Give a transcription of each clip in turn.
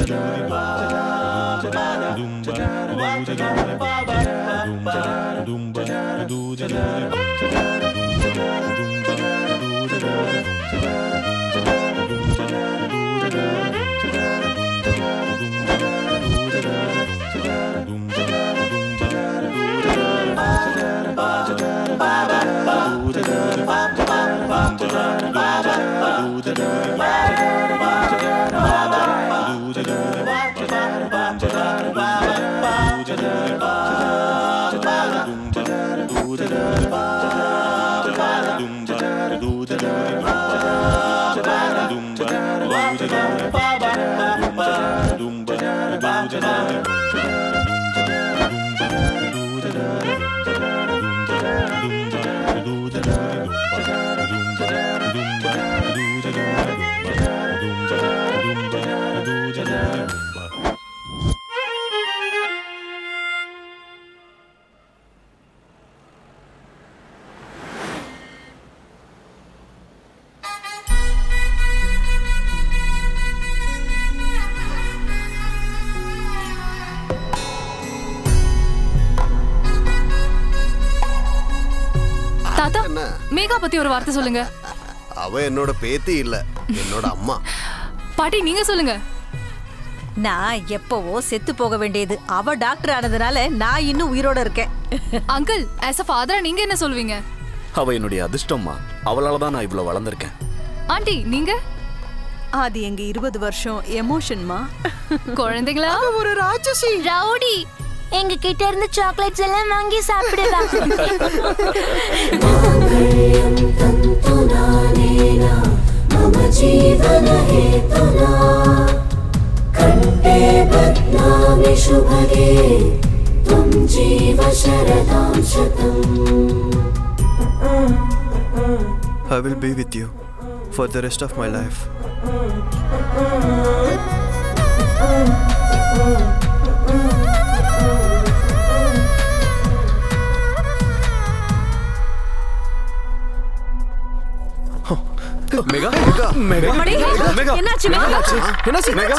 தாத்தா என்ன மேகா பத்தி ஒரு வார்த்தை சொல்லுங்க அவ என்னோட பேத்தி இல்ல என்னோட அம்மா பாட்டி நீங்க சொல்லுங்க நான் எப்பவோ செத்து போக வேண்டியது அவ டாக்டர் ஆனதுனால நான் இன்னும் உயிரோட இருக்கேன் அங்கிள் ஆஸ் அ ஃபாதரா நீங்க என்ன சொல்வீங்க அவ என்னுடைய அதிர்ஷ்டம்மா அவளால தான் நான் இவ்வளவு வளர்ந்திருக்கேன் ஆண்டி நீங்க அது எங்க இருபது வருஷம் எமோஷன்மா குழந்தைங்களா ஒரு ராட்சசி ரவுடி எங்க கிட்ட இருந்து சாக்லேட்ஸ் எல்லாம் வாங்கி சாப்பிடுவா I will be with you for the rest of my life. Megha Megha Megha Megha என்னாச்சு மெகா? என்னாச்சு மெகா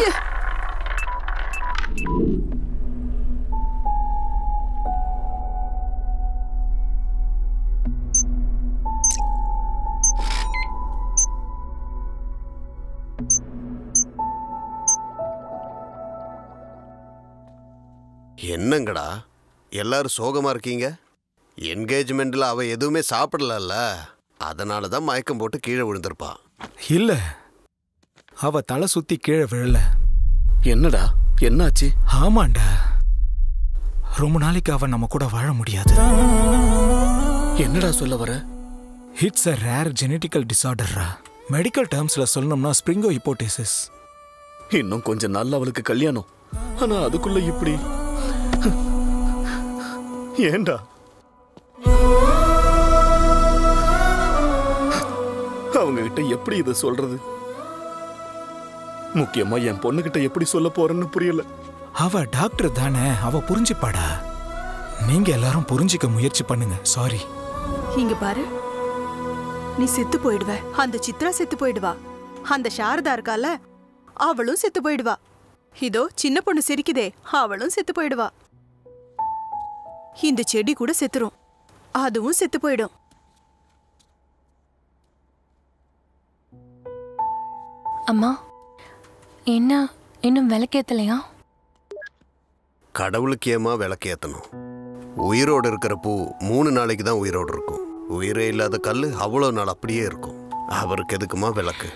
என்னங்கடா எல்லாரும் சோகமா இருக்கீங்க என்கேஜ்மெண்ட்ல அவ எதுவுமே சாப்பிடலல்ல அதனால தான் மயக்கம் போட்டு கீழே விழுந்திருப்பா இல்ல அவ தலை சுத்தி கீழே விழல என்னடா என்னாச்சு ஆமாண்டா ரொம்ப நாளைக்கு அவ நம்ம கூட வாழ முடியாது என்னடா சொல்ல வர இட்ஸ் அ ரேர் ஜெனட்டிக்கல் டிசார்டர்ரா மெடிக்கல் டேர்ம்ஸ்ல சொல்லணும்னா ஸ்ப்ரிங்கோ ஹிப்போடேசிஸ் இன்னும் கொஞ்ச நாள் அவளுக்கு கல்யாணம் ஆனா அதுக்குள்ள இப்படி ஏண்டா அவங்க கிட்ட எப்படி இதை சொல்றது முக்கியமா என் பொண்ணுகிட்ட எப்படி சொல்ல போறேன்னு புரியல அவ டாக்டர் தானே அவ புரிஞ்சுப்பாடா நீங்க எல்லாரும் புரிஞ்சுக்க முயற்சி பண்ணுங்க சாரி இங்க பாரு நீ செத்து போயிடுவ அந்த சித்ரா செத்து போயிடுவா அந்த சாரதா இருக்கால அவளும் செத்து போயிடுவா இதோ சின்ன பொண்ணு சிரிக்குதே அவளும் செத்து போயிடுவா இந்த செடி கூட செத்துரும் அதுவும் செத்து போயிடும் அம்மா என்ன இன்னும் விளக்கேத்தலையா கடவுளுக்கு ஏமா விளக்கேத்தணும் உயிரோடு இருக்கிற பூ மூணு நாளைக்கு தான் உயிரோடு இருக்கும் உயிரே இல்லாத கல் அவ்வளோ நாள் அப்படியே இருக்கும் அவருக்கு எதுக்குமா விளக்கு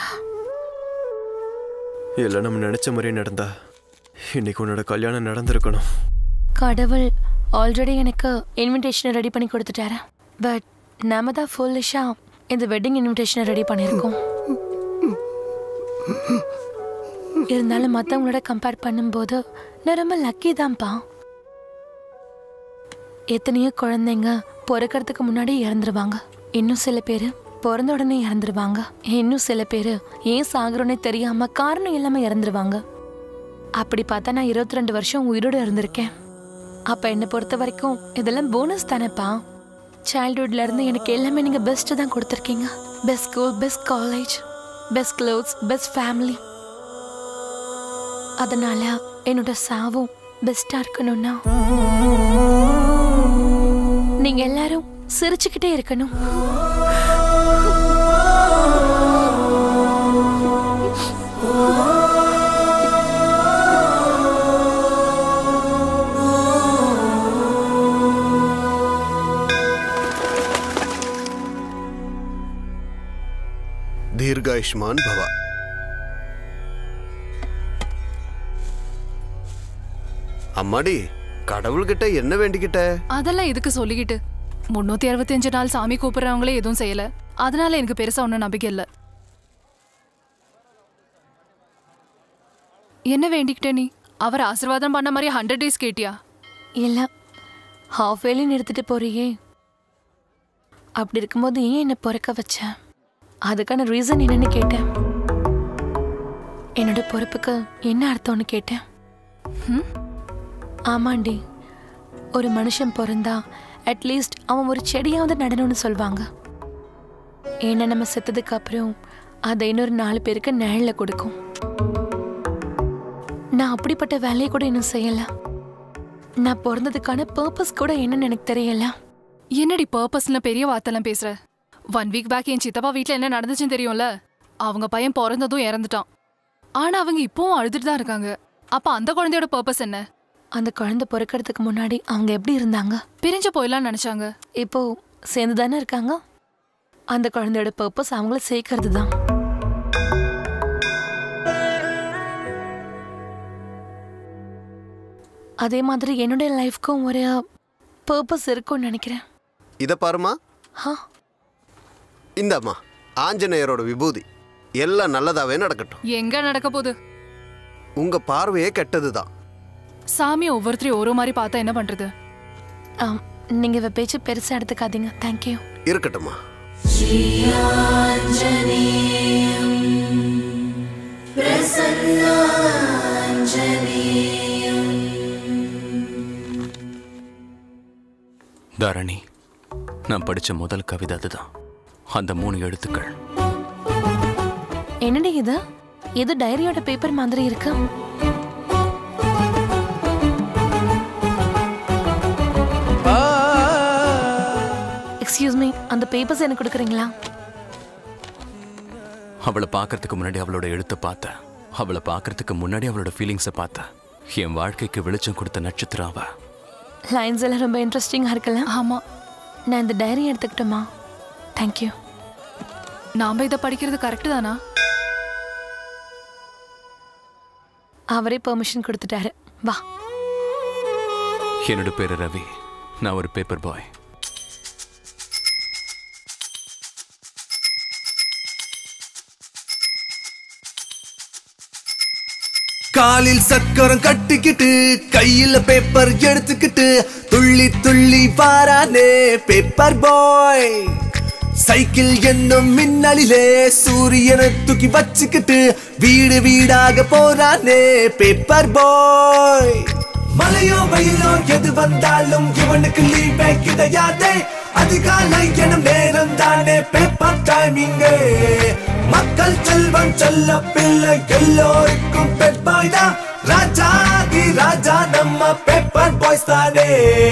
இல்லை நம்ம நினைச்ச மாதிரியே நடந்தா இன்னைக்கு உன்னோட கல்யாணம் நடந்திருக்கணும் கடவுள் ஆல்ரெடி எனக்கு இன்விடேஷனை ரெடி பண்ணி கொடுத்துட்டாரு பட் நாம தான் ஃபுல்லிஷா இந்த வெட்டிங் இன்விடேஷனை ரெடி பண்ணியிருக்கோம் இருந்தாலும் மற்றவங்களோட கம்பேர் பண்ணும்போது நான் ரொம்ப லக்கி தான்ப்பா எத்தனையோ குழந்தைங்க பிறக்கறதுக்கு முன்னாடி இறந்துருவாங்க இன்னும் சில பேர் பிறந்த உடனே இறந்துருவாங்க இன்னும் சில பேர் ஏன் சாகுறோன்னே தெரியாம காரணம் இல்லாம இறந்துருவாங்க அப்படி பார்த்தா நான் இருபத்தி ரெண்டு வருஷம் உயிரோடு இருந்திருக்கேன் அப்ப என்னை பொறுத்த வரைக்கும் இதெல்லாம் போனஸ் தானேப்பா சைல்ட்ஹுட்ல இருந்து எனக்கு எல்லாமே நீங்க பெஸ்ட் தான் கொடுத்துருக்கீங்க best school best college best clothes best family அதனால என்னோட சாவும் பெஸ்டா இருக்கணும்னா நீங்க எல்லாரும் சிரிச்சுக்கிட்டே இருக்கணும் தீர்காயுஷ்மான் பவா அம்மாடி கடவுள்கிட்ட என்ன வேண்டிக்கிட்ட அதெல்லாம் எதுக்கு சொல்லிக்கிட்டு முன்னூத்தி அறுபத்தஞ்சு நாள் சாமி கூப்பிடுறவங்களே எதுவும் செய்யல அதனால எனக்கு பெருசா ஒன்றும் நம்பிக்கை இல்ல என்ன வேண்டிக்கிட்ட நீ அவர் ஆசீர்வாதம் பண்ண மாதிரி ஹண்ட்ரட் டேஸ் கேட்டியா இல்ல ஹாஃப் வேலி நிறுத்திட்டு போறியே அப்படி இருக்கும்போது ஏன் என்னை பிறக்க வச்ச அதுக்கான ரீசன் என்னன்னு கேட்டேன் என்னோட பொறுப்புக்கு என்ன அர்த்தம்னு கேட்டேன் ம்? ஆமாண்டி ஒரு மனுஷன் பிறந்தா அட்லீஸ்ட் அவன் ஒரு செடியாவது நடணும்னு சொல்லுவாங்க ஏன்னா நம்ம செத்ததுக்கு அப்புறம் அதை இன்னொரு நாலு பேருக்கு நிழல கொடுக்கும் நான் அப்படிப்பட்ட வேலையை கூட இன்னும் செய்யல நான் பிறந்ததுக்கான பர்பஸ் கூட என்னன்னு எனக்கு தெரியல என்னடி பர்பஸ்ல பெரிய வார்த்தைலாம் பேசுற ஒன் வீக் பேக் என் சித்தப்பா வீட்ல என்ன நடந்துச்சுன்னு தெரியும்ல அவங்க பையன் பிறந்ததும் இறந்துட்டான் ஆனா அவங்க இப்பவும் அழுதுட்டு தான் இருக்காங்க அப்ப அந்த குழந்தையோட பர்பஸ் என்ன அந்த குழந்தை பிறக்கிறதுக்கு முன்னாடி அவங்க எப்படி இருந்தாங்க பிரிஞ்சு போயிடலாம்னு நினைச்சாங்க இப்போ சேர்ந்து தானே இருக்காங்க அந்த குழந்தையோட பர்பஸ் அவங்கள சேர்க்கறது தான் அதே மாதிரி என்னுடைய லைஃப்க்கும் ஒரு பர்பஸ் இருக்கும்னு நினைக்கிறேன் இத பாருமா ஹா இந்தாம்மா ஆஞ்சநேயரோட விபூதி எல்லாம் நல்லதாவே நடக்கட்டும் எங்க நடக்க போகுது உங்க பார்வையே கெட்டதுதான் சாமி ஒவ்வொருத்தரையும் ஒரு மாதிரி பார்த்தா என்ன பண்றது ஆம், நீங்க இவ பேச்சு பெருசா எடுத்துக்காதீங்க தேங்க்யூ இருக்கட்டும்மா தாரணி நான் படிச்ச முதல் கவிதை அதுதான் அந்த மூணு எழுத்துக்கள் என்னடி இது இது டைரியோட பேப்பர் மாதிரி இருக்கு எக்ஸ்கியூஸ் மீ அந்த பேப்பர்ஸ் எனக்கு கொடுக்குறீங்களா அவளை பார்க்கறதுக்கு முன்னாடி அவளோட எழுத்தை பார்த்தேன் அவளை பார்க்கறதுக்கு முன்னாடி அவளோட ஃபீலிங்ஸை பார்த்தேன் என் வாழ்க்கைக்கு வெளிச்சம் கொடுத்த நட்சத்திரம் அவ லைன்ஸ் எல்லாம் ரொம்ப இன்ட்ரெஸ்டிங்காக இருக்குல்ல ஆமா நான் இந்த டைரி எடுத்துக்கிட்டோமா தேங்க்யூ நாம இதை படிக்கிறது கரெக்ட் தானா அவரே பெர்மிஷன் கொடுத்துட்டாரு வா என்னோட பேரு ரவி நான் ஒரு பேப்பர் பாய் காலில் சக்கரம் கட்டிக்கிட்டு கையில பேப்பர் எடுத்துக்கிட்டு துள்ளி துள்ளி வாரானே பேப்பர் பாய் சைக்கிள் என்னும் மின்னலிலே சூரியனை தூக்கி வச்சுக்கிட்டு வீடு வீடாக போறானே பேப்பர் பாய் மழையோ வெயிலோ எது வந்தாலும் இவனுக்கு லீவே கிடையாதே அதிகாலை எனும் நேரம் தானே பேப்பர் டைமிங்கே மக்கள் செல்வம் செல்ல பிள்ளை எல்லோருக்கும் பெட் பாய் தான் ராஜாதி ராஜா நம்ம பேப்பர் பாய்ஸ் தானே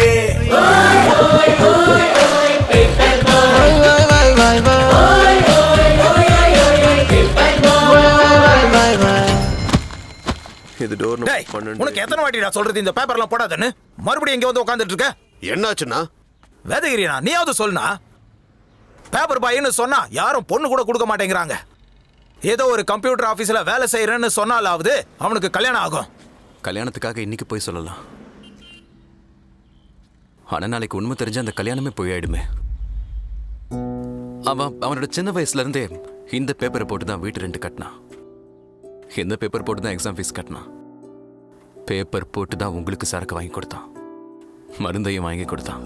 இது டோர் டேய், உனக்கு எத்தனை வாட்டி நான் சொல்றது இந்த பேப்பர்லாம் போடாதன்னு மறுபடியும் எங்க வந்து உட்காந்துட்டு இருக்க என்னாச்சுன்னா வேதகிரினா நீயாவது சொல்லுனா பேப்பர் பாய்னு சொன்னா யாரும் பொண்ணு கூட கொடுக்க மாட்டேங்கிறாங்க ஏதோ ஒரு கம்ப்யூட்டர் ஆபீஸ்ல வேலை செய்யறேன்னு சொன்னாலாவது அவனுக்கு கல்யாணம் ஆகும் கல்யாணத்துக்காக இன்னைக்கு போய் சொல்லலாம் ஆனா நாளைக்கு உண்மை தெரிஞ்ச அந்த கல்யாணமே போயிடுமே அவன் அவனோட சின்ன வயசுல இருந்தே இந்த பேப்பரை போட்டு தான் வீட்டு ரெண்டு கட்டினான் இந்த பேப்பர் போட்டு தான் எக்ஸாம் ஃபீஸ் கட்டினான் பேப்பர் போட்டு தான் உங்களுக்கு சரக்கு வாங்கி கொடுத்தான் மருந்தையும் வாங்கி கொடுத்தான்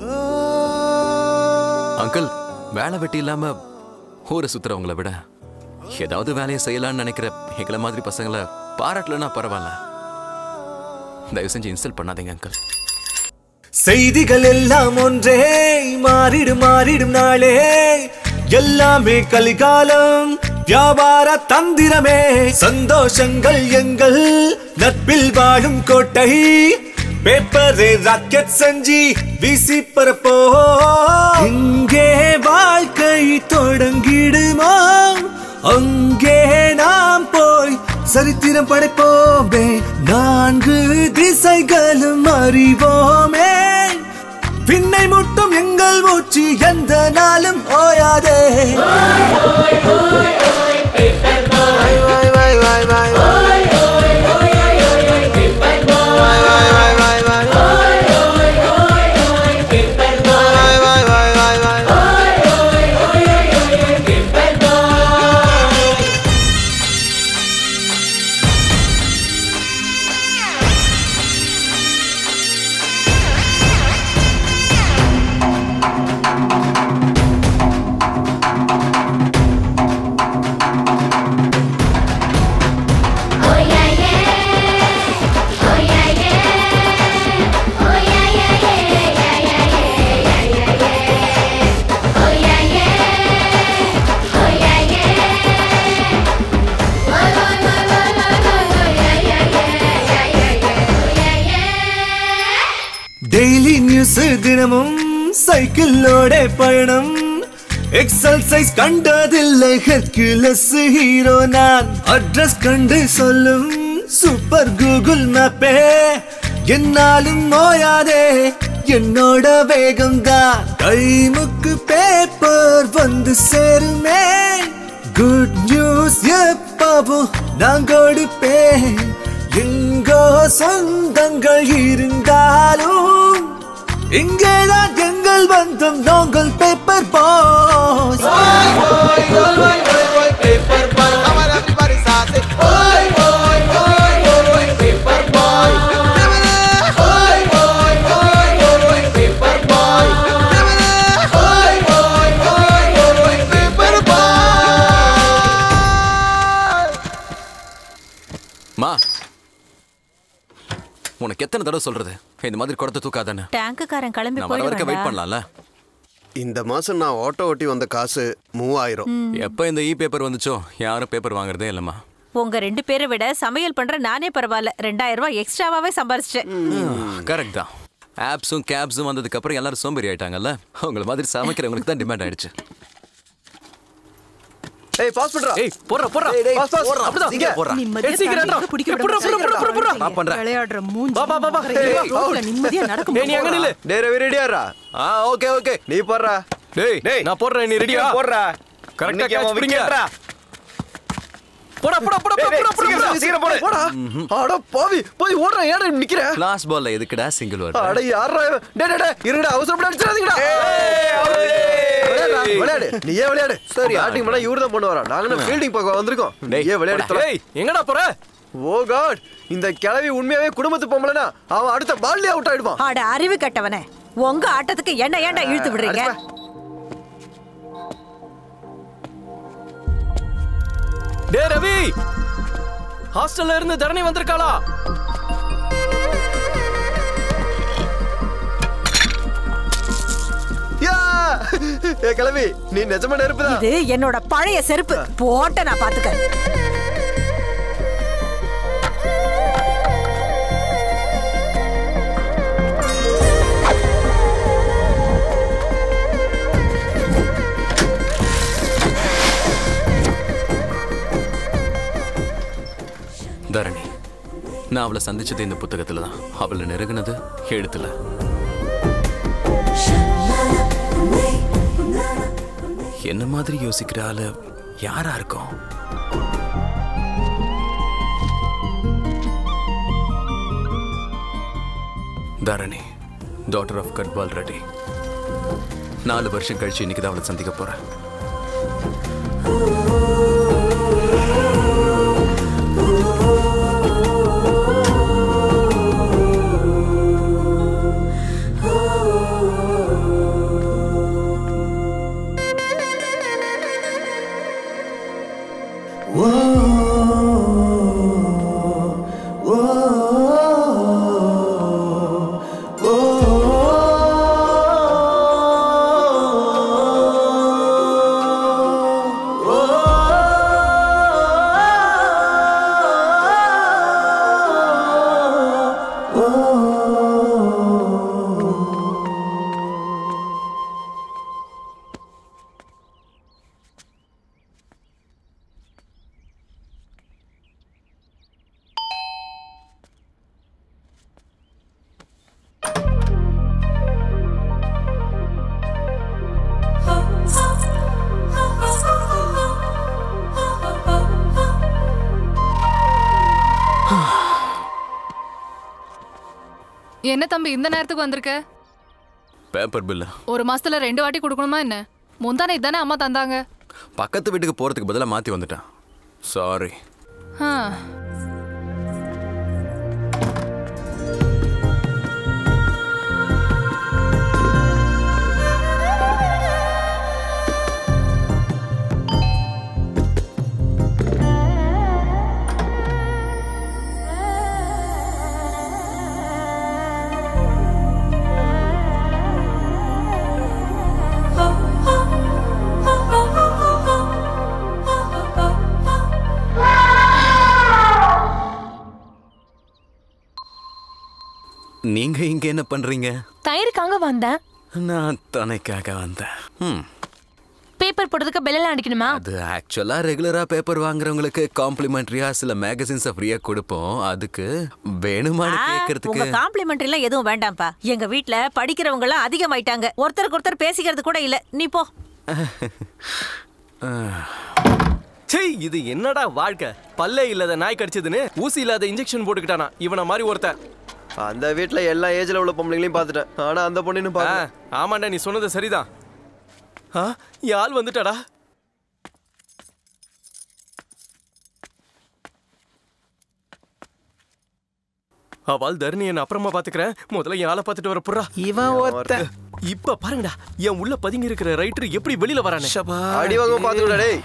அங்கிள் வேலை வெட்டி இல்லாம ஊரை சுத்துறவங்கள விட ஏதாவது வேலையை செய்யலாம்னு நினைக்கிற எங்களை மாதிரி பசங்களை பாராட்டலன்னா பரவாயில்ல தயவு செஞ்சு இன்சல்ட் பண்ணாதீங்க அங்கிள் செய்திகள் எல்லாம் ஒன்றே மாறிடும் மாறிடும் நாளே எல்லாமே கலிகாலம் வியாபார தந்திரமே சந்தோஷங்கள் எங்கள் நட்பில் வாழும் கோட்டை பேப்பரே ராக்கெட் செஞ்சி வீசி பரப்போ இங்கே வாழ்க்கை தொடங்கிடுமா அங்கே நாம் போய் சரித்திரம் படைப்போமே நான்கு திசைகளும் அறிவோமே பின்னை முட்டும் எங்கள் மூச்சு எந்த நாளும் ஓயாதே டெய்லி நியூஸ் தினமும் சைக்கிளோட பயணம் எக்ஸசைஸ் கண்டதில்லை ஹெர்குலஸ் ஹீரோ நான் அட்ரஸ் கண்டு சொல்லும் சூப்பர் கூகுள் மேப்பே என்னாலும் நோயாதே என்னோட வேகம் தான் டைமுக்கு பேப்பர் வந்து சேருமே குட் நியூஸ் எப்பவும் நான் கொடுப்பேன் எங்கோ சொந்தங்கள் இருந்தாலும் இங்கேதான் எங்கள் பந்தம் நாங்கள் பேப்பர் பாஸ் மா உனக்கு எத்தனை தடவை சொல்றது இந்த மாதிரி குடத்தை தூக்காதானே டேங்குக்காரன் கிளம்பி நான் வர வரைக்கும் வெயிட் போயிடுவாங்க பண்ணலாம்ல இந்த மாசம் நான் ஆட்டோ ஓட்டி வந்த காசு மூவாயிரம் எப்போ இந்த இ பேப்பர் வந்துச்சோ யாரும் பேப்பர் வாங்குறதே இல்லைம்மா உங்க ரெண்டு பேரை விட சமையல் பண்ற நானே பரவாயில்ல ரெண்டாயிரம் ரூபாய் எக்ஸ்ட்ராவாவே சம்பாரிச்சிட்டேன் கரெக்ட் தான் ஆப்ஸும் கேப்ஸும் வந்ததுக்கு அப்புறம் எல்லாரும் சோம்பேறி ஆயிட்டாங்கல்ல உங்கள மாதிரி சமைக்கிறவங்களுக்கு தான் டிமாண்ட் ஆயிடுச்சு ஏய் பாஸ் பண்றா ஏய் போடுற போடுற பாஸ் பாஸ் அப்படிதான் இங்க போடுற நிம்மதியா ஏய், சீக்கிரம் தண்ணி டா. பிடிக்க விட புர்றா, புர்றா, புர்றா, புர்றா, புர்றா. மாட்டேங்கிறீங்க. நான் பண்றேன். விளையாடுற மூஞ்சி வா, வா, வா, வா. முகரையும் ஏய், ரோட்ல நிம்மதியா நடக்க டேய் நீ அங்க நில்லு டேய் ரவி ரெடியாரா ஆ ஓகே ஓகே நீ போடுறா டேய் டேய் நான் போடுறேன் நீ ரெடியா போடுறா கரெக்டா இன்னைக்கு கேட்ச் அவன் பிடிங்க wicket-ரா. போடா போடா போடா டேய், டேய், போடா போடா சீக்கிரம் சீக்கிரம் போடு போடா அட பாவி போய் ஓடுறா ஏடா நிக்கிற லாஸ்ட் பால்ல எதுக்குடா சிங்கிள் அட வருது யாரா இவன்? டேய் டேய் டேய் இருடா அவசரப்பட்டு அடிச்சிராதீங்கடா விளையாடுடா, விளையாடு நீ ஏன் விளையாடு சரி பேட்டிங் பண்ணா இவரு தான் பண்ண வரா நாங்க ஃபீல்டிங் பார்க்க வந்திருக்கோம் நீ டேய், ஏன் விளையாடு தொலை. டேய் எங்கடா போற ஓ காட் இந்த கிழவி உண்மையாவே குடும்பத்து பொம்பளைனா அவன் அடுத்த பால்லே அவுட் ஆயிடுவான் ஆட அறிவு கட்டவனே உங்க ஆட்டத்துக்கு என்ன ஏன்டா இழுத்து விடுறீங்க அடிப்பா. டேய் ரவி ஹாஸ்டல்ல இருந்து தரணி வந்திருக்காளா யா! ஏ கிழவி நீ நிஜமா நெருப்புதான் இது என்னோட பழைய செருப்பு போட்ட நான் பாத்துக்க தரணி நான் அவளை சந்திச்சது இந்த புத்தகத்துல தான் அவளை நெருங்கினது எழுத்துல என்ன மாதிரி யோசிக்கிற ஆளு யாரா இருக்கும் தரணி டாட்டர் ஆஃப் கட்பால் ரெட்டி நாலு வருஷம் கழிச்சு இன்னைக்கு தான் அவளை சந்திக்க போறேன் என்ன தம்பி இந்த நேரத்துக்கு வந்திருக்க பேப்பர் பில்லு ஒரு மாசத்துல ரெண்டு வாட்டி கொடுக்கணுமா என்ன முந்தானே தானே அம்மா தந்தாங்க பக்கத்து வீட்டுக்கு போகிறதுக்கு பதிலாக மாற்றி வந்துட்டேன் சாரி ஆ. நீங்கள் இங்கே என்ன பண்ணுறீங்க தயிருக்காங்க வந்தேன் நான் துணைக்காக வந்தேன் ம் பேப்பர் போடுறதுக்கு பெல்லாம் அடிக்கணுமா அது ஆக்சுவலாக ரெகுலராக பேப்பர் வாங்குறவங்களுக்கு காம்ப்ளிமெண்ட்ரியாக சில மேகசின்ஸை ஃப்ரீயாக கொடுப்போம் அதுக்கு வேணுமான்னு உங்க கேட்கறதுக்கு காம்ப்ளிமெண்ட் எல்லாம் எதுவும் வேண்டாம்ப்பா எங்க வீட்ல படிக்கிறவங்க எல்லாம் அதிகமாயிட்டாங்க ஒருத்தருக்கு ஒருத்தர் பேசிக்கிறது கூட இல்ல நீ போ சே இது என்னடா வாழ்க்கை பல்லே இல்லாத நாய் கடிச்சதுன்னு ஊசி இல்லாத இன்ஜெக்ஷன் போட்டுக்கிட்டானா இவன மாதிரி ஒருத்தன் அந்த வீட்ல எல்லா ஏஜ்ல உள்ள பொம்பளைங்களையும் பார்த்துட்டேன் ஆனா அந்த பொண்ணுன்னு ஆ, பார்க்க ஆமாண்டா நீ சொன்னது சரிதான் ஆ என் ஆள் வந்துட்டாடா அவள் தரணி என்ன அப்புறமா பாத்துக்கிறேன் முதல்ல என் ஆளை பார்த்துட்டு வர புறா இவன் ஒருத்தன் இப்ப பாருங்கடா என் உள்ள பதுங்கி இருக்கிற ரைட்டர் எப்படி வெளியில வரானே அடி வாங்க பாத்துக்கடா டேய்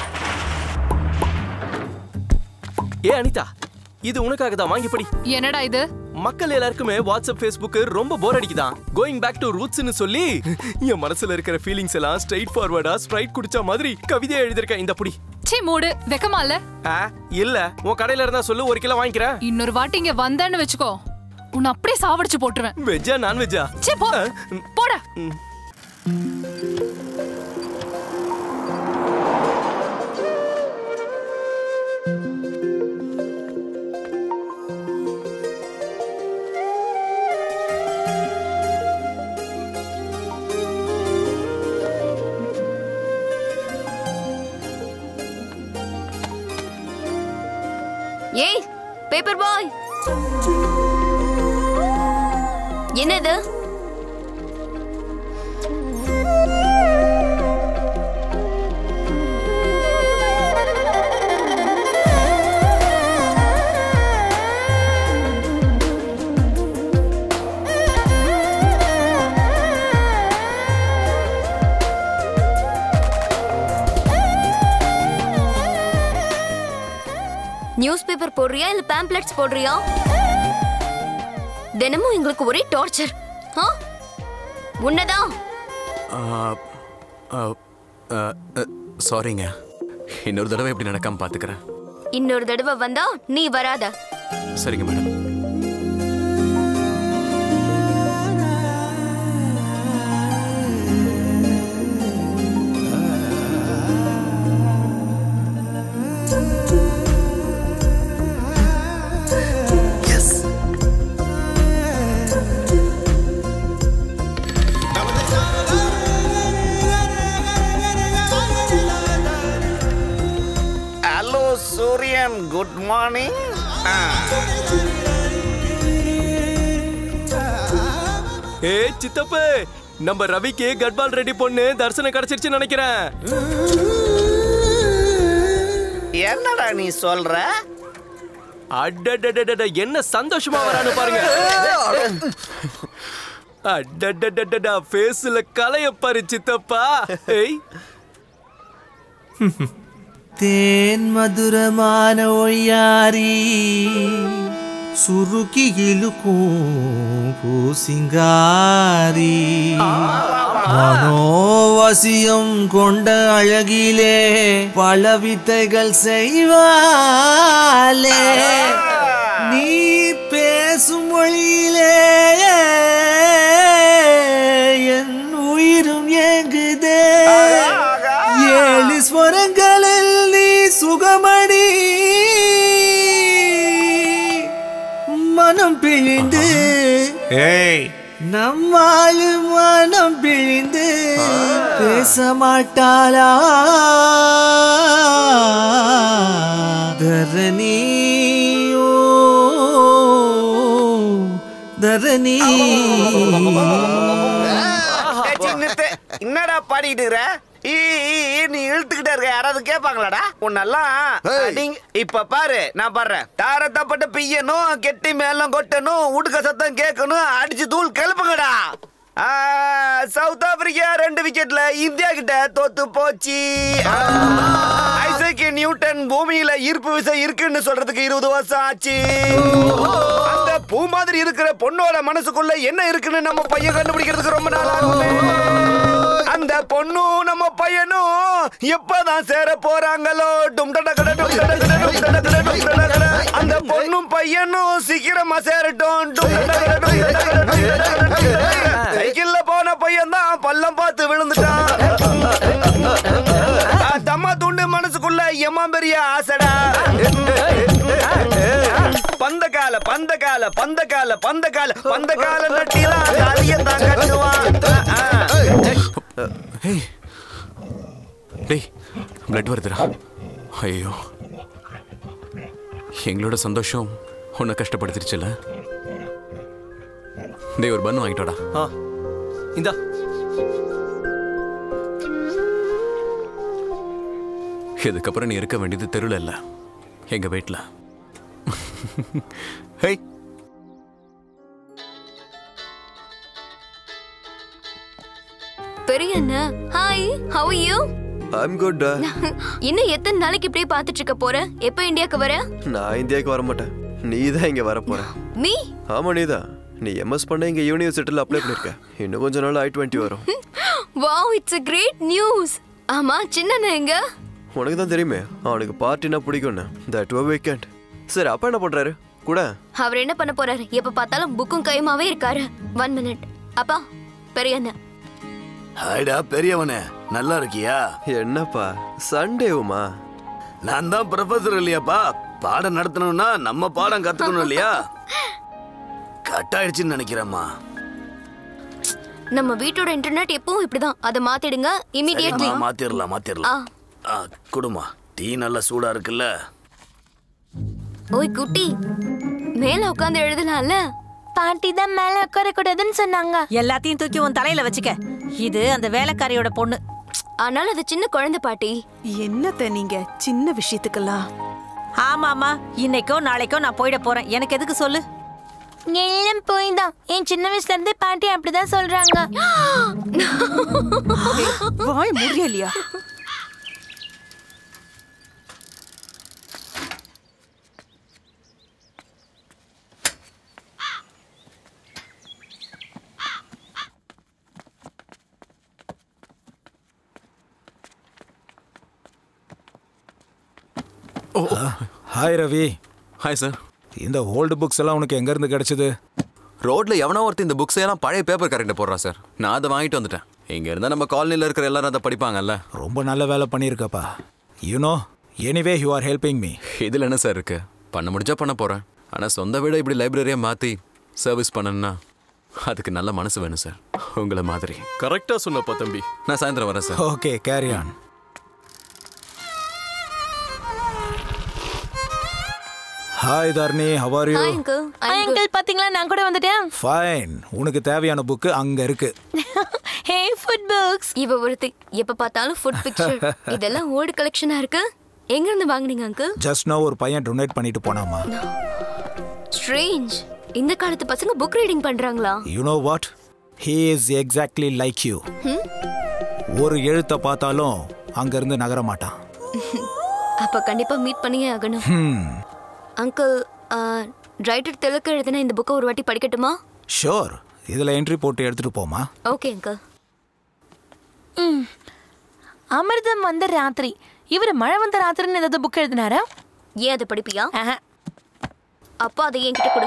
ஏ அனிதா இது உனக்காக தான் வாங்கி படி என்னடா இது மக்கள் எல்லாருக்குமே வாட்ஸ்அப் ஃபேஸ்புக் ரொம்ப போர் அடிக்குதான் கோயிங் பேக் டு ரூட்ஸ்னு சொல்லி என் மனசுல இருக்கிற ஃபீலிங்ஸ் எல்லாம் ஸ்ட்ரைட் ஃபார்வர்டா ஸ்ப்ரைட் குடிச்ச மாதிரி கவிதையா எழுதிருக்கேன் இந்த புடி சீ மூடு வெக்கமா இல்ல ஆ, இல்ல உன் கடையில இருந்தா சொல்லு ஒரு கிலோ வாங்கிக்கிறேன் இன்னொரு வாட்டி இங்க வந்தேன்னு வச்சுக்கோ உன்னை அப்படியே சாவடிச்சு போட்டுருவேன் வெஜ்ஜா நான்வெஜ்ஜா சீ போ போடா ஏய் பேப்பர் பாய் என்னது நியூஸ் பேப்பர் போடுறியா இல்ல பேம்ப்ளெட்ஸ் போடுறியா தினமும் எங்களுக்கு ஒரே டார்ச்சர் ஆ உன்னதான் சாரிங்க இன்னொரு தடவை இப்படி நடக்காம பார்த்துக்கிறேன் இன்னொரு தடவை வந்தா நீ வராத சரிங்க madam hello Suriyan good morning ஏ சித்தப்பு நம்ம ரவிக்கு கட்பால் ரெடி பொண்ணு தரிசனம் கிடைச்சிருச்சுன்னு நினைக்கிறேன் என்னடா நீ சொல்ற அடடடடட என்ன சந்தோஷமா வரான்னு பாருங்க அடடடடடா ஃபேஸ்ல கலைய பாரு சித்தப்பா ஏய் தேன் மதுரமான ஒய்யாரி சுருக்கி இழுக்கும் பூசிங்காரி மனோவசியம் கொண்ட அழகிலே பல வித்தைகள் செய்வாளே நீ பேசும் மொழியிலே என் உயிரும் ஏங்குதே ஏழு ஸ்வரங்களில் நீ சுகமணி மனம் பிழிந்து ஏய் நம்மாளு மனம் பிழிந்து பேச மாட்டாளா தரணியோ நரணி ஏய், சின்னத்தே, என்னடா பாடிட்டு இருக்கிற? ஈ, ஈ, ஈ, நீ இழுத்துக்கிட்டே இருக்க யாராவது கேட்பாங்களாடா உன்னெல்லாம் நீங்க இப்ப பாரு நான் பாடுறேன் தாரத்தப்பட்ட பிய்யணும் கெட்டி மேலம் கொட்டணும் உடுக்க சத்தம் கேட்கணும் அடிச்சு தூள் கிளப்புங்கடா ஆ, சவுத் ஆப்பிரிக்கா ரெண்டு விக்கெட்ல இந்தியா கிட்ட தோத்து போச்சு ஆ, ஐசக் நியூட்டன் பூமியில ஈர்ப்பு விசை இருக்குன்னு சொல்றதுக்கு இருபது வருஷம் ஆச்சு அந்த பூ மாதிரி இருக்கிற பொண்ணோட மனசுக்குள்ள என்ன இருக்குன்னு நம்ம பையன் கண்டுபிடிக்கிறதுக்கு ரொம்ப நாள் ஆகுமே அந்த பொண்ணும் நம்ம பையனும் எப்பதான் சேர போறாங்களோ டும் டட கட டும் டட கட டும் டட கட டும் டட கட. அந்த பொண்ணும் பையனும் சீக்கிரமா சேரட்டும் டும் டட கட டும் டட கட டும் டட கட டும். சைக்கிள்ல போன பையன் தான் பள்ளம் பார்த்து விழுந்துட்டான் ஆ, தம்மா துண்டு மனசுக்குள்ள எம்மா பெரிய ஆசைடா பந்த கால பந்த கால பந்த கால பந்த கால பந்த கால நட்டிலாம் தாலிய தான் கட்டுவான் ஆ, ஆ. ஏய் டேய் பிளட் வருதுடா ஐயோ எங்களோட சந்தோஷம் உன்னை கஷ்டப்படுத்திருச்சுல டேய் ஒரு பன் வாங்கிட்டோடா ஆ இந்தா இதுக்கப்புறம் நீ இருக்க வேண்டியது தெருவில் இல்லை எங்க வீட்டில் ஹேய் பெரிய அண்ணா hi how you I'm good இன்னும் எத்தனை நாளைக்கு இப்படியே பார்த்துட்டு இருக்க போற எப்ப இந்தியாக்கு வர நான் இந்தியாவுக்கு வர மாட்டேன் நீ தான் இங்க வர போற மீ ஆமா நீ தான் நீ எம்எஸ் பண்ண இங்க யூனிவர்சிட்டியில் அப்ளை பண்ணிருக்க இன்னும் கொஞ்ச நாள் ஐ டுவெண்ட்டி வரும் wow it's a great news ஆமா சின்ன அண்ணா எங்க உனக்கு தான் தெரியுமே அவனுக்கு பார்ட்டினா பிடிக்கும்னு தட் ஓ வீக்கெண்ட் சரி அப்பா என்ன பண்றாரு கூட அவர் என்ன பண்ண போறாரு எப்ப பார்த்தாலும் புக்கும் கையுமாவே இருக்காரு ஒன் மினிட் அப்பா பெரிய அண்ணா ஹாய்டா பெரியவனே நல்லா இருக்கியா என்னப்பா சண்டேவுமா நான் தான் ப்ரொஃபசர் இல்லையாப்பா பாடம் நடத்தணும்னா நம்ம பாடம் கத்துக்கணும் இல்லையா கட் ஆயிடுச்சுன்னு நினைக்கிறேம்மா நம்ம வீட்டோட இன்டர்நெட் எப்பவும் இப்படிதான் அதை மாத்திடுங்க இமிடியட்லி சரிம்மா, மாத்திரலாம் மாத்திரலாம் ஆ, குடுமா டீ நல்லா சூடா இருக்குல்ல ஓய் குட்டி மேல உட்கார்ந்து எழுதலாம்ல பாட்டி தான் மேல உட்கார கூடாதுன்னு சொன்னாங்க எல்லாத்தையும் தூக்கி உன் தலையில வச்சுக்க இது அந்த வேலைக்காரியோட பொண்ணு ஆனால் அது சின்ன குழந்தை பாட்டி என்னத்த நீங்க சின்ன விஷயத்துக்கெல்லாம் ஆமாமா இன்னைக்கோ நாளைக்கோ நான் போயிட போறேன் எனக்கு எதுக்கு சொல்லு எல்லாம் போய் தான் என் சின்ன வயசுல இருந்தே பாட்டி அப்படிதான் சொல்றாங்க வாய் முடியலையா ஹாய் ரவி ஹாய் சார் இந்த ஓல்டு புக்ஸ் எல்லாம் உனக்கு எங்க இருந்து கிடைச்சது ரோட்ல எவனோ ஒருத்தர் இந்த புக்ஸ் எல்லாம் பழைய பேப்பர் கரெக்டாக போடுறான் சார் நான் அதை வாங்கிட்டு வந்துட்டேன் இங்க இருந்தா நம்ம காலனில இருக்கிற எல்லாரும் அதை படிப்பாங்கல்ல ரொம்ப நல்ல வேலை பண்ணியிருக்கப்பா you know anyway you are helping me இதுல என்ன சார் இருக்கு பண்ண முடிஞ்சா பண்ண போறேன் ஆனா சொந்த வீட இப்படி லைப்ரரியா மாத்தி சர்வீஸ் பண்ணணும்னா அதுக்கு நல்ல மனசு வேணும் சார் உங்களை மாதிரி கரெக்டா சொன்னப்பா தம்பி நான் சாயந்தரம் வரேன் sir okay carry on hi Dharani how are you uncle uncle பாத்தீங்களா நான் கூட வந்துட்டேன் ஃபைன் உனக்கு தேவையான புக்கு அங்க இருக்கு ஹே ஃபுட் புக்ஸ் இவ ஒருத்தி எப்ப பார்த்தாலும் ஃபுட் பிக்சர் இதெல்லாம் ஓல்டு கலெக்ஷனா இருக்கு எங்க இருந்து வாங்குனீங்க அங்கிள் ஜஸ்ட் நோ ஒரு பையன் டொனேட் பண்ணிட்டு போனாமா ஸ்ட்ரேஞ்ச் இந்த காலத்து பசங்க புக் ரீடிங் பண்றாங்களா you know what he is exactly like you ஒரு எழுத்தை பார்த்தாலும் அங்கிருந்து நகர மாட்டான் அப்ப கண்டிப்பா மீட் பண்ணியே ஆகணும் ஹம் அங்கிள் ரைட்டர் தெலுக்கு எழுதின இந்த புக்கை ஒரு வாட்டி படிக்கட்டுமா ஷோர் இதில் என்ட்ரி போட்டு எடுத்துட்டு போமா ஓகே அங்கிள் ம். அமிர்தம் வந்த ராத்திரி இவர் மழை வந்த ராத்திரின்னு ஏதாவது புக் எழுதினாரா ஏன் அதை படிப்பியா அப்பா அதை என்கிட்ட கொடு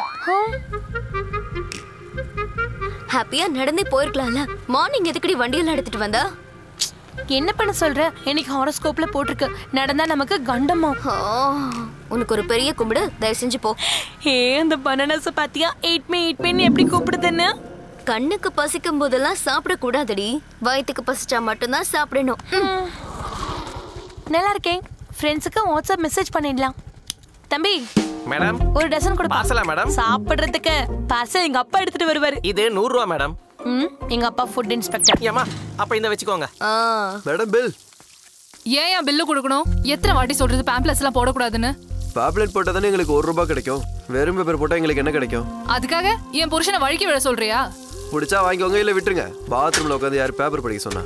ஹாப்பியா நடந்தே போயிருக்கலாம்ல மார்னிங் எதுக்கடி வண்டியெல்லாம் எடுத்துட்டு வந்தா என்ன பண்ண சொல்ற இன்னைக்கு ஹாரோஸ்கோப்ல போட்டிருக்கு நடந்தா நமக்கு கண்டமா உனக்கு ஒரு பெரிய கும்பிடு தயவு செஞ்சு போ ஏ அந்த பனானாஸ பாத்தியா எயிட் மே எயிட் மேன்னு எப்படி கூப்பிடுதுன்னு கண்ணுக்கு பசிக்கும் போதெல்லாம் சாப்பிட கூடாதடி வயிற்றுக்கு பசிச்சா மட்டும்தான் சாப்பிடணும் நல்லா இருக்கேன் ஃப்ரெண்ட்ஸுக்கு வாட்ஸ்அப் மெசேஜ் பண்ணிடலாம் தம்பி மேடம் ஒரு டசன் கூட பார்சலா மேடம் சாப்பிடுறதுக்கு பார்சல் எங்க அப்பா எடுத்துட்டு வருவாரு இது நூறு ரூபா மேடம் ம் எங்க அப்பா ஃபுட் இன்ஸ்பெக்டர் ஏமா அப்ப இந்த வச்சுக்கோங்க மேடம் பில் ஏன் என் பில்லு கொடுக்கணும் எத்தனை வாட்டி சொல்றது பேம்ப்ளெட்ஸ் எல்லாம் போடக்கூடாதுன்னு பேப்லெட் போட்டால் தானே எங்களுக்கு ஒரு ரூபாய் கிடைக்கும் வெறும் பேப்பர் போட்டால் எங்களுக்கு என்ன கிடைக்கும் அதுக்காக என் புருஷனை வழுக்கி விட சொல்றியா பிடிச்சா வாங்கிக்கோங்க இல்லை விட்டுருங்க பாத்ரூமில் உட்காந்து யார் பேப்பர் படிக்க சொன்னா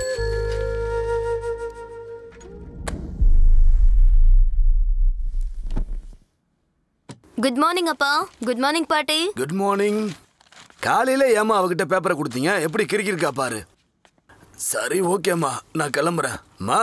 குட் மார்னிங் அப்பா குட் மார்னிங் பாட்டி குட் மார்னிங் காலையில ஏமா அவகிட்ட பேப்பரை கொடுத்தீங்க எப்படி கிறுக்கிருக்கா பாரு சரி ஓகேம்மா நான் கிளம்புறேன் மா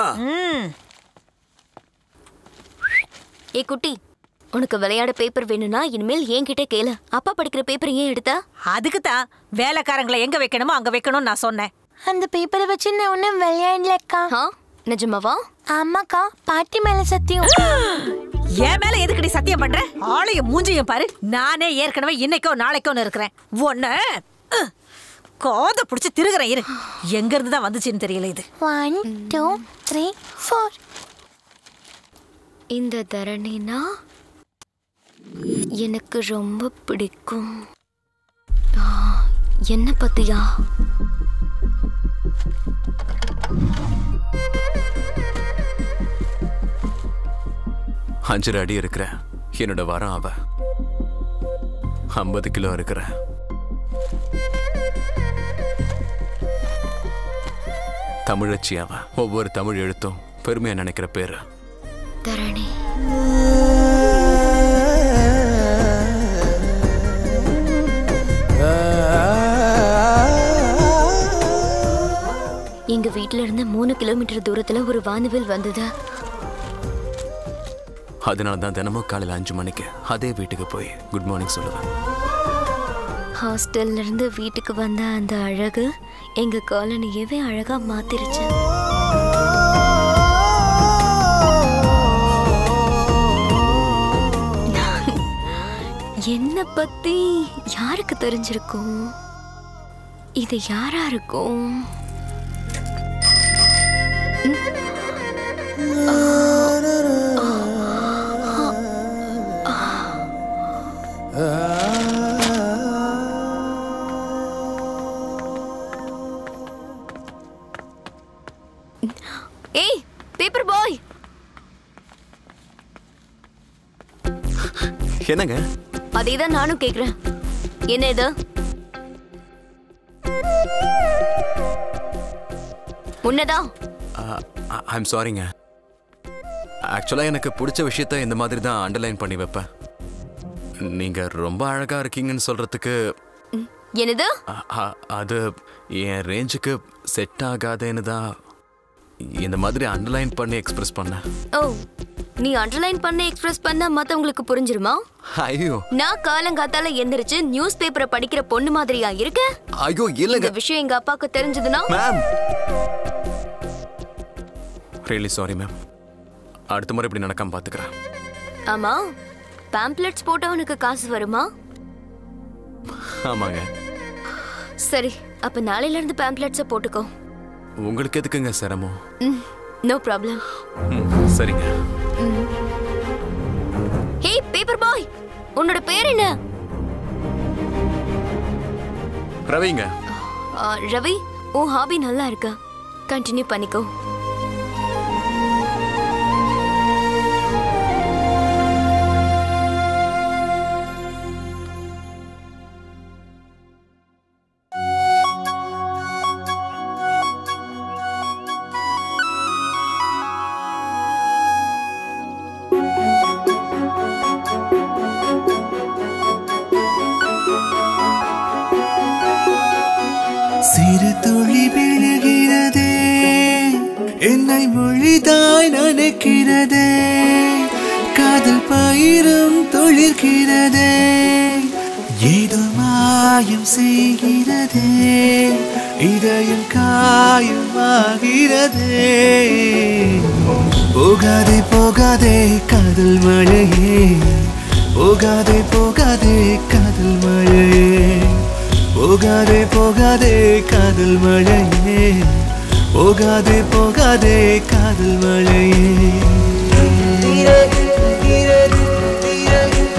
ஏ குட்டி உனக்கு விளையாட பேப்பர் வேணும்னா இனிமேல் என்கிட்ட கேளு அப்பா படிக்கிற பேப்பர் ஏன் எடுத்த அதுக்கு தான் வேலைக்காரங்களை எங்க வைக்கணுமோ அங்க வைக்கணும்னு நான் சொன்னேன் அந்த பேப்பரை வச்சு நான் ஒன்றும் விளையாடலக்கா நிஜமாவா ஆமாக்கா பாட்டி மேல சத்தியம் என் மேல எதுக்கு நீ சத்தியம் பண்ற ஆளையும் மூஞ்சியும் பாரு நானே ஏற்கனவே இன்னைக்கோ நாளைக்கோன்னு இருக்கிறேன் ஒன்னு கோத புடிச்சு திருகிறேன் இரு எங்க இருந்து தான் வந்துச்சுன்னு தெரியல இது ஒன் டூ த்ரீ ஃபோர் இந்த தரணினா எனக்கு ரொம்ப பிடிக்கும் ஆ, என்ன பத்தியா அஞ்சரை அடி இருக்கிற என்னோட வரம் அவ ஐம்பது கிலோ இருக்கிற தமிழச்சி அவ ஒவ்வொரு தமிழ் எழுத்தும் பெருமையா நினைக்கிற பேரு தரணி எங்க வீட்ல இருந்து மூணு கிலோமீட்டர் தூரத்துல ஒரு வானவில் வந்தது அதனால தான் தினமும் காலையில் அஞ்சு மணிக்கு அதே வீட்டுக்கு போய் குட் மார்னிங் சொல்லுவேன் ஹாஸ்டல்ல இருந்து வீட்டுக்கு வந்த அந்த அழகு எங்க காலனியவே அழகா மாத்திருச்சு என்ன பத்தி யாருக்கு தெரிஞ்சிருக்கும் இது யாரா இருக்கும் ம்? ஏய் பேப்பர் பாய் என்னங்க அதே தான் நானும் கேக்குறேன் என்ன இது உன்னதான் ஐம் சாரிங்க ஆக்சுவலாக எனக்கு பிடிச்ச விஷயத்த இந்த மாதிரி தான் அண்டர்லைன் பண்ணி வைப்பேன் நீங்கள் ரொம்ப அழகாக இருக்கீங்கன்னு சொல்கிறதுக்கு என்னது அது என் ரேஞ்சுக்கு செட் ஆகாதேன்னு தான் இந்த மாதிரி அண்டர்லைன் பண்ணி எக்ஸ்பிரஸ் பண்ணேன் ஓ நீ அண்டர்லைன் பண்ண எக்ஸ்பிரஸ் பண்ண மத்தவங்களுக்கு புரிஞ்சிருமா ஐயோ நான் காலங்காத்தால எந்திரிச்சு நியூஸ் பேப்பரை படிக்கிற பொண்ணு மாதிரியா இருக்க ஐயோ இல்லைங்க இந்த விஷயம் எங்க அப்பாவுக்கு தெரிஞ்சதுன்னா மேம் ரியலி சாரி மேம் அடுத்த முறை இப்படி நடக்காம பார்த்துக்கிறேன் ஆமா பேம்ப்ளெட்ஸ் போட்டா உனக்கு காசு வருமா ஆமாங்க சரி அப்ப நாளையில இருந்து பேம்ப்ளெட்ஸை போட்டுக்கோ உங்களுக்கு எதுக்குங்க சிரமம் ம் நோ ப்ராப்ளம் ம், சரிங்க ஹே பேப்பர் பாய் உன்னோட பேர் என்ன ரவிங்க ஆ, ரவி உன் ஹாபி நல்லா இருக்கு கண்டினியூ பண்ணிக்கோ சிறு துளி விழுகிறதே என்னை மொழிதாய் நினைக்கிறதே காதல் பயிரும் தொழிற்கிறதே ஏதோ மாயம் செய்கிறதே இதயம் காயமாகிறதே போகாதே போகாதே காதல் மழையே போகாதே போகாதே காதல் மழையே போகாதே போகாதே காதல் மழையே போகாதே போகாதே காதல் மழையே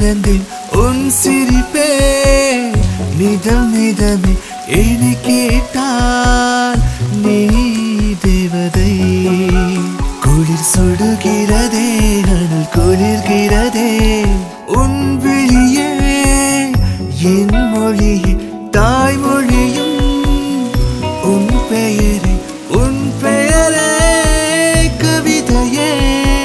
மறந்தேன் உன் சிரிப்பே நிதம் நிதமே என்னை கேட்டால் நீ தேவதை குளிர் சுடுகிறதே அனல் குளிர்கிறதே உன் விழியே என் மொழியே தாய்மொழியும் உன் பெயரே உன் பெயரே கவிதையே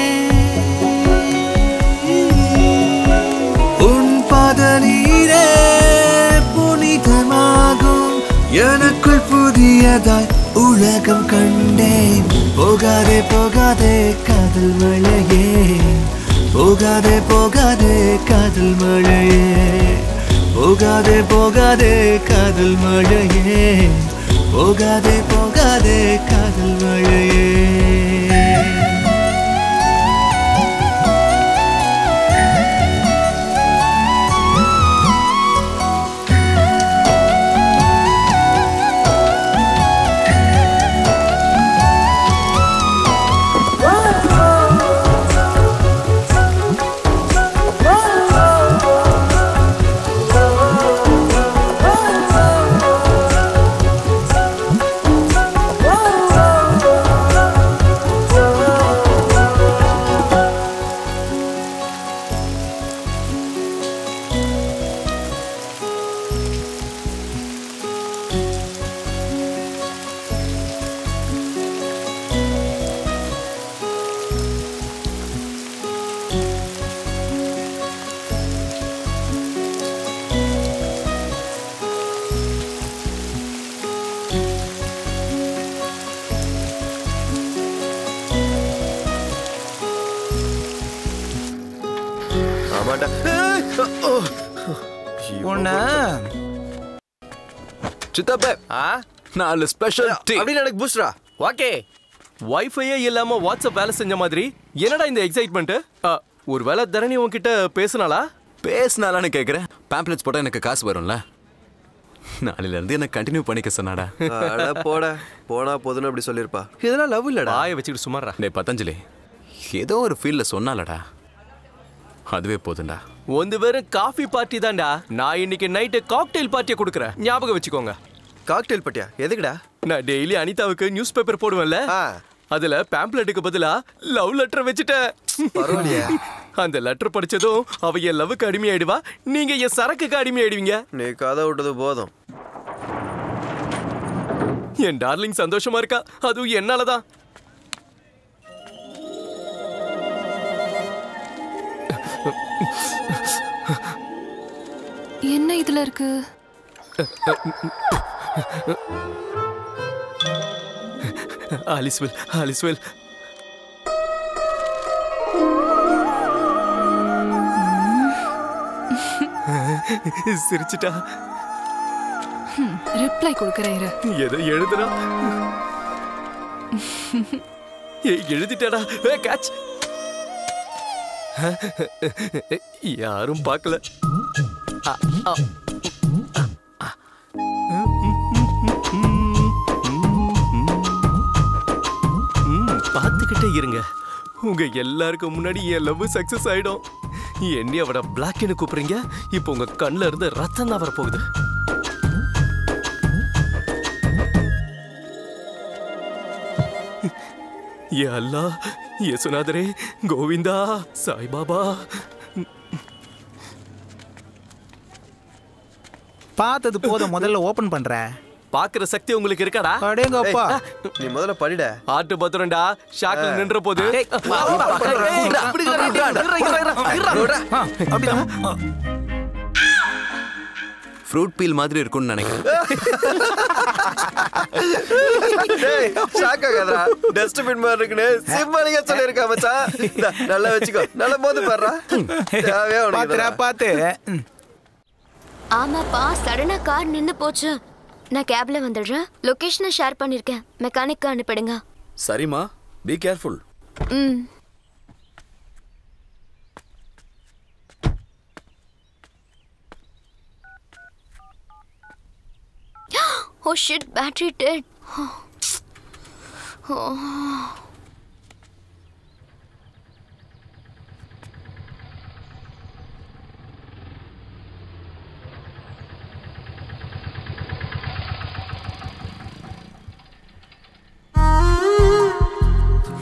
உன் பதநீரே புனிதமாகும் எனக்குள் புதியதாய் உலகம் கண்டேன் போகாதே போகாதே காதல் மழையே போகாதே போகாதே காதல் மழையே போகாதே போகாதே காதல் மழையே போகாதே போகாதே காதல் மழையே ஆமாண்டா உன்ன சித்தப்ப நாலு ஸ்பெஷல் டீ அப்படின்னு எனக்கு பூஸ்டரா ஓகே வைஃபையே இல்லாம வாட்ஸ்அப் வேலை செஞ்ச மாதிரி என்னடா இந்த எக்ஸைட்மெண்ட் ஒருவேளை தரணி உன்கிட்ட பேசுனாளா பேசினாலான்னு கேட்குறேன் பேம்ப்ளெட்ஸ் போட்டால் எனக்கு காசு வரும்ல நாளையில இருந்து என்ன கண்டினியூ பண்ணிக்க சொன்னாடா அட போட போனா போதுன்னு அப்படி சொல்லிருப்பா இதெல்லாம் லவ் இல்லடா வாயை வச்சுக்கிட்டு சுமாரா டேய் பதஞ்சலி ஏதோ ஒரு ஃபீல்டில் சொன்னாலடா அதுவே போதும்டா ஒன்று பேரும் காஃபி பார்ட்டி தான்டா நான் இன்னைக்கு நைட்டு காக்டெயில் பார்ட்டியை கொடுக்குறேன் ஞாபகம் வச்சுக்கோங்க காக்டெயில் பட்டியா எதுக்குடா நான் டெய்லி அனிதாவுக்கு நியூஸ் பேப்பர் போடுவேன்ல அதுல பேம்ப்ளெட்டுக்கு பதிலா லவ் லெட்டர் வச்சுட்டேன் பரவாயில்லையே. அந்த லெட்டர் படிச்சதும் அவ என் லவ்வுக்கு அடிமையாயிடுவா நீங்க என் சரக்குக்கு அடிமையாயிடுவீங்க நீ கதை விட்டது போதும் என் டார்லிங் சந்தோஷமா இருக்கா அதுவும் என்னாலதான் என்ன இதுல இருக்கு ஆலிஸ்வெல் ஆலிஸ்வெல் சிரிச்சிட்டா ரிப்ளை கொடுக்குறேன் இரு ஏதோ எழுதுறா ஏய் எழுதிட்டடா ஏ கேட்ச் யாரும் பார்க்கல ஆ, ஆ. ம், பார்த்துக்கிட்டே இருங்க உங்க எல்லாருக்கும் முன்னாடி என் லவ் சக்சஸ் ஆயிடும் என்னைய அவட பிளாக்னு கூப்பிடுறீங்க இப்போ உங்க கண்ணுல இருந்து ரத்தம் தான் வரப்போகுது ஏ அல்லா யேசுநாதரே கோவிந்தா சாய்பாபா பார்த்தது போதும் முதல்ல ஓபன் பண்றேன் பாக்குற சக்தி உங்களுக்கு இருக்காடா அடேங்கப்பா. ஏய், நீ முதல்ல படிட ஆட்டு பத்திரம்டா ஷாக்கில் ஆ. நின்ற போது டேய், வா, வா, வா, ஏய், விட்றா, அப்படி விட்றா, இருடா, விட்றா, இருடா, இருடா, இருடா, இருடா. அப்படிதான் ஃப்ரூட் பீல் மாதிரி இருக்கும்னு நினைக்கிறேன் டேய் ஷாக் ஆகாதடா டஸ்ட்பின் மாதிரி இருக்குன்னு சிம்மாலிங்க சொல்லியிருக்கா மச்சான் இந்தா, நல்லா வச்சுக்கோ நல்லா மோது பாடுறா தேவையா உனக்கு பாத்துடா, இதெல்லாம்? பாத்து ஆமாப்பா சடனா கார் நின்னு போச்சு நான் கேப்ல வந்துடுறேன் லொகேஷனை ஷேர் பண்ணிருக்கேன் மெக்கானிக்கு அனுப்பிடுங்க சரிம்மா பி கேர்ஃபுல் ம் ஓ ஷிட் பேட்டரி டெட்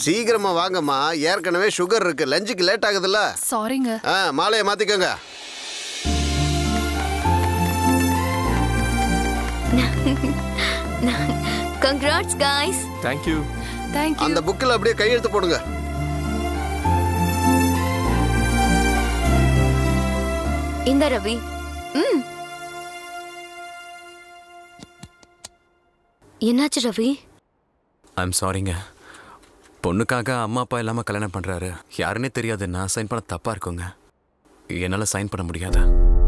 சீக்கிரமா வாங்கம்மா ஏற்கனவே சுகர் இருக்கு லஞ்சுக்கு லேட் ஆகுதுல்ல சாரிங்க ஆ மாலையை மாத்திக்கோங்க கங்க்ராட்ஸ் காய்ஸ் தேங்க்யூ தேங்க்யூ அந்த புக்கில் அப்படியே கையெழுத்து போடுங்க இந்த ரவி ம் என்னாச்சு ரவி ஐம் சாரிங்க பொண்ணுக்காக அம்மா அப்பா இல்லாமல் கல்யாணம் பண்ணுறாரு யாருன்னே தெரியாது நான் சைன் பண்ண தப்பாக இருக்குங்க என்னால் சைன் பண்ண முடியாது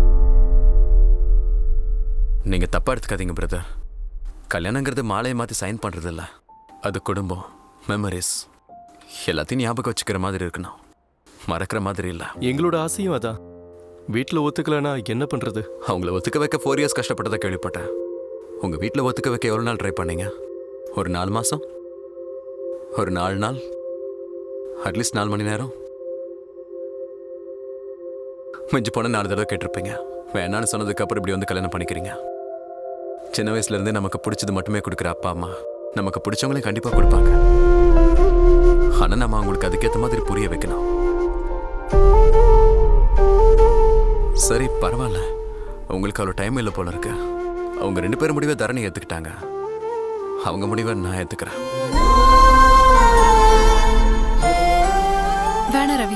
நீங்கள் தப்பாக எடுத்துக்காதீங்க பிரதர் கல்யாணங்கிறது மாலையை மாற்றி சைன் பண்ணுறது இல்ல அது குடும்பம் மெமரிஸ் எல்லாத்தையும் ஞாபகம் வச்சுக்கிற மாதிரி இருக்கணும் மறக்கிற மாதிரி இல்லை எங்களோட ஆசையும் அதான் வீட்டில் ஒத்துக்கலனா என்ன பண்றது அவங்கள ஒத்துக்க வைக்க ஃபோர் இயர்ஸ் கஷ்டப்பட்டதை கேள்விப்பட்டேன் உங்கள் வீட்டில் ஒத்துக்க வைக்க எவ்வளோ நாள் ட்ரை பண்ணீங்க ஒரு நாலு மாதம் ஒரு நாலு நாள் அட்லீஸ்ட் நாலு மணி நேரம் மிஞ்சி போன நாலு தடவை கேட்டிருப்பீங்க வேணான்னு சொன்னதுக்கு அப்புறம் இப்படி வந்து கல்யாணம் பண்ணிக்கிறீங்க சின்ன வயசுல இருந்தே நமக்கு பிடிச்சது மட்டுமே கொடுக்குற அப்பா அம்மா நமக்கு பிடிச்சவங்களையும் கண்டிப்பாக கொடுப்பாங்க ஆனால் நம்ம அவங்களுக்கு அதுக்கேற்ற மாதிரி புரிய வைக்கணும் சரி பரவாயில்ல உங்களுக்கு அவ்வளோ டைம் இல்லை போல இருக்கு அவங்க ரெண்டு பேரும் முடிவை தரணி ஏற்றுக்கிட்டாங்க அவங்க முடிவை நான் ஏற்றுக்கிறேன் வேணாம் ரவி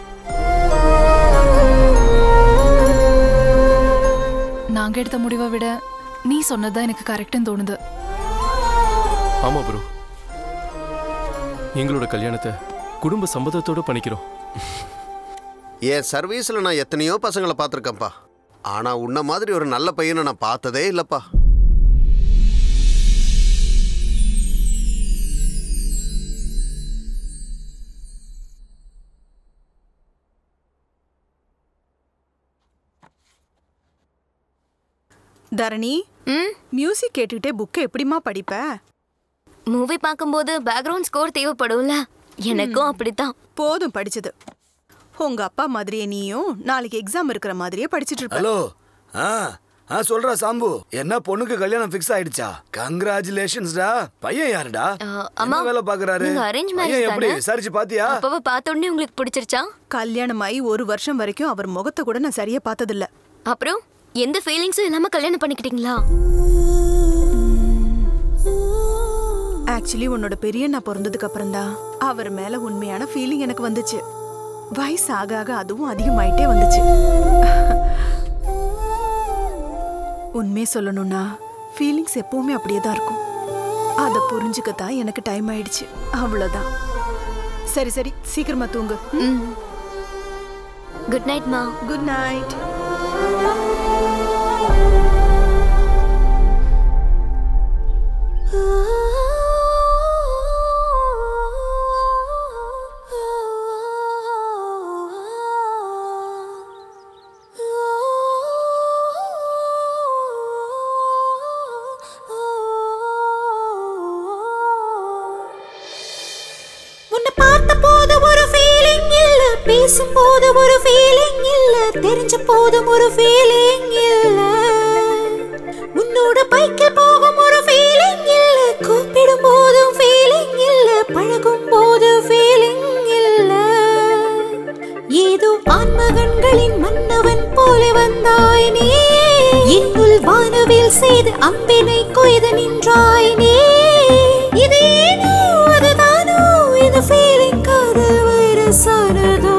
நாங்க எடுத்த முடிவை விட நீ சொன்னதுதான் எனக்கு கரெக்டுன்னு தோணுது ஆமா ப்ரோ எங்களோட கல்யாணத்தை குடும்ப சம்மதத்தோட பண்ணிக்கிறோம் என் சர்வீஸில் நான் எத்தனையோ பசங்களை பார்த்துருக்கேன்ப்பா ஆனால் உன்ன மாதிரி ஒரு நல்ல பையனை நான் பார்த்ததே இல்லைப்பா தரணி மியூசிக் கேட்டுக்கிட்டே புக்கை எப்படிம்மா படிப்ப மூவி பார்க்கும்போது பேக்ரவுண்ட் ஸ்கோர் தேவைப்படும்ல எனக்கும் அப்படித்தான் போதும் படிச்சது உங்க அப்பா மாதிரியே நீயும் நாளைக்கு எக்ஸாம் இருக்கிற மாதிரியே படிச்சிட்டு இருப்ப ஹலோ ஆ ஆ சொல்றா சாம்பு என்ன பொண்ணுக்கு கல்யாணம் ஃபிக்ஸ் ஆயிடுச்சா கங்க்ராச்சுலேஷன்ஸ்டா பையன் யாருடா அம்மா, என்ன வேலை பாக்குறாரு நீங்க arrange marriage பையன் எப்படி தானே? விசாரிச்சு பாத்தியா அப்பாவை பார்த்த உடனே உங்களுக்கு பிடிச்சிருச்சா கல்யாணமாயி ஒரு வருஷம் வரைக்கும் அவர் முகத்தை கூட நான் சரியா பார்த்ததில்ல அப்புறம் எந்த ஃபீலிங்ஸும் இல்லாம கல்யாணம் பண்ணிக்கிட்டீங்களா ஆக்சுவலி உன்னோட பெரியண்ணா பிறந்ததுக்கு அப்புறம் தான் அவர் மேல உண்மையான ஃபீலிங் எனக்கு வந்துச்சு வயசு ஆக ஆக அதுவும் அதிகமாயிட்டே வந்துச்சு உண்மையை சொல்லணும்னா ஃபீலிங்ஸ் எப்பவுமே அப்படியே தான் இருக்கும் அதை புரிஞ்சுக்கத்தான் எனக்கு டைம் ஆயிடுச்சு அவ்வளோதான் சரி சரி சீக்கிரமா தூங்கு குட் நைட் மா குட் நைட் உன்னை பார்த்த போது ஒரு ஃபீலிங் இல்ல பேசும்போது ஒரு ஃபீலிங் இல்ல தெரிஞ்ச போதும் ஒரு ஃபீலிங் இல்ல உன்னோட பைக்கில் போகும் ஒரு ஃபீலிங் இல்ல கூப்பிடும் போதும் ஃபீலிங் இல்ல பழகும் போது ஃபீலிங் இல்ல ஏதோ ஆன்மகன்களின் மன்னவன் போல வந்தாய் நீ இன்னுள் வானவில் செய்து அம்பினை கொய்து நின்றாய் நீ இது ஏனோ அதுதானோ இந்த ஃபீலிங் காதல் வைரஸ் ஆனதோ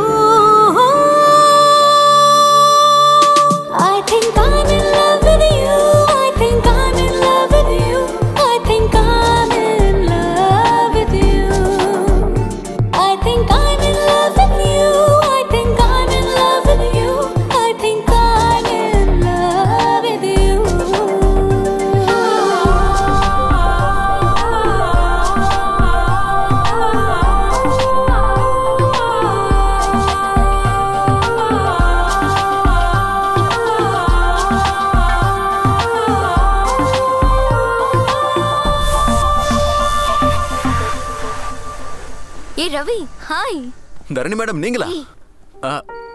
I think I'm in love with you. I think I'm in love with you. I think I'm in love with you. I think I'm in love with you. I think I'm in love with you. I think I'm in love with you. ஏ Ravi hi Dharani madam நீங்களா ஆ.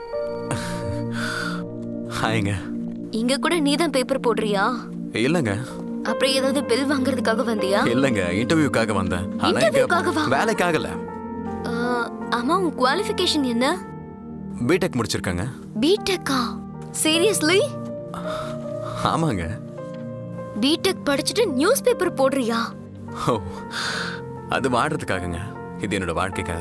ஹாய்ங்க இங்க கூட நீதான் paper போடுறியா இல்லைங்க அப்புறம் ஏதாவது பில் வாங்குறதுக்காக வந்தியா இல்லைங்க இன்டர்வியூக்காக வந்தேன் ஆனா இங்க இன்டர்வியூக்காகவா? வேலைக்காகல ஆமா உன் குவாலிஃபிகேஷன் என்ன பிடெக் முடிச்சிருக்காங்க பிடெக்கா சீரியஸ்லி ஆமாங்க பிடெக் படிச்சுட்டு நியூஸ் பேப்பர் போடுறியா ஓ அது வாடுறதுக்காகங்க இது என்னோட வாழ்க்கைக்காக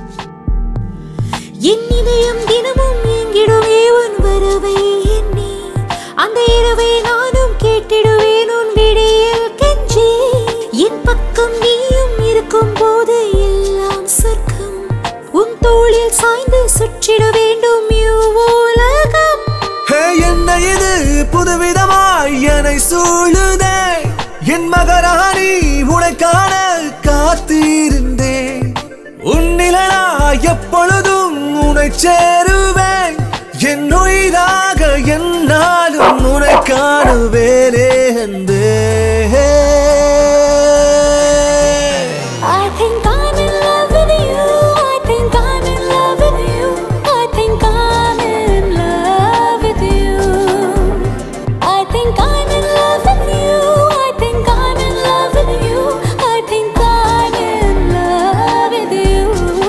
என் இதயம் தினமும் எங்கிடுவே உன் வரவை எண்ணி அந்த இரவை நானும் கேட்டிடுவேன் உன் விடியல் கெஞ்சி என் பக்கம் நீயும் இருக்கும் போது எல்லாம் சொர்க்கம் உன் தோளில் சாய்ந்து சுற்றிட வேண்டும் இவ்வுலகம் ஹே என்ன இது புதுவிதமாய் என்னை சூழுதே என் மகராணி உனக்கான காத்திருந்தேன் உன்னிலனா எப்பொழுதும் உனை சேருவேன் என் உயிராக என்னாலும் உனை காணுவேனே அன்பே I think I'm in love with you. I think I'm in love with you. I think I'm in love with you. I think I'm in love with you. I think I'm in love with you. I think I'm in love with you.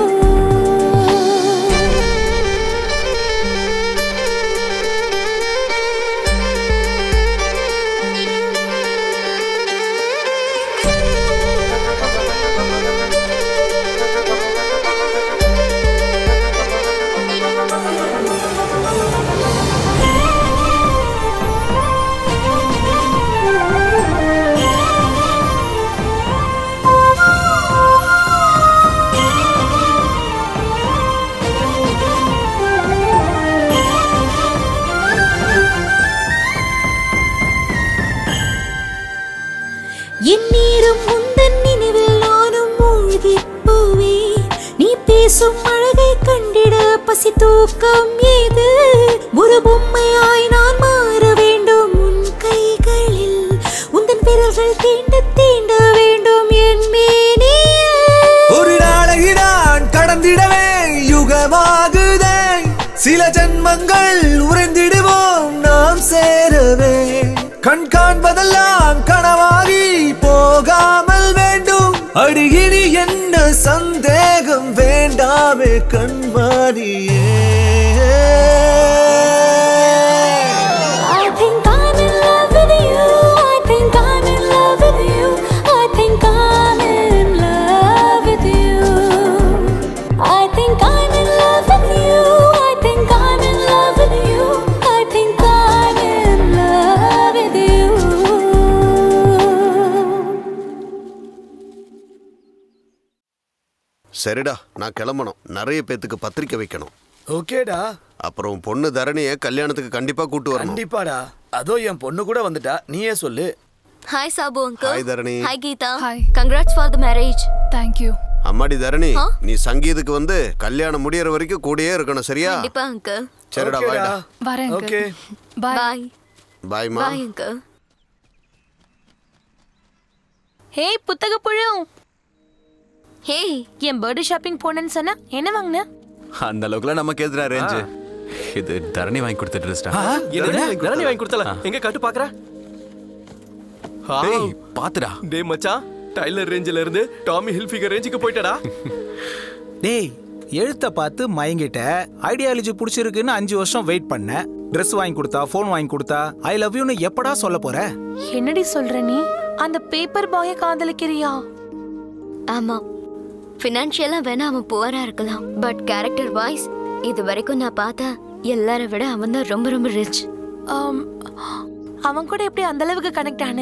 என் நீரும் உந்தன் நினைவில் நானும் மூழ்கி போவேன் நீ பேசும் அழகை கண்டிட பசி தூக்கம் ஏது ஒரு பொம்மையாய் நான் மாற வேண்டும் உன் கைகளில் உந்தன் விரல்கள் தீண்ட தீண்ட வேண்டும் என் மேனியில் ஒரு நாளை நான் கடந்திடவே யுகமாகுதே சில ஜன்மங்கள் உறைந்திடுவோம் நாம் சேரவே கண் காண்பதெல்லாம் கனவாகி போகாமல் வேண்டும் அடியினி என்ன சந்தேகம் வேண்டாமே கண்மானியே I think I'm in love with you. I think I'm in love with you. I think I'm in love with you. I think I'm in love with you. I think I'm in love with you. I think I'm in love with you. சரிடா நான் கிளம்பணும் நிறைய பேத்துக்கு பத்திரிக்கை வைக்கணும் ஓகேடா அப்புறம் உன் பொண்ணு தரணியை கல்யாணத்துக்கு கண்டிப்பா கூட்டு வரணும் கண்டிப்பாடா அதோ என் பொண்ணு கூட வந்துட்டா நீயே சொல்லு ஹாய் சாபு அங்கிள் Hi, தரணி. Hi Geetha hi congrats for the marriage thank you அம்மாடி தரணி ஆ? நீ சங்கீதுக்கு வந்து கல்யாணம் முடியற வரைக்கும் கூடயே இருக்கணும் சரியா கண்டிப்பா அங்கிள் சரிடா பாய்டா வரேன் Okay. பாய் பாய் பாய்மா பாய் அங்கிள் ஹே புத்தக புழு ஹே என் பர்த்டே ஷாப்பிங் போனேன்னு சொன்னா என்ன வாங்கின அந்த அளவுக்குலாம் நமக்கு எதிரா ரேஞ்சு இது தரணி வாங்கி கொடுத்த ட்ரெஸ்டா என்னடா தரணி வாங்கி கொடுத்தல எங்க காட்டு பாக்குற டேய் பாத்துடா டேய் மச்சான் டைலர் ரேஞ்சில இருந்து டாமி ஹில்ஃபிகர் ரேஞ்சுக்கு போயிட்டடா டேய் எழுத்த பார்த்து மயங்கிட்ட ஐடியாலஜி பிடிச்சிருக்குன்னு அஞ்சு வருஷம் வெயிட் பண்ண Dress வாங்கி கொடுத்தா ஃபோன் வாங்கி கொடுத்தா ஐ லவ் யூன்னு எப்படா சொல்ல போற என்னடி சொல்ற நீ அந்த பேப்பர் பாய காதலிக்கிறியா ஆமா ஃபினான்ஷியலா வேணா அவன் புவரா இருக்கலாம் பட் கேரக்டர் வைஸ் இது வரைக்கும் நான் பார்த்த எல்லாரை விட அவன் தான் ரொம்ப ரொம்ப ரிச் ஆம், அவன் கூட எப்படி அந்த அளவுக்கு கனெக்ட் ஆன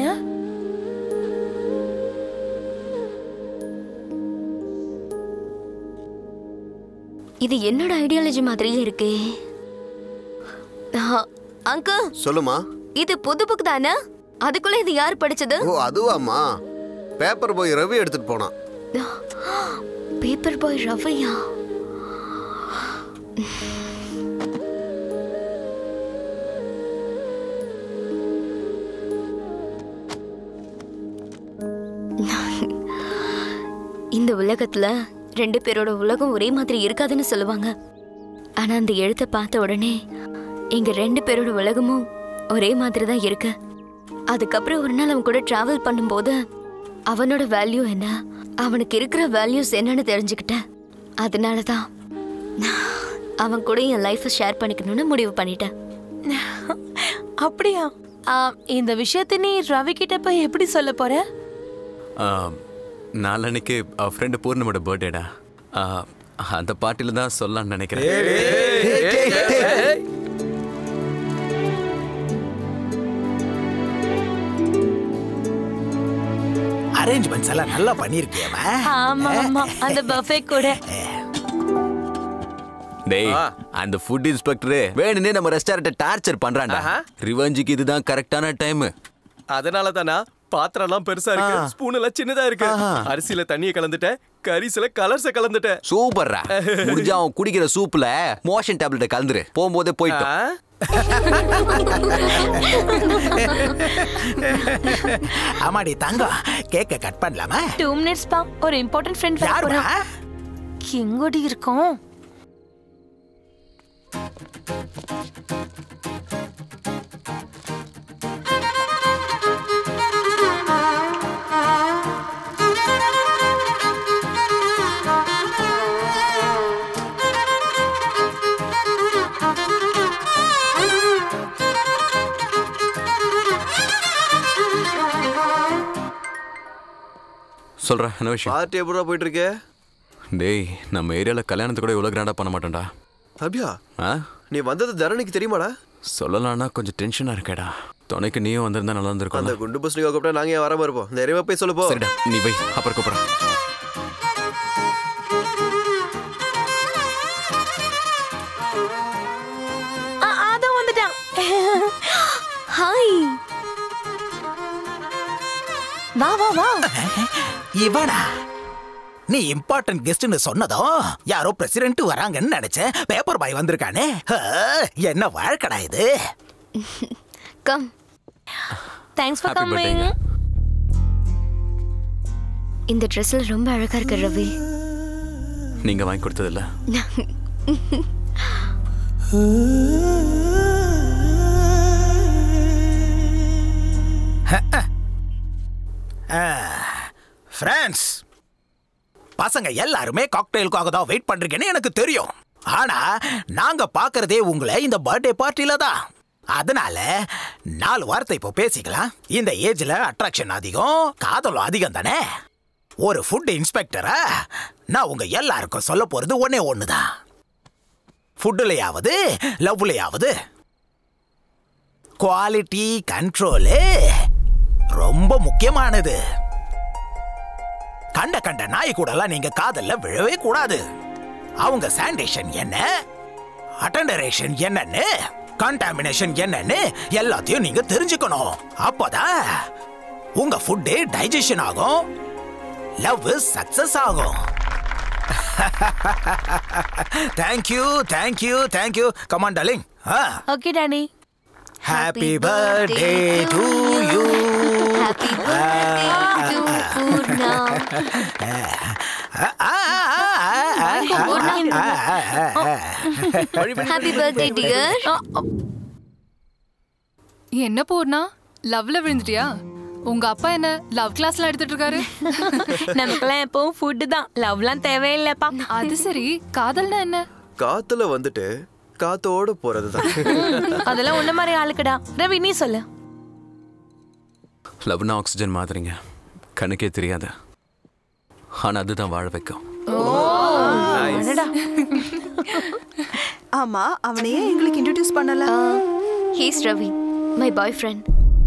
இது என்னோட ஐடியாலஜி மாதிரியே இருக்கே அங்கிள் சொல்லுமா இது புது புக் தானே அதுக்குள்ள இது யார் படிச்சது ஓ அதுவாம்மா பேப்பர் போய் ரவி எடுத்துட்டு போனான் பேப்பர் பாய் ரவையா இந்த உலகத்துல ரெண்டு பேரோட உலகம் ஒரே மாதிரி இருக்காதுன்னு சொல்லுவாங்க ஆனா அந்த எழுத்தை பார்த்த உடனே எங்க ரெண்டு பேரோட உலகமும் ஒரே மாதிரி தான் இருக்கு அதுக்கப்புறம் ஒரு நாள் அவன் கூட டிராவல் பண்ணும்போது அவனோட வேல்யூ என்ன அவனுக்கு இருக்கிற வேல்யூஸ் என்னன்னு தெரிஞ்சுக்கிட்டேன் அதனால தான் அவன் கூட என் லைஃப்பை ஷேர் பண்ணிக்கணும்னு முடிவு பண்ணிட்டேன் அப்படியா ஆ, இந்த விஷயத்தை நீ ரவி கிட்ட போய் எப்படி சொல்ல போற நாளன்னைக்கு ஃப்ரெண்டு பூர்ணிமோட பர்த்டேடா அந்த பார்ட்டில தான் சொல்லலாம்னு நினைக்கிறேன் அரேஞ்ச்மெண்ட்ஸ் எல்லாம் நல்லா பண்ணிருக்கியவ ஆமா ஆமா அந்த பஃபே கூட டேய் அந்த ஃபுட் இன்ஸ்பெக்டர் வேணுனே நம்ம ரெஸ்டாரண்ட்டை டார்ச்சர் பண்றான்டா ரிவெஞ்சுக்கு இதுதான் கரெக்டான டைம் அதனால தானா பாத்திரம் எல்லாம் பெருசா இருக்கு ஸ்பூன் எல்லாம் சின்னதா இருக்கு அரிசியில தண்ணிய கலந்துட்டேன் கரிசில கலர்ஸ கலந்துட்டேன் சூப்பர்ரா முடிஞ்சா அவன் குடிக்கிற சூப்ல மோஷன் டேப்லெட் கலந்துரு போகும்போதே போயிட்டோம் ஆமாடி தங்கம் கேக்க கட் பண்ணலாமா டூ மினிட்ஸ் பா ஒரு இம்பார்ட்டன்ட் ஃப்ரெண்ட் யாருடா? எங்கோடி இருக்கோம் சொல்றேன் என்ன விஷயம் பார்ட்டி எப்படா போயிட்டு இருக்கு டேய் நம்ம ஏரியால கல்யாணத்தை கூட இவ்வளவு கிராண்டா பண்ண மாட்டேன்டா அபியா ஆ நீ வந்தது தரணிக்கு தெரியுமாடா சொல்லலாம்னா கொஞ்சம் டென்ஷனா இருக்கேடா துணைக்கு நீயும் வந்திருந்தா நல்லா அந்த இருந்திருக்கும் குண்டு பஸ் நீங்க கூப்பிட்டா நாங்க ஏன் வராம இருப்போம் தைரியமா போய் சொல்லு போ சரிடா நீ போய் அப்புறம் கூப்பிடுறேன் ஆ, அதோ வந்துட்டான் ஹாய் வா வா வா இவனா நீ இம்பார்ட்டன்ட் கெஸ்ட்னு சொன்னதும் யாரோ பிரசிடென்ட் வராங்கன்னு நினைச்சேன் பேப்பர் பாய் வந்திருக்கானே ஆ, என்ன வாழ்க்கடா இது come thanks for Happy coming birthday. இந்த ட்ரெஸ்ல ரொம்ப அழகா இருக்கு ரவி நீங்க வாங்கி கொடுத்ததில்ல ஃப்ரெண்ட்ஸ் பசங்க எல்லாருமே காக்டெயிலுக்காக தான் வெயிட் பண்றீங்கன்னு எனக்கு தெரியும் ஆனா நாங்க பாக்குறதே உங்களை இந்த பர்த்டே பார்ட்டில தான் அதனால நாலு வார்த்தை இப்போ பேசிக்கலாம் இந்த ஏஜ்ல அட்ராக்ஷன் அதிகம் காதலும் அதிகம் தானே ஒரு ஃபுட் இன்ஸ்பெக்டரா நான் உங்க எல்லாருக்கும் சொல்ல போறது ஒன்னே ஒண்ணுதான் ஃபுட்டுலையாவது லவ்லையாவது குவாலிட்டி கண்ட்ரோலு ரொம்ப முக்கியமானது கண்ட கண்ட நாய் கூடலாம் நீங்க காதல்ல விழவே கூடாது அவங்க சாண்டேஷன் என்ன அட்டண்டரேஷன் என்னன்னு கண்டாமினேஷன் என்னன்னு எல்லாத்தையும் நீங்க தெரிஞ்சுக்கணும் அப்பதான் உங்க ஃபுட்டு டைஜஷன் ஆகும் லவ் சக்சஸ் ஆகும் thank you thank you thank you come on darling okay Danny happy birthday to you happy birthday to Poorna happy birthday dear என்ன பூர்ணா லவ்ல விழுந்துட்டியா உங்க அப்பா என்ன லவ் கிளாஸ்ல எடுத்துட்டு இருக்காரு நமக்கெல்லாம் எப்பவும் ஃபுட்டு தான் லவ்லாம் தேவையில்லைப்பா அது சரி காதல்னா என்ன காத்துல வந்துட்டு காத்தோட போறதுதான் அதெல்லாம் உன்ன மாதிரி ஆளுக்குடா ரவி நீ சொல்லு லவ்னா ஆக்சிஜன் மாதிரிங்க கண்ணுக்கே தெரியாது ஆனா அதுதான் வாழ வைக்கும் அடடா. ஆமா அவனையே எங்களுக்கு இன்ட்ரடியூஸ் பண்ணல he's Ravi my boy friend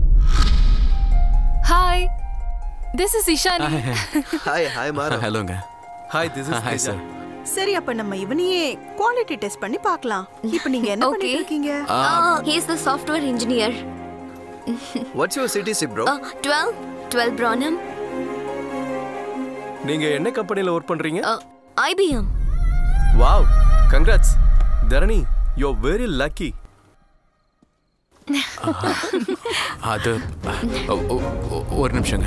hi this is Ishani hi hi மாரா ஹலோங்க hi this is hi sir சரி அப்ப நம்ம இவனையே குவாலிட்டி டெஸ்ட் பண்ணி பார்க்கலாம் இப்போ நீங்க என்ன Okay. பண்ணிட்டு இருக்கீங்க he's the software engineer what's your city சிப் ப்ரோ டுவெல் டுவெல் ப்ரானம் நீங்க என்ன கம்பெனில ஒர்க் பண்றீங்க IBM wow congrats Dharani you very lucky அது ஒ- ஒ- ஒ- ஒரு நிமிஷங்க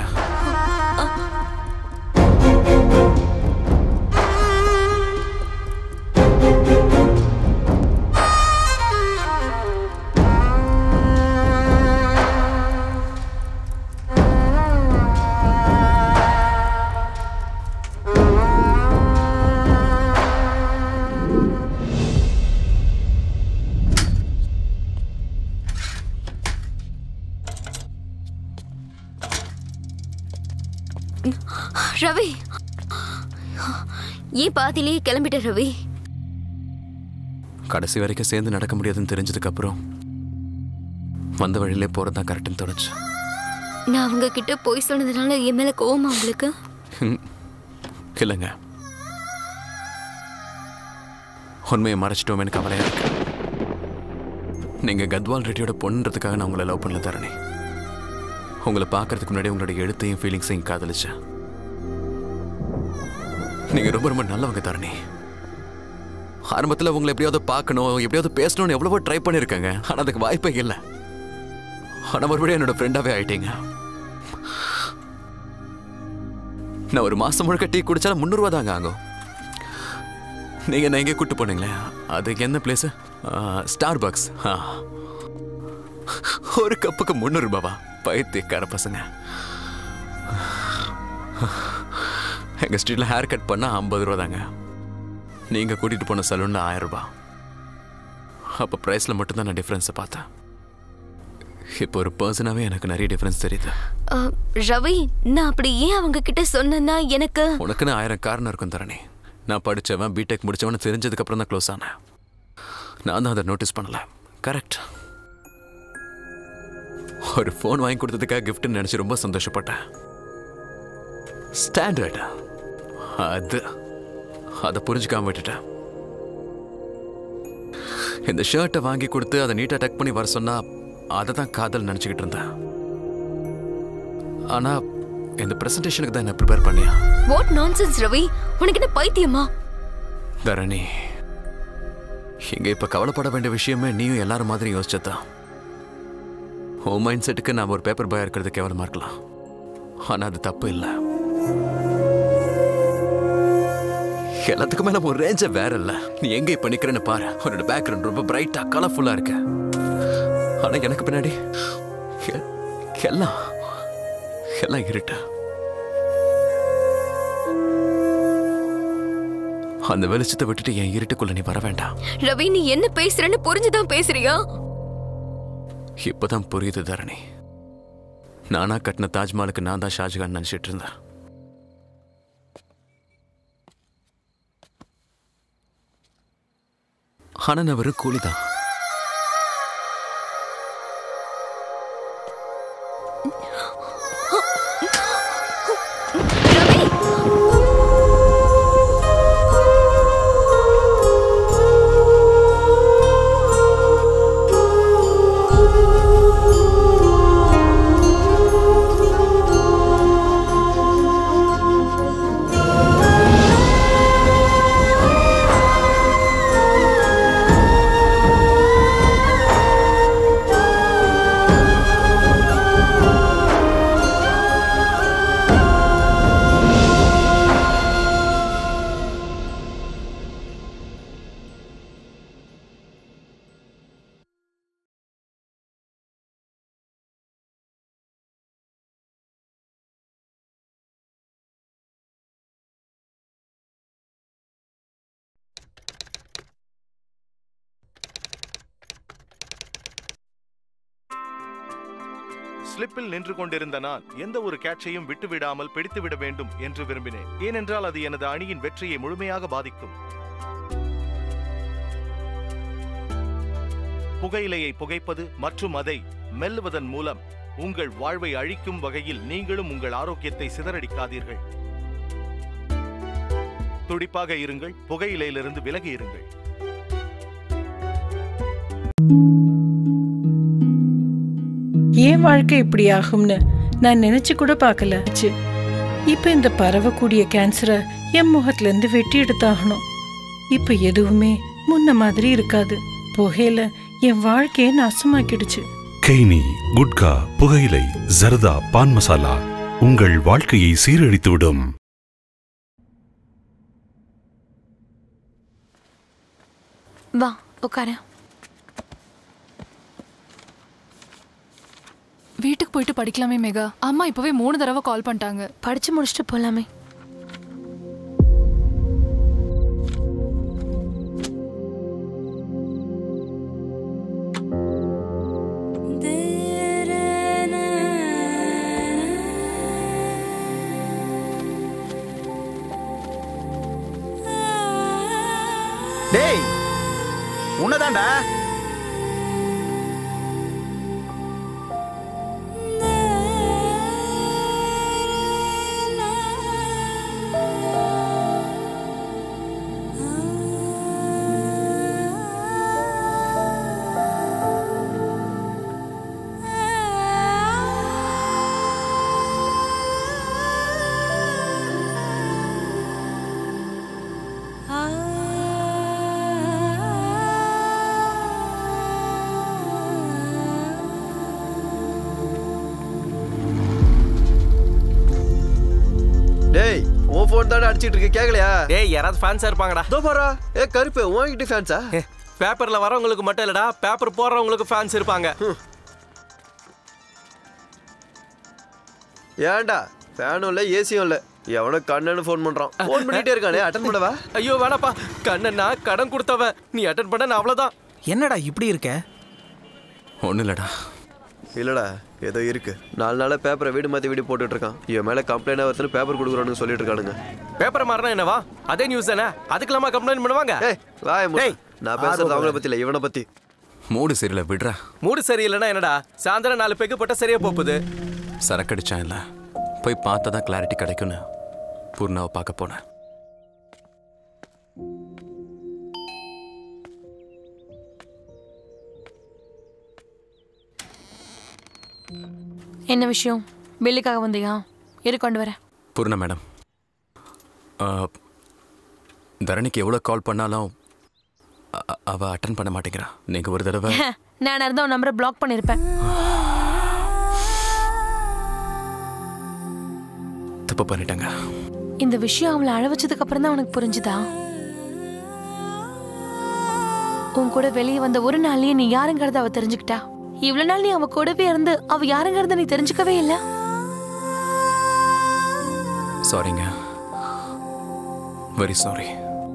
ரவி ஏன் பாதியிலேயே கிளம்பிட்ட ரவி கடைசி வரைக்கும் சேர்ந்து நடக்க முடியாதுன்னு தெரிஞ்சதுக்கு அப்புறம் வந்த வழியிலே போறது தான் கரெக்டுன்னு தோணுச்சு நான் அவங்க கிட்ட போய் சொன்னதுனால என் மேல கோவமா உங்களுக்கு ஹம். இல்லைங்க உண்மையை மறைச்சிட்டோமேனு கவலையா இருக்கு நீங்க கத்வால் ரெட்டியோட பொண்ணுன்றதுக்காக நான் உங்களை லவ் பண்ணல தரணி உங்களை பார்க்கறதுக்கு முன்னாடி உங்களோட எழுத்தையும் ஃபீலிங்ஸையும் காதலிச்சேன் நீங்க ரொம்ப ரொம்ப நல்லவங்க தரணி ஆரம்பத்தில் உங்களை எப்படியாவது பார்க்கணும் எப்படியாவது பேசணும்னு எவ்வளவோ ட்ரை பண்ணியிருக்கேங்க ஆனால் அதுக்கு வாய்ப்பே இல்லை ஆனால் மறுபடியும் என்னோட ஃப்ரெண்டாகவே ஆயிட்டீங்க நான் ஒரு மாசம் முழுக்க டீ குடிச்சாலும் முந்நூறுவா தாங்க ஆகும் நீங்க என்ன எங்கே கூட்டு போனீங்களே அதுக்கு என்ன பிளேஸ் ஸ்டார் பாக்ஸ் ஒரு கப்புக்கு முந்நூறு ரூபாவா பைத்தியக்கார பசங்க எங்க ஸ்ட்ரீட்ல ஹேர் கட் பண்ணா ஐம்பது ரூபா தாங்க நீங்க கூட்டிட்டு போன சலூன்ல ஆயிரம் ரூபாய் அப்ப பிரைஸ்ல மட்டும்தான் நான் டிஃபரன்ஸை பார்த்தேன் இப்போ ஒரு பர்சனாவே எனக்கு நிறைய டிஃபரன்ஸ் தெரியுது அஹ், ரவி நான் அப்படி ஏன் அவங்க கிட்ட சொன்னேன்னா எனக்கு உனக்குன்னு ஆயிரம் காரணம் இருக்கும் தரணி நான் படித்தவன் பிடெக் முடிச்சவன் தெரிஞ்சதுக்கு அப்புறம் தான் க்ளோஸ் ஆனேன் நான் தான் அதை நோட்டீஸ் பண்ணல கரெக்ட் ஒரு ஃபோன் வாங்கி கொடுத்ததுக்காக கிஃப்ட்னு நினச்சி ரொம்ப சந்தோஷப்பட்டேன் ஸ்டாண்டர்ட் அது அதை புரிஞ்சுக்காம விட்டுட்டேன் இந்த ஷர்ட்டை வாங்கி கொடுத்து அதை நீட்டாக டக் பண்ணி வர சொன்னா அதை தான் காதல் நினச்சிக்கிட்டு இருந்தேன் ஆனால் இந்த ப்ரெசன்டேஷனுக்கு தான் என்ன ப்ரிப்பேர் பண்ணியா வாட் நான்சென்ஸ் ரவி உனக்கு என்ன பைத்தியமா தரணி இங்க இப்ப கவலைப்பட வேண்டிய விஷயமே நீயும் எல்லாரும் மாதிரி யோசிச்சதா உன் மைண்ட் செட்டுக்கு நான் ஒரு பேப்பர் பாயா இருக்கிறது கேவலமா இருக்கலாம் ஆனா அது தப்பு இல்லை எல்லாத்துக்கும் மேல ஒரு ரேஞ்ச வேற இல்ல நீ எங்க இப்ப நிக்கிறேன்னு பாரு உன்னோட பேக்ரவுண்ட் ரொம்ப பிரைட்டா கலர்ஃபுல்லா இருக்கு ஆனா எனக்கு பின்னாடி எ- எல்லாம் எல்லாம் இருட்டு அந்த வெளிச்சத்தை விட்டுட்டு என் இருட்டுக்குள்ள நீ வர வேண்டாம் ரவி நீ என்ன பேசுறன்னு புரிஞ்சுதான் பேசுறியா இப்பதான் புரியுது தரணி நானா கட்டின தாஜ்மஹாலுக்கு நான் தான் ஷாஜகான் நினைச்சிட்டு இருந்தேன் ஆனா நான் வெறும் கூலிதான் ஸ்லிப்பில் நின்று கொண்டிருந்த நான் எந்த ஒரு கேட்சையும் விட்டுவிடாமல் பிடித்துவிட வேண்டும் என்று விரும்பினேன் ஏனென்றால் அது எனது அணியின் வெற்றியை முழுமையாக பாதிக்கும் புகையிலையை புகைப்பது மற்றும் அதை மெல்லுவதன் மூலம் உங்கள் வாழ்வை அழிக்கும் வகையில் நீங்களும் உங்கள் ஆரோக்கியத்தை சிதறடிக்காதீர்கள் துடிப்பாக இருங்கள் புகையிலையிலிருந்து விலகி இருங்கள் ஏன் வாழ்க்கை இப்படி ஆகும்னு நான் நினைச்சு கூட பார்க்கல ச்சு. இப்ப இந்த பரவக்கூடிய கேன்சரை என் முகத்துல இருந்து வெட்டி எடுத்தாகணும் இப்ப எதுவுமே முன்ன மாதிரி இருக்காது புகையில என் வாழ்க்கையை நாசமாக்கிடுச்சு கெய்னி குட்கா புகையிலை ஜர்தா பான் மசாலா உங்கள் வாழ்க்கையை சீரழித்துவிடும் வா உட்காரு வீட்டுக்கு போயிட்டு படிக்கலாமே மேகா அம்மா இப்பவே மூணு தடவை கால் பண்ணிட்டாங்க படிச்சு முடிச்சுட்டு போலாமே உன்னதான்டா டேய் உன் ஃபோன் தானே அடிச்சிட்டு இருக்க கேக்கலையா டேய் யாராவது ஃபேன்ஸா இருப்பாங்கடா இதோ பாரா ஏ கருப்பு உன்கிட்ட ஃபேன்ஸா பேப்பர்ல வரவங்களுக்கு மட்டும் இல்லடா பேப்பர் போடுறவங்களுக்கு ஃபேன்ஸ் இருப்பாங்க ஏன்டா ஃபேனும் இல்ல ஏசியும் இல்ல எவனோ கண்ணன்னு ஃபோன் பண்றான் ஃபோன் பண்ணிட்டே இருக்கானே அட்டன் பண்ணவா ஐயோ வேணாப்பா கண்ணன்னா கடன் கொடுத்தவன் நீ அட்டன் பண்ண நான் அவ்வளவுதான் என்னடா இப்படி இருக்க ஒன்றும் இல்லடா இல்லடா ஏதோ இருக்கு நாலு நாளா பேப்பரை வீடு மாத்தி வீடு போட்டுட்டு இருக்கான் இவன் மேல கம்ப்ளைண்ட் வருதுன்னு பேப்பர் கொடுக்குறோன்னு சொல்லிட்டு இருக்கானுங்க பேப்பர் மாறினா என்னவா அதே நியூஸ் தானே அதுக்கெல்லாமா கம்ப்ளைண்ட் பண்ணுவாங்க வாய மூடு. டேய், நான் பேசுறது அவங்கள பத்தி இல்ல இவனை பத்தி மூடு சரியில்லை விடுறா மூடு சரியில்லைன்னா என்னடா சாயந்தரம் நாலு பெக்கு போட்டா சரியா போகுது சரக்கடிச்சான் இல்லை போய் பார்த்தா தான் கிளாரிட்டி கிடைக்கும்னு பூர்ணாவை பார்க்க போனேன் என்ன விஷயம் பில்லுக்காக வந்தியா இரு கொண்டு வரேன் பூர்ணா மேடம் ஆ, தரணிக்கு எவ்வளோ கால் பண்ணாலும் அ- அ- அவ அட்டன் பண்ண மாட்டேங்கிறா நீங்க ஒரு தடவை நான் இருந்தா உன் நம்பரை பிளாக் பண்ணியிருப்பேன் தப்பு பண்ணிட்டாங்க இந்த விஷயம் அவளை அழ வச்சதுக்கு அப்புறம் தான் உனக்கு புரிஞ்சுதா உன் கூட வெளியே வந்த ஒரு நாள்லயே நீ யாருங்கிறத அவ தெரிஞ்சுக்கிட்டா இவ்வளவு நாள் நீ அவ கூடவே இருந்து அவ யாருங்கிறத நீ தெரிஞ்சுக்கவே இல்ல சாரிங்க வெரி சாரி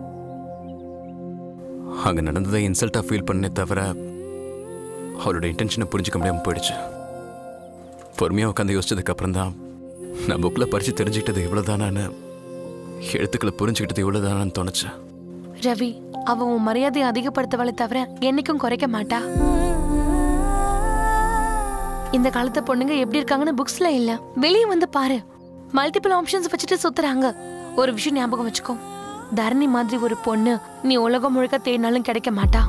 அங்கே நடந்ததை இன்சல்ட்டாக ஃபீல் பண்ணே தவிர அவளோட இன்டென்ஷனை புரிஞ்சுக்க முடியாமல் போயிடுச்சு பொறுமையாக உட்காந்து யோசிச்சதுக்கு அப்புறம் தான் நான் புக்கில் படித்து தெரிஞ்சுக்கிட்டது இவ்வளோதானான்னு எழுத்துக்களை புரிஞ்சுக்கிட்டது இவ்வளோதானான்னு தோணுச்சு ரவி அவ உன் மரியாதையை அதிகப்படுத்தவளை தவிர என்னைக்கும் குறைக்க மாட்டா இந்த காலத்து பொண்ணுங்க எப்படி இருக்காங்கன்னு புக்ஸ்ல இல்ல வெளியே வந்து பாரு மல்டிபிள் ஆப்ஷன்ஸ் வச்சுட்டு சுத்துறாங்க ஒரு விஷயம் ஞாபகம் வச்சுக்கோ தரணி மாதிரி ஒரு பொண்ணு நீ உலகம் முழுக்க தேடினாலும் கிடைக்க மாட்டா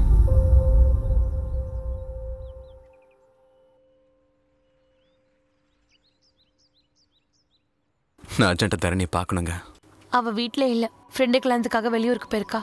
நான் அர்ஜென்ட்டாக தரணியை பார்க்கணுங்க அவ வீட்ல இல்ல ஃப்ரெண்டு கல்யாணத்துக்காக வெளியூருக்கு போயிருக்கா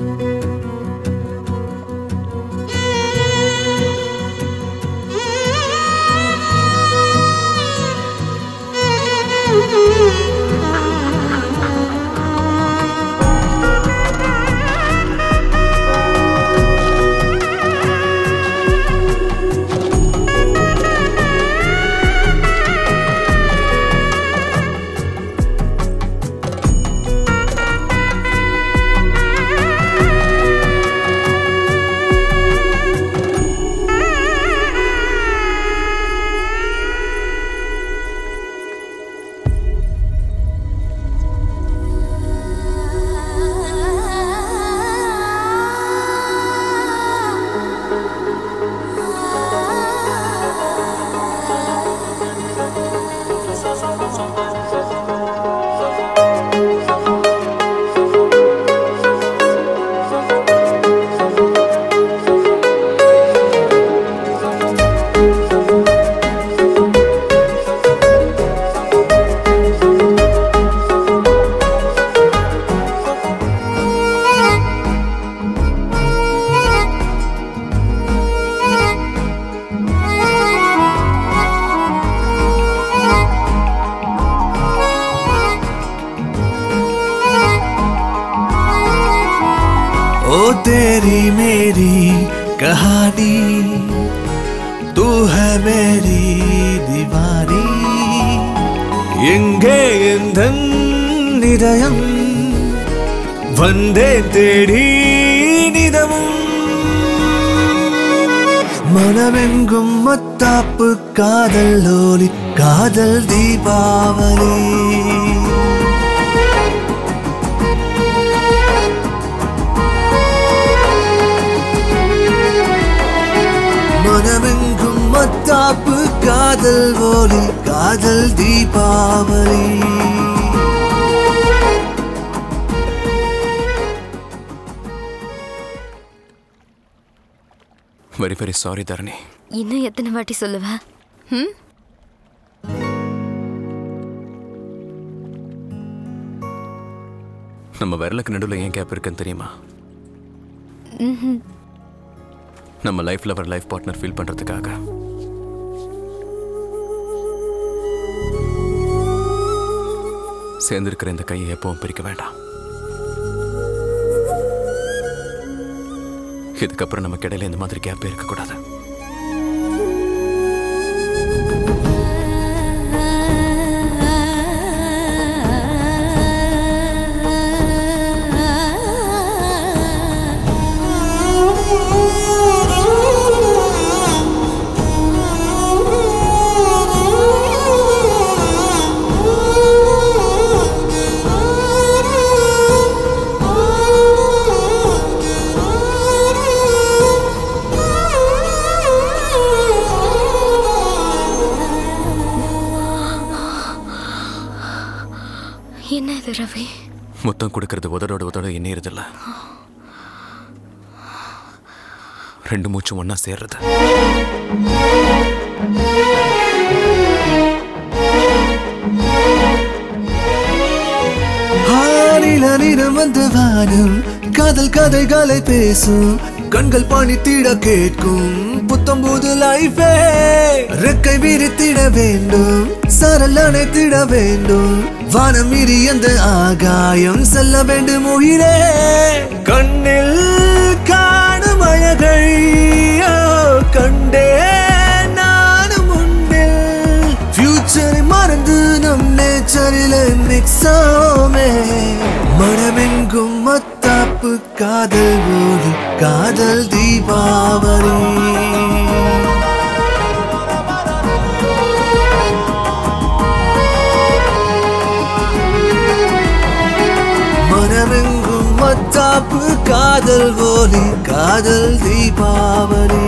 ओ तेरी मेरी कहानी तू है मेरी दीवानी எங்கே எந்தன் இதயம் வந்தே தேடி நிதமும் மனமெங்கும் மத்தாப்பு காதல் லோலி காதல் தீபாவளி காதல் ஒளி காதல் Deepavali very very sorry Dharani இன்னும் எத்தனை வாட்டி சொல்லுவ ம் நம்ம விரலுக்கு நடுவில் ஏன் கேப் இருக்குன்னு தெரியுமா ம்ஹும். நம்ம லைஃப்ல வர லைஃப் பார்ட்னர் ஃபீல் பண்றதுக்காக சேர்ந்திருக்கிற இந்த கையை எப்பவும் பிரிக்க வேண்டாம் இதுக்கப்புறம் நமக்கு இடையில இந்த மாதிரி கேப்பே இருக்கக்கூடாது என்ன இது ரவி முத்தம் கொடுக்கறது உதடோட உதட இணையறதில்ல ரெண்டு மூச்சும் ஒண்ணா சேர்றது ஆனில நிறம் வந்த வானம் காதல் கதைகளை பேசும் கண்கள் பணித்திட கேட்கும் புத்தம்போது லைஃபே ரெக்கை விரித்திட வேண்டும் சரல் அணைத்திட வேண்டும் வானம் மீறி அந்த ஆகாயம் செல்ல வேண்டும் உயிரே கண்ணில் காணும் அழகை ஓ, கண்டே நானும் உண்டில் ஃபியூச்சரை மறந்து நம் நேச்சரில் மிக்ஸ் ஆமே மனமெங்கும் மத்தாப்பு காதல் ஓடி காதல் தீபாவளி மனமெங்கும் மத்தாப்பு காதல் ஓடி காதல் தீபாவளி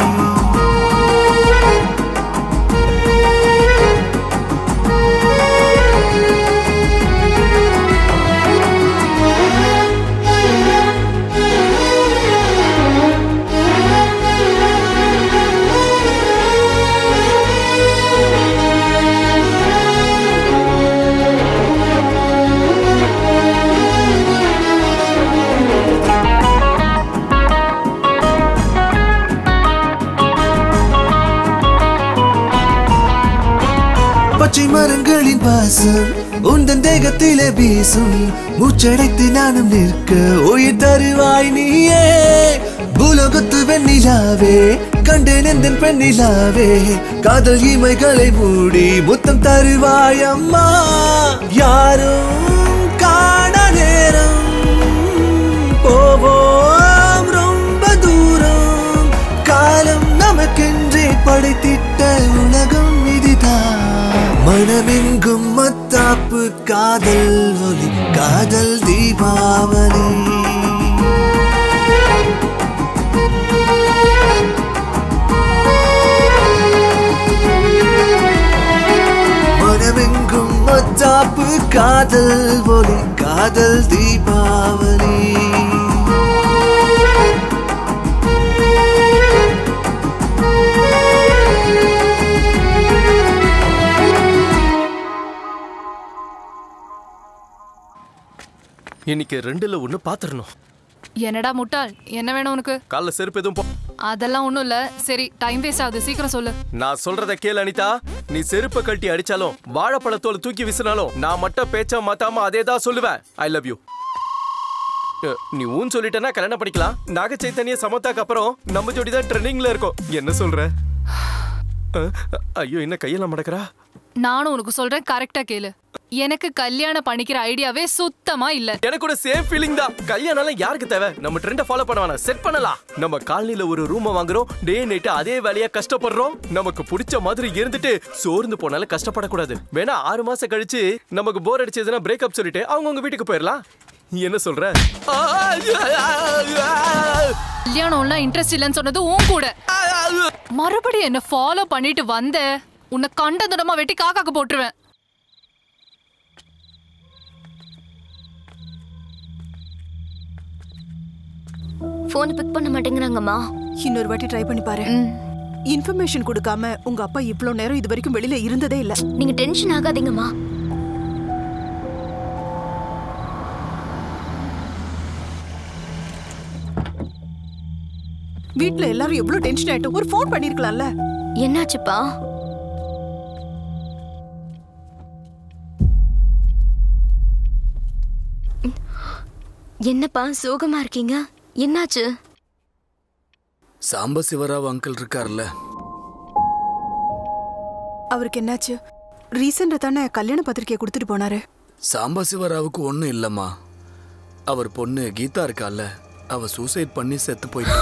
பச்சை மரங்களின் வாசம் உந்தன் தேகத்திலே வீசும் மூச்சடைத்து நானும் நிற்க உயிர் தருவாய் நீயே பூலோகத்து வெண்ணிலாவே கண்டேன் எந்தன் பெண்ணிலாவே காதல் இமைகளை மூடி முத்தம் தருவாய் அம்மா யாரும் காண நேரம் போவோம் ரொம்ப தூரம் காலம் நமக்கென்றே படைத்திட்ட உலகம் இதுதான் மனமெங்கும் மத்தாப்பு காதல் ஒலி காதல் தீபாவளி மனமெங்கும் மத்தாப்பு காதல் ஒலி காதல் தீபாவளி இன்னைக்கு ரெண்டுல ஒண்ணு பாத்துறணும் என்னடா முட்டாள் என்ன வேணும் உனக்கு காலைல செருப்பு எதுவும் போ அதெல்லாம் ஒண்ணும் இல்ல சரி டைம் வேஸ்ட் ஆகுது சீக்கிரம் சொல்லு நான் சொல்றத கேளு அனிதா நீ செருப்பை கழட்டி அடிச்சாலும் வாழைப்பழத்தோல தூக்கி வீசினாலும் நான் மட்டும் பேச்ச மாத்தாம அதே தான் சொல்லுவேன் ஐ லவ் யூ நீ ஊன் சொல்லிட்டேன்னா கல்யாணம் பண்ணிக்கலாம் நாக சைத்தன்ய சமத்தாக்கு அப்புறம் நம்ம ஜோடி தான் ட்ரெண்டிங்ல இருக்கோம் என்ன சொல்ற அஹ், ஐயோ என்ன கையெல்லாம் மடக்கறா நானும் உனக்கு சொல்றேன் கரெக்டா கேளு எனக்கு கல்யாணம் பண்ணிக்கிற ஐடியாவே சுத்தமா இல்ல எனக்கு கூட சேம் ஃபீலிங் தான் கல்யாணம் யாருக்கு தேவை நம்ம ட்ரெண்ட ஃபாலோ பண்ண வேணாம் செட் பண்ணலாம் நம்ம காலனில ஒரு ரூமை வாங்குறோம் டே நைட் அதே வேலையா கஷ்டப்படுறோம் நமக்கு பிடிச்ச மாதிரி இருந்துட்டு சோர்ந்து போனாலும் கஷ்டப்படக்கூடாது வேணா ஆறு மாசம் கழிச்சு நமக்கு போர் அடிச்சதுன்னா பிரேக்கப் சொல்லிட்டு அவங்க உங்க வீட்டுக்கு போயிடலாம் என்ன சொல்ற கல்யாணம்லாம் இன்ட்ரெஸ்ட் இல்லைன்னு சொன்னது உன் கூட மறுபடியும் என்ன ஃபாலோ பண்ணிட்டு வந்த உன்னை கண்ட துடமா வெட்டி காக்காக்கு போட்டுருவேன் போன் பிக் பண்ண மாட்டேங்கிறாங்கம்மா இன்னொரு வாட்டி ட்ரை பண்ணி பாரு இன்ஃபர்மேஷன் கொடுக்காம உங்க அப்பா இவ்ளோ நேரம் இது வரைக்கும் வெளியில இருந்ததே இல்ல நீங்க டென்ஷன் ஆகாதீங்கம்மா வீட்ல எல்லாரும் எவ்வளவு டென்ஷன் ஆயிட்டு ஒரு ஃபோன் பண்ணிருக்கலாம்ல என்னாச்சுப்பா என்னப்பா சோகமா இருக்கீங்க என்னாச்சு சாம்ப சிவராவ் அங்கிள் இருக்கார்ல அவருக்கு என்னாச்சு ரீசெண்டா தானே கல்யாண பத்திரிக்கையை கொடுத்துட்டு போனாரு சாம்ப சிவராவுக்கு ஒண்ணும் இல்லம்மா அவர் பொண்ணு கீதா இருக்கால்ல அவ சூசைட் பண்ணி செத்து போயிட்டா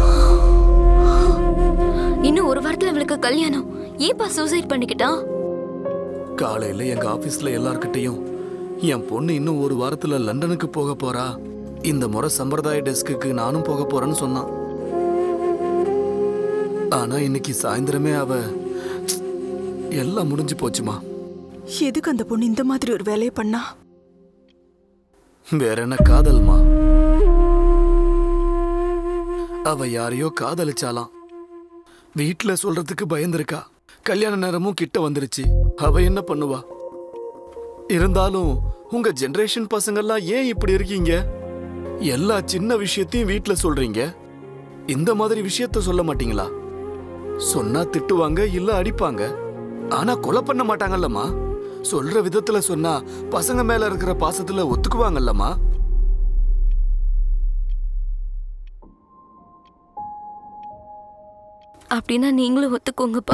இன்னும் ஒரு வாரத்துல அவளுக்கு கல்யாணம் ஏப்பா சூசைட் பண்ணிக்கிட்டா காலையில எங்க ஆபீஸ்ல எல்லார்கிட்டயும் என் பொண்ணு இன்னும் ஒரு வாரத்துல லண்டனுக்கு போக போறா இந்த முறை சம்பிரதாய டெஸ்க்குக்கு நானும் போக போறேன்னு சொன்னான் ஆனா இன்னைக்கு சாயந்தரமே அவ எல்லாம் முடிஞ்சு போச்சுமா எதுக்கு அந்த பொண்ணு இந்த மாதிரி ஒரு வேலையை பண்ணா வேற என்ன காதல்மா அவ யாரையோ காதலிச்சாலாம் வீட்ல சொல்றதுக்கு பயந்திருக்கா கல்யாண நேரமும் கிட்ட வந்துருச்சு அவ என்ன பண்ணுவா இருந்தாலும் உங்க ஜெனரேஷன் பசங்கெல்லாம் ஏன் இப்படி இருக்கீங்க எல்லா சின்ன விஷயத்தையும் வீட்ல சொல்றீங்க இந்த மாதிரி விஷயத்த சொல்ல மாட்டீங்களா சொன்னா திட்டுவாங்க இல்ல அடிப்பாங்க ஆனா கொலை பண்ண மாட்டாங்கல்லம்மா சொல்ற விதத்துல சொன்னா பசங்க மேல இருக்கிற பாசத்துல ஒத்துக்குவாங்கல்லம்மா அப்படின்னா நீங்களும் ஒத்துக்கோங்கப்பா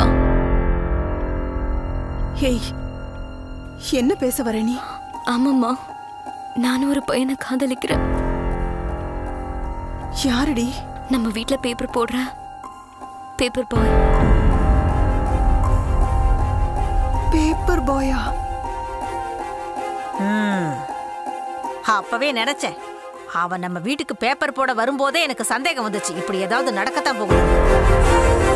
ஹேய் என்ன பேச வர நீ ஆமாம்மா நானும் ஒரு பையனை காதலிக்கிறேன் யாரடி நம்ம வீட்ல பேப்பர் போடுற பேப்பர் பாய் பேப்பர் பாயா ம். அப்பவே நினைச்சேன் அவன் நம்ம வீட்டுக்கு பேப்பர் போட வரும்போதே எனக்கு சந்தேகம் வந்துச்சு இப்படி ஏதாவது நடக்கத்தான் போகுது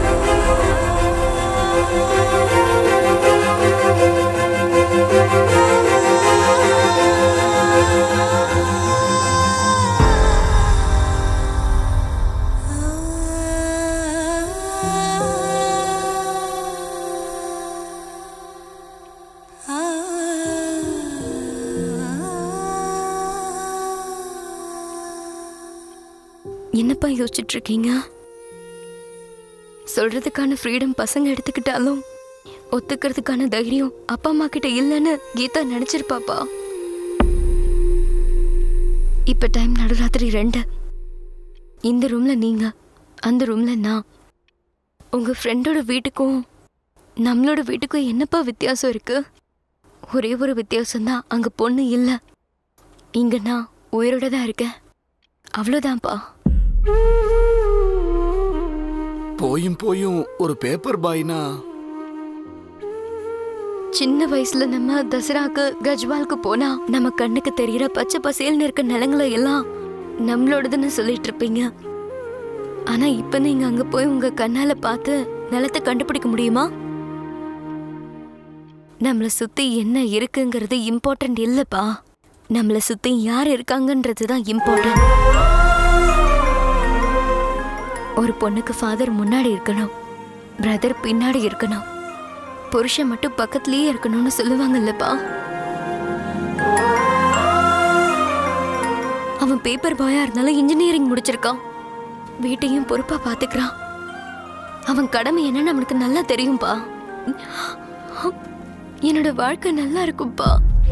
என்னப்பா யோசிச்சுட்டு இருக்கீங்க சொல்றதுக்கான ஃப்ரீடம் பசங்க எடுத்துக்கிட்டாலும் ஒத்துக்கிறதுக்கான தைரியம் அப்பா அம்மா கிட்ட இல்லைன்னு கீதா நினைச்சிருப்பாப்பா இப்ப டைம் நடுராத்திரி ரெண்டு இந்த ரூம்ல நீங்க அந்த ரூம்ல நான் உங்க ஃப்ரெண்டோட வீட்டுக்கும் நம்மளோட வீட்டுக்கும் என்னப்பா வித்தியாசம் இருக்கு ஒரே ஒரு வித்தியாசம்தான் அங்க பொண்ணு இல்ல இங்க நான் உயிரோட தான் இருக்கேன் அவ்வளோதான்ப்பா போயும் போயும் ஒரு பேப்பர் பாய்னா சின்ன வயசுல நம்ம தசராக்கு கஜ்வாலுக்கு போனா நம்ம கண்ணுக்கு தெரியற பச்சை பசேல்னு இருக்க நிலங்களை எல்லாம் நம்மளோடதுன்னு சொல்லிட்டு இருப்பீங்க ஆனா இப்ப நீங்க அங்க போய் உங்க கண்ணால பார்த்து நிலத்தை கண்டுபிடிக்க முடியுமா நம்மள சுத்தி என்ன இருக்குங்கிறது இம்பார்ட்டன்ட் இல்லப்பா நம்மள சுத்தி யார் இருக்காங்கன்றது தான் இம்பார்ட்டன்ட் ஒரு பொண்ணுக்கு ஃபாதர் முன்னாடி இருக்கணும் பிரதர் பின்னாடி இருக்கணும் புருஷன் மட்டும் பக்கத்துலயே இருக்கணும்னு சொல்லுவாங்கல்லப்பா அவன் பேப்பர் பாயா இருந்தாலும் இன்ஜினியரிங் முடிச்சிருக்கான் வீட்டையும் பொறுப்பா பாத்துக்கிறான் அவன் கடமை என்னன்னு அவனுக்கு நல்லா தெரியும்பா என்னோட வாழ்க்கை நல்லா இருக்கும்பா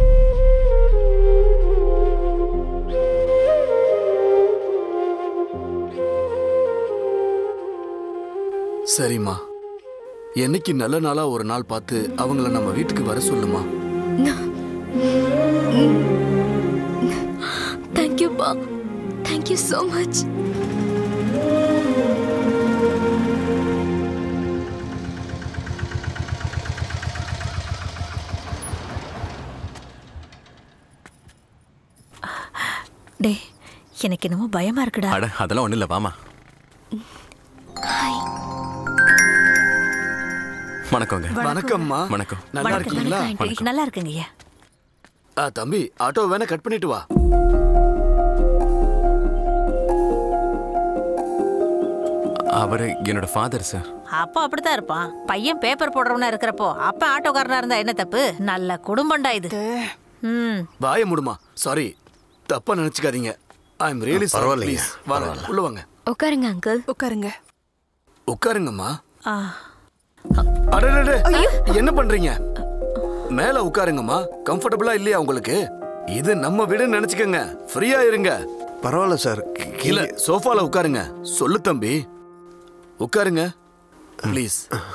சரிம்மா என்னைக்கு நல்ல நாளா ஒரு நாள் பார்த்து அவங்கள நம்ம வீட்டுக்கு வர சொல்லுமா தேங்க்யூப்பா தேங்க்யூ ஸோ மச் டே எனக்கு என்னமோ பயமா இருக்குடா அட அதெல்லாம் ஒண்ணும் இல்ல வாமா வணக்கங்க வணக்கம்மா வணக்கம் நல்லா இருக்கீங்களா நல்லா இருக்குங்க ஐயா ஆ, தம்பி ஆட்டோ வேணா கட் பண்ணிட்டு வா அவர் என்னோட ஃபாதர் சார் அப்பா அப்படித்தான் இருப்பான் பையன் பேப்பர் போடுறவனா இருக்கிறப்போ அப்பா ஆட்டோக்காரனா இருந்தா என்ன தப்பு நல்ல குடும்பம்டா இது ம் வாய முடுமா சாரி தப்பா நினைச்சுக்காதீங்க ஐ எம் ரியலி பரவாயில்லைங்க, பரவாயில்லைங்க வாங்க உள்ள வாங்க உட்காருங்க அங்கிள் உட்காருங்க உட்காருங்கம்மா ஆ அடடடே என்ன பண்றீங்க மேல உட்காருங்கம்மா கம்ஃபர்டபுளா இல்லையா உங்களுக்கு இது நம்ம வீடுன்னு நினைச்சுக்கோங்க ஃப்ரீயா இருங்க பரவாயில்ல சார் இல்ல சோஃபால உட்காருங்க சொல்லு தம்பி உட்காருங்க ப்ளீஸ்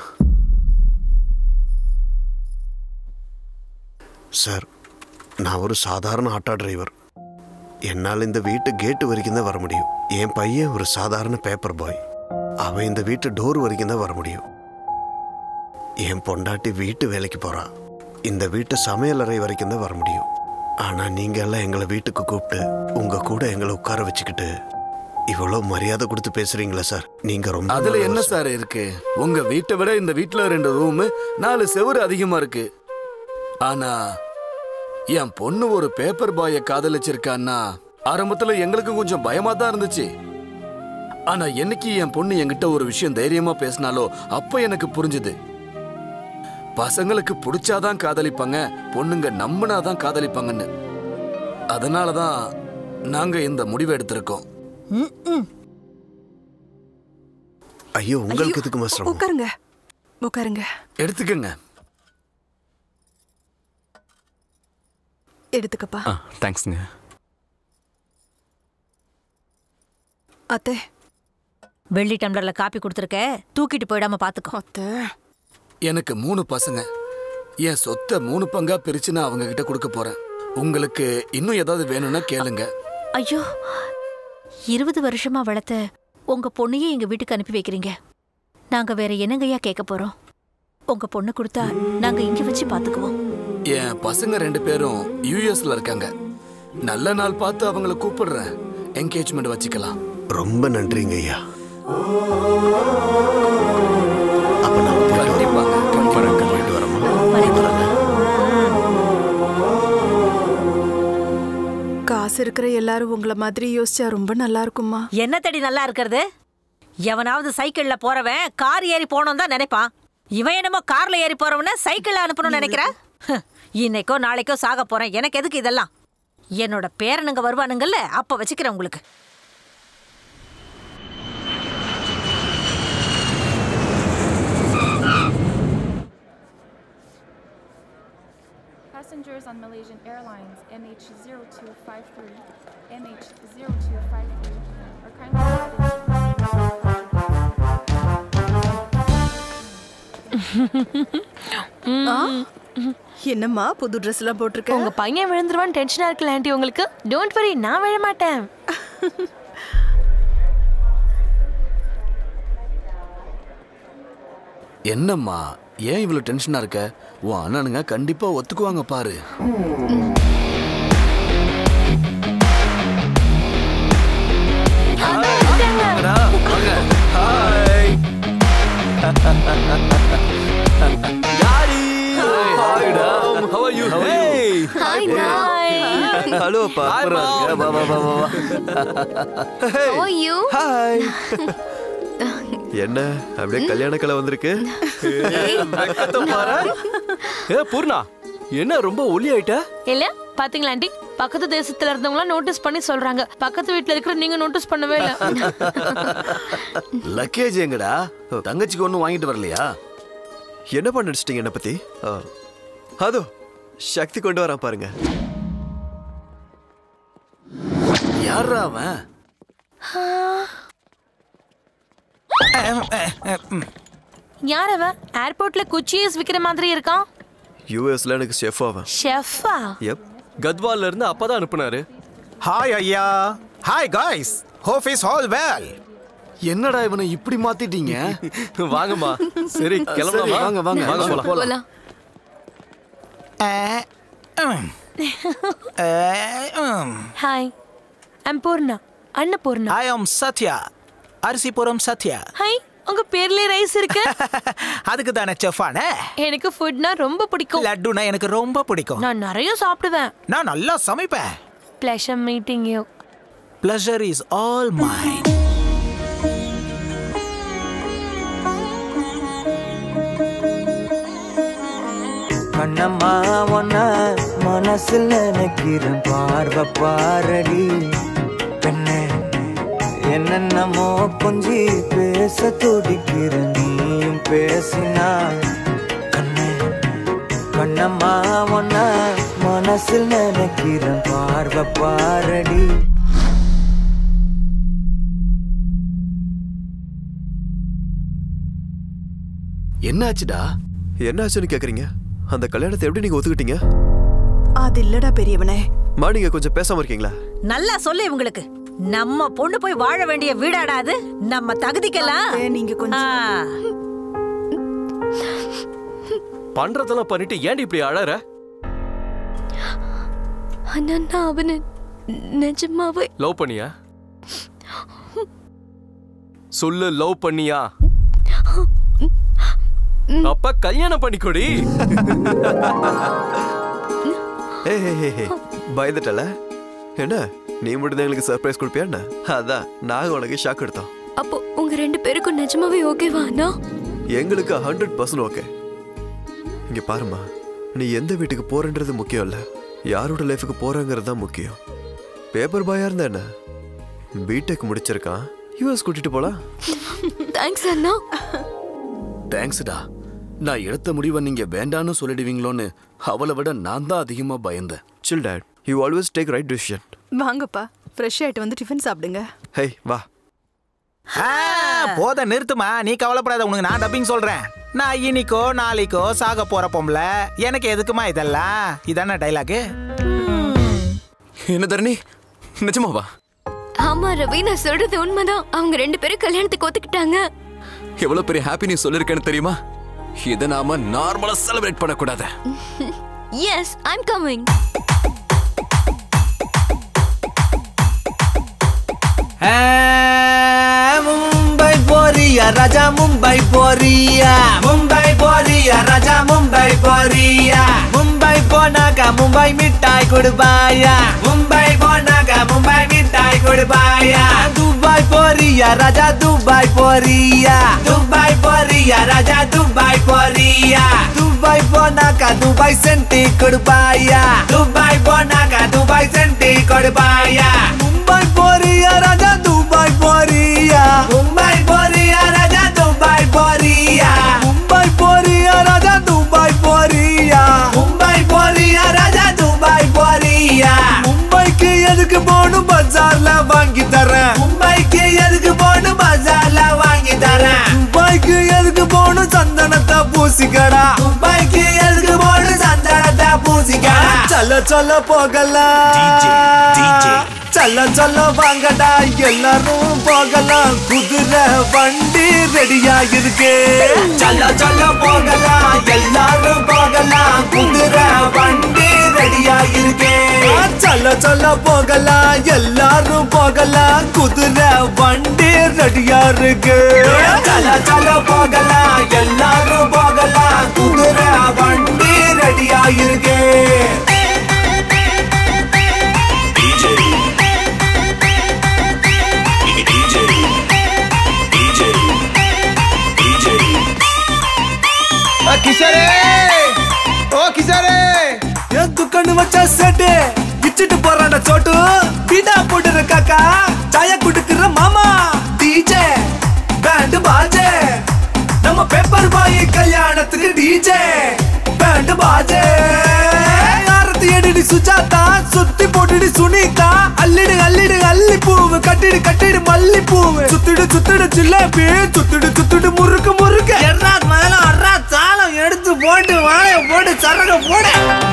சார் நான் ஒரு சாதாரண ஆட்டோ டிரைவர் என்னால் இந்த வீட்டு கேட்டு வரைக்கும் தான் வர முடியும் என் பையன் ஒரு சாதாரண பேப்பர் பாய் அவன் இந்த வீட்டு டோர் வரைக்கும் தான் வர முடியும் என் பொண்டாட்டி வீட்டு வேலைக்கு போறா இந்த வீட்டு சமையலறை வரைக்கும் தான் வர முடியும் ஆனா நீங்க எல்லாம் எங்களை வீட்டுக்கு கூப்பிட்டு உங்க கூட எங்களை உட்கார வச்சுக்கிட்டு இவ்வளவு மரியாதை கொடுத்து பேசுறீங்களா சார் நீங்க ரொம்ப அதுல என்ன நல்லவர் சார் இருக்கு உங்க வீட்டை விட இந்த வீட்ல ரெண்டு ரூம் நாலு செவுரு அதிகமா இருக்கு ஆனா என் பொண்ணு ஒரு பேப்பர் பாய காதலிச்சிருக்கான்னா ஆரம்பத்துல எங்களுக்கு கொஞ்சம் பயமா தான் இருந்துச்சு ஆனா என்னைக்கு என் பொண்ணு என்கிட்ட ஒரு விஷயம் தைரியமா பேசினாலோ அப்ப எனக்கு புரிஞ்சுது பசங்களுக்கு பிடிச்சாதான் காதலிப்பாங்க பொண்ணுங்க நம்பினாதான் காதலிப்பாங்கன்னு அதனாலதான் நாங்க இந்த முடிவை எடுத்திருக்கோம் ஐயோ உங்களுக்கு எதுக்கு மாஸ்டர் உட்காருங்க உட்காருங்க எடுத்துக்கங்க எடுத்துக்கப்பா ஆ தேங்க்ஸ்ங்க அத்தை வெள்ளி டம்ளர்ல காப்பி கொடுத்துருக்க தூக்கிட்டு போயிடாம பாத்துக்கோ அத்தை எனக்கு மூணு பசங்க என் சொத்தை மூணு பங்கா பிரிச்சு நான் அவங்க கிட்ட கொடுக்க போறேன் உங்களுக்கு இன்னும் ஏதாவது வேணும்னா கேளுங்க ஐயோ இருபது வருஷமா வளர்த்த உங்க பொண்ணையே எங்க வீட்டுக்கு அனுப்பி வைக்கிறீங்க நாங்க வேற என்னங்கய்யா கேட்க போறோம் உங்க பொண்ணு கொடுத்தா நாங்க இங்க வச்சு பாத்துக்குவோம் என் பசங்க ரெண்டு பேரும் யூஎஸ்ல இருக்காங்க நல்ல நாள் பார்த்து அவங்கள கூப்பிடுறேன் என்கேஜ்மெண்ட் வச்சுக்கலாம் ரொம்ப நன்றிங்க ஐயா கண்டிப்பாங்க போயிட்டு வரமா காசு இருக்கிற எல்லாரும் உங்களை மாதிரி யோசிச்சா ரொம்ப நல்லா இருக்குமா என்ன தடி நல்லா இருக்கிறது எவனாவது சைக்கிள்ல போறவன் கார் ஏறி போனோம் தான் நினைப்பான் இவன் என்னமோ கார்ல ஏறி போறவன சைக்கிள்ல அனுப்பணும்னு நினைக்கிற ஹ், இன்னைக்கோ நாளைக்கோ சாக போறேன் எனக்கு எதுக்கு இதெல்லாம் என்னோட பேரனுங்க வருவானுங்கல்ல அப்ப வச்சுக்கிறேன் உங்களுக்கு Passengers on Malaysian Airlines MH0253, MH0253 are kindly ஆ? என்னம்மா புது ட்ரெஸ் எல்லாம் போட்டிருக்க உங்க பையன் விழுந்துருவான்னு டென்ஷனா இருக்குல்ல ஆண்டி உங்களுக்கு டோன்ட் வரி நான் விழ மாட்டேன் என்னம்மா ஏன் இவ்வளவு டென்ஷனா இருக்க உன் அண்ணனுங்க கண்டிப்பா ஒத்துக்குவாங்க பாரு How are you? Hey! Hi, Mom. Hello அப்பா Hi, அப்புறம் Mom. வா வா வா வா வா How are you? ஹாய் என்ன அப்படியே கல்யாண கலை வந்திருக்கு வெக்கத்தை பாரு. ஏ பூர்ணா என்ன ரொம்ப ஒல்லி ஆயிட்ட இல்ல பாத்தீங்களா ஆண்டி பக்கத்து தேசத்துல இருந்தவங்க நோட்டீஸ் பண்ணி சொல்றாங்க பக்கத்து வீட்ல இருக்கிற நீங்க நோட்டீஸ் பண்ணவே இல்ல லக்கேஜ் எங்கடா தங்கச்சிக்கு ஒன்றும் வாங்கிட்டு வரலையா என்ன பண்ண அடிச்சிட்டீங்க என்ன பத்தி ஆ. அதோ சக்தி கொண்டு வரான் பாருங்க யாரா அவன் யார் அவன் ஏர்போர்ட்ல குச்சியஸ் விக்கிற மாதிரி இருக்கான் யூஎஸ்ல எனக்கு செஃப் ஆவன் ஷெஃபா எப் கத்வால்ல இருந்து அப்பதான் அனுப்புனாரு ஹாய் ஐயா hi guys hope is all well என்னடா இவனை இப்படி மாத்திட்டீங்க வாங்கம்மா சரி கிளம்பலாமா வாங்க வாங்க வாங்க போலாம் போலாம் hi I'm Poorna Annapoorna I am Sathya அரிசிபுரம் Sathya hi உங்க பேர்லயே ரைஸ் இருக்கு அதுக்கு தானே செஃபான எனக்கு ஃபுட்னா ரொம்ப பிடிக்கும் லட்டுனா எனக்கு ரொம்ப பிடிக்கும் நான் நிறைய சாப்பிடுவேன் நான் நல்லா சமைப்பேன் pleasure meeting you pleasure is all mine Kannamma ஒன்ன மனசில் நினைக்கிறேன் பார்வை பாரடி பெண்ணே என்னென்னமோ கொஞ்சி பேச துடிக்கிற நீயும் பேசினா கண்ணே கண்ணம்மா ஒன்ன மனசில் நினைக்கிறேன் பார்வை பாரடி என்னாச்சுடா என்னாச்சுன்னு கேக்குறீங்க அந்த கல்யாணத்தை எப்படி நீங்க ஒத்துக்கிட்டீங்க அது இல்லடா பெரியவனே மா நீங்க கொஞ்சம் பேசாம இருக்கீங்களா நல்லா சொல்லு இவங்களுக்கு நம்ம பொண்ணு போய் வாழ வேண்டிய வீடாடா அது நம்ம தகுதிக்கெல்லாம் நீங்க பண்றதெல்லாம் பண்ணிட்டு ஏன்டி இப்படி அழற ஆனா நான் அவனை நிஜமாவே லவ் பண்ணியா சொல்லு லவ் பண்ணியா அப்ப கல்யாணம் பண்ணிக்கொடி ஏ பயந்துட்டல என்ன நீ மட்டும் தான் எங்களுக்கு சர்ப்ரைஸ் கொடுப்பியா என்ன அதான் நாங்க உனக்கு ஷாக் எடுத்தோம் அப்போ உங்க ரெண்டு பேருக்கும் நிஜமாவே ஓகேவா அண்ணா எங்களுக்கு ஹண்ட்ரட் பர்சன்ட் ஓகே இங்க பாருமா நீ எந்த வீட்டுக்கு போறன்றது முக்கியம் இல்ல யாரோட லைஃபுக்கு போறங்கிறது தான் முக்கியம் பேப்பர் பாயா இருந்தா என்ன பிடெக் முடிச்சிருக்கான் யூஎஸ் கூட்டிட்டு போலாம் தேங்க்ஸ் அண்ணா தேங்க்ஸ்டா நான் எடுத்த முடிவை நீங்க வேண்டான்னு சொல்லிடுவீங்களோன்னு அவளை விட நான் தான் அதிகமா பயந்தேன் chill dad you always take right decision வாங்கப்பா ஃப்ரெஷ் ஆயிட்டு வந்து டிஃபன் சாப்பிடுங்க ஹே வா ஆ, போத நிறுத்துமா நீ கவலைப்படாத உனக்கு நான் டப்பிங் சொல்றேன் நான் இன்னிக்கோ நாளைக்கோ சாக போற பொம்பள எனக்கு எதுக்குமா இதெல்லாம் இதானே டைலாக்கு என்ன தரணி நிஜமாவா ஆமா ரவி நான் சொல்றது உண்மைதான் அவங்க ரெண்டு பேரும் கல்யாணத்துக்கு ஒத்துக்கிட்டாங்க எவ்வளவு பெரிய ஹாப்பி நியூஸ் சொல்லிருக்கேன்னு தெரியுமா இதை நாம நார்மலா செலிப்ரேட் பண்ணக்கூடாது எஸ் ஐம் கமிங் மும்பை போறியா ராஜா மும்பை போறியா மும்பை போறியா ராஜா மும்பை போறியா மும்பை போனாக்கா மும்பை மிட்டாய் கொடுப்பாயா மும்பை போனாக்கா மும்பை மிட்டாய் கொடுப்பாயா துபாய் போறியா ராஜா துபாய் போறியா துபாய் போறியா ராஜா துபாய் போறியா துபாய் போனாக்கா துபாய் சென்டி கொடுப்பாயா துபாய் போனாக்கா துபாய் சென்டி கொடுப்பாயா மும்பை போறியா ராஜா துபாய் போறியா மும்பை போறியா ராஜா துபாய் போறியா மும்பை போறியா ராஜா துபாய் போறியா மும்பை போறியா ராஜா துபாய் போறியா மும்பைக்கு எதுக்கு போகணும் பஜார்ல வாங்கி தரேன் மும்பைக்கு எதுக்கு போகணும் பஜார்ல வாங்கி தரேன் துபாய்க்கு எதுக்கு போகணும் சந்தனத்தை பூசிக்கடா துபாய்க்கு எதுக்கு போகணும் சந்தனத்தை பூசிக்கடா சொல்ல சொல்ல போகலாம் சொல்ல சொல்ல வாங்கடா எல்லாரும் போகலாம் குதிரை வண்டி ரெடியா இருக்கு சொல்ல சொல்ல போகலாம் எல்லாரும் போகலாம் குதிரை வண்டி ரெடியா இருக்கு சொல்ல சொல்ல போகலாம் எல்லாரும் போகலாம் குதிரை வண்டி ரெடியா இருக்கு சொல்ல சொல்ல போகலாம் எல்லாரும் போகலாம் குதிரை வண்டி ரெடியா இருக்கு கிஷோரே ஓ கிஷோரே என் துக்கண்ணு வச்ச செட்டு விச்சிட்டு போறான சோட்டு பீடா போட்டுற காக்கா சாய குடுக்குற மாமா டிஜே பேண்ட் பாஜே நம்ம பேப்பர் பாய் கல்யாணத்துக்கு டிஜே பேண்ட் பாஜே ஆரத்தி எடுடி சுஜாதா சுத்தி போட்டுடி சுனிதா அள்ளிடு அள்ளிடு அள்ளி பூவு கட்டிடு கட்டிடு மல்லி பூவு சுத்திடு சுத்திடு ஜிலேபி சுத்திடு சுத்திடு முறுக்கு முறுக்கு எர்ரா மேல அர்ரா தாளம் எடுத்து போட்டு வாழைய போட்டு சரக போட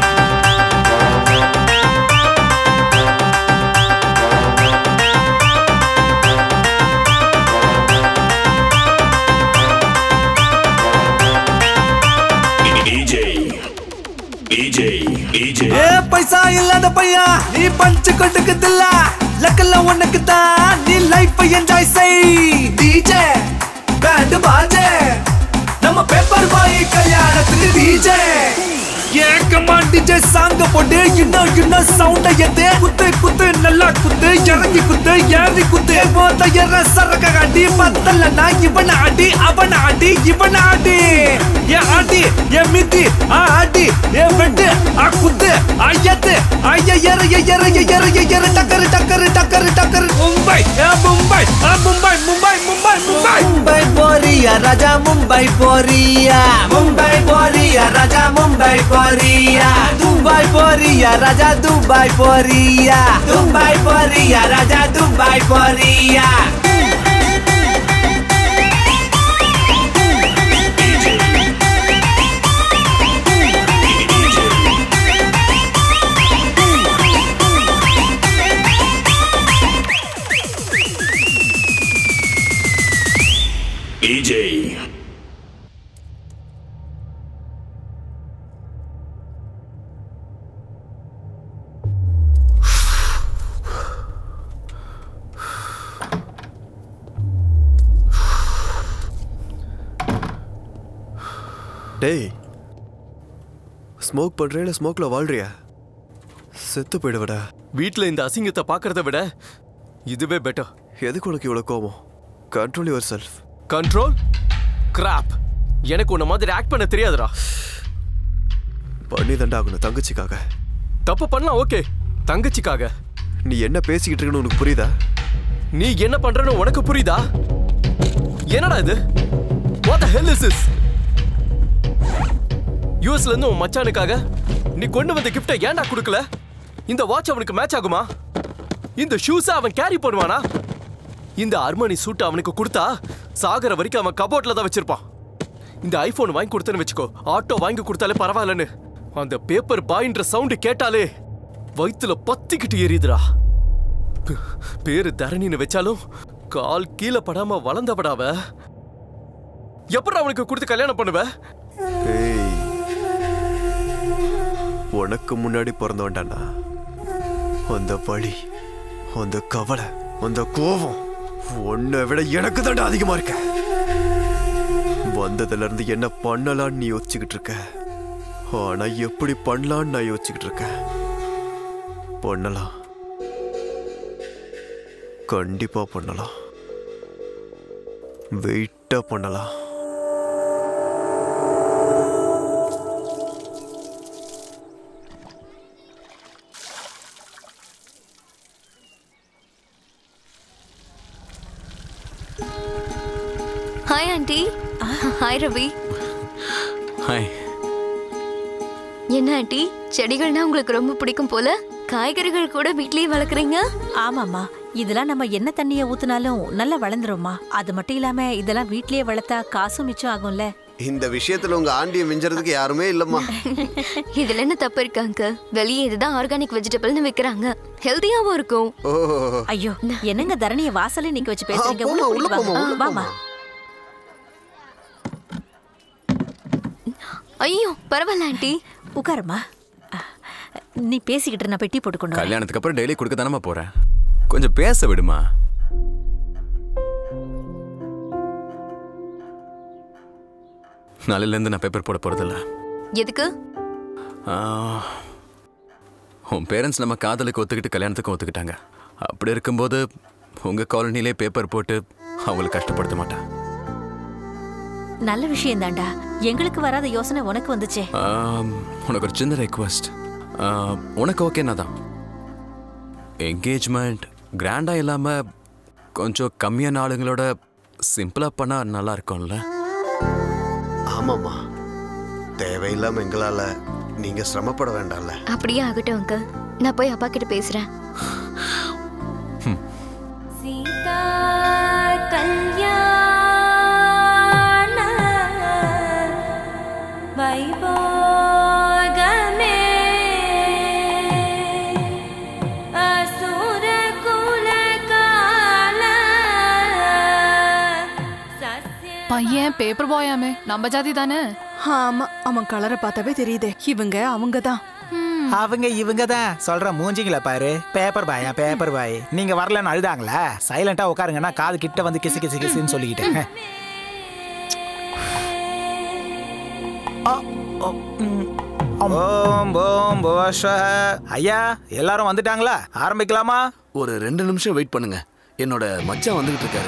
ஏ பைசா இல்லாத பையா நீ பஞ்சு கொட்டுக்குதில்ல லக்கல்ல உனக்கு தான் நீ லைஃப் என்ஜாய் செய் டிஜே பேண்ட் பாஜே நம்ம பேப்பர் பாய் கல்யாணத்துக்கு டிஜே ஏக்கமா டிஜே சாங்க போட்டு இன்னும் இன்னும் சவுண்ட ஏத்து குத்து குத்து நல்லா குத்து இறங்கி குத்து ஏறி குத்து போத்த எற சரக்க காட்டி பத்தலன்னா இவன் ஆடி அவன் ஆடி இவன் ஆடி ஏ ஆடி ஏ மிதி ஆ ஆடி ஏ வெட்டு ஆ குத்து ஐயத்து ஐய எற எற எற எற டக்கரு டக்கரு டக்கரு டக்கரு மும்பை ஏ மும்பை ஆ மும்பை மும்பை மும்பை மும்பை மும்பை போறியா ராஜா மும்பை போறியா மும்பை போறியா ராஜா மும்பை போறியா துபாய் போறியா ராஜா துபாய் போறியா துபாய் போறியா ராஜா துபாய் போறியா EJ. டேய் ஸ்மோக் பண்றியா இல்ல ஸ்மோக்ல வாழ்றியா செத்து போயிடுவடா வீட்ல இந்த அசிங்கத்தை பார்க்கறத விட இதுவே பெட்டர் எதுக்கு உனக்கு இவ்வளவு கோபம் கண்ட்ரோல் யுவர் செல்ஃப் கண்ட்ரோல் கிராப் எனக்கு உன்ன மாதிரி ஆக்ட் பண்ண தெரியாதுடா பண்ணி தண்டாகணும் தங்கச்சிக்காக தப்பு பண்ணலாம் ஓகே தங்கச்சிக்காக நீ என்ன பேசிக்கிட்டு இருக்கன்னு உனக்கு புரியுதா நீ என்ன பண்றன்னு உனக்கு புரியுதா என்னடா இது what the hell is this யூஎஸ்ல இருந்து உன் மச்சானுக்காக நீ கொண்டு வந்த கிஃப்ட்டை ஏன்டா கொடுக்கல இந்த வாட்ச் அவனுக்கு மேட்ச் ஆகுமா இந்த ஷூஸை அவன் கேரி பண்ணுவானா இந்த அர்மனி சூட் அவனுக்கு கொடுத்தா சாகர வரைக்கும் அவன் கபோர்ட்ல தான் வச்சிருப்பான் இந்த ஐபோன் வாங்கி கொடுத்தேன்னு வச்சுக்கோ ஆட்டோ வாங்கி கொடுத்தாலே பரவாயில்லன்னு அந்த பேப்பர் பாயின்ற சவுண்டு கேட்டாலே வயித்துல பத்திக்கிட்டு எரியுதுடா பே- பேரு தரணின்னு வச்சாலும் கால் கீழே படாம வளர்ந்தவடாவ எப்படி அவனுக்கு கொடுத்து கல்யாணம் பண்ணுவ ஏய் உனக்கு முன்னாடி பிறந்தவன்டானா அந்த வழி அந்த கவலை அந்த கோபம் உன்னை விட எனக்கு தாண்டா அதிகமா இருக்க வந்ததுல இருந்து என்ன பண்ணலாம்னு நீ யோசிச்சுக்கிட்டு இருக்க ஆனா எப்படி பண்ணலாம்னு நான் யோசிச்சுக்கிட்டு இருக்கேன் பண்ணலாம் கண்டிப்பா பண்ணலாம் வெயிட்டா பண்ணலாம் hi aunty hi Ravi hi என்ன ஆண்டி செடிகள்னா உங்களுக்கு ரொம்ப பிடிக்கும் போல காய்கறிகள் கூட வீட்லயே வளர்க்குறீங்க ஆமாம்மா இதெல்லாம் நம்ம என்ன தண்ணிய ஊத்துனாலும் நல்லா வளர்ந்துரும்மா அது மட்டும் இல்லாம இதெல்லாம் வீட்லயே வளர்த்தா காசும் மிச்சம் ஆகும்ல இந்த விஷயத்துல உங்க ஆண்டியை மிஞ்சறதுக்கு யாருமே இல்லம்மா இதுல என்ன தப்பு இருக்காங்க வெளியே இதுதான் ஆர்கானிக் வெஜிடபிள்னு விக்கிறாங்க ஹெல்தியாவும் இருக்கும் ஓ ஐயோ என்னங்க தரணிய வாசல்ல நிக்க வச்சு பேசுறீங்க போம்மா, உள்ள உள்ள கூட்டிட்டு போம்மா, வாங்க. உள்ள வாமா ஐயோ பரவாயில்ல ஆண்டி உட்காருமா நீ பேசிக்கிட்டு இரு, நான் பெட்டி போட்டு கொண்டு வரேன். கல்யாணத்துக்கு அப்புறம் டெய்லி கொடுக்க தானமா போறேன் கொஞ்சம் பேச விடுமா நாளையில இருந்து நான் பேப்பர் போட போறதில்ல எதுக்கு ஆ, உன் பேரண்ட்ஸ் நம்ம காதலுக்கு ஒத்துக்கிட்டு கல்யாணத்துக்கு ஒத்துக்கிட்டாங்க அப்படி இருக்கும்போது உங்க காலனிலே பேப்பர் போட்டு அவங்களை கஷ்டப்படுத்த மாட்டேன் நல்ல விஷயம் தான்டா எங்களுக்கு வராத யோசனை உனக்கு வந்துச்சே ஆம், உனக்கு ஒரு சின்ன ரெக்வஸ்ட் உனக்கு ஓகேனா தான் என்கேஜ்மெண்ட் கிராண்டாக இல்லாமல் கொஞ்சம் கம்மியான ஆளுங்களோட சிம்பிளாக பண்ணால் நல்லா இருக்கும்ல ஆமாம்மா தேவையில்லாம எங்களால நீங்க சிரமப்பட வேண்டாம்ல அப்படியே ஆகட்டும் அங்கிள் நான் போய் அப்பா கிட்ட பேசுறேன் சீதா கல்யாண வைபோகமே அசுர குலகால பையன் பேப்பர் பாயாமே நம்ம ஜாதி தானே ஆமா அவன் கலரை பார்த்தாவே தெரியுதே இவங்க அவங்க தான் அவங்க இவங்க தான் சொல்ற மூஞ்சிங்கள பாரு பேப்பர் பாயா பேப்பர் பாய் நீங்க வரலன்னு அழுதாங்களா சைலண்டா உட்காருங்கன்னா காது கிட்ட வந்து கிசு கிசு கிசுன்னு சொல்லிக்கிட்டேன் ஓம் ஓம் புவஸ்வ ஐயா எல்லாரும் வந்துட்டாங்களா ஆரம்பிக்கலாமா ஒரு ரெண்டு நிமிஷம் வெயிட் பண்ணுங்க என்னோட மச்சான் வந்துகிட்டு இருக்காரு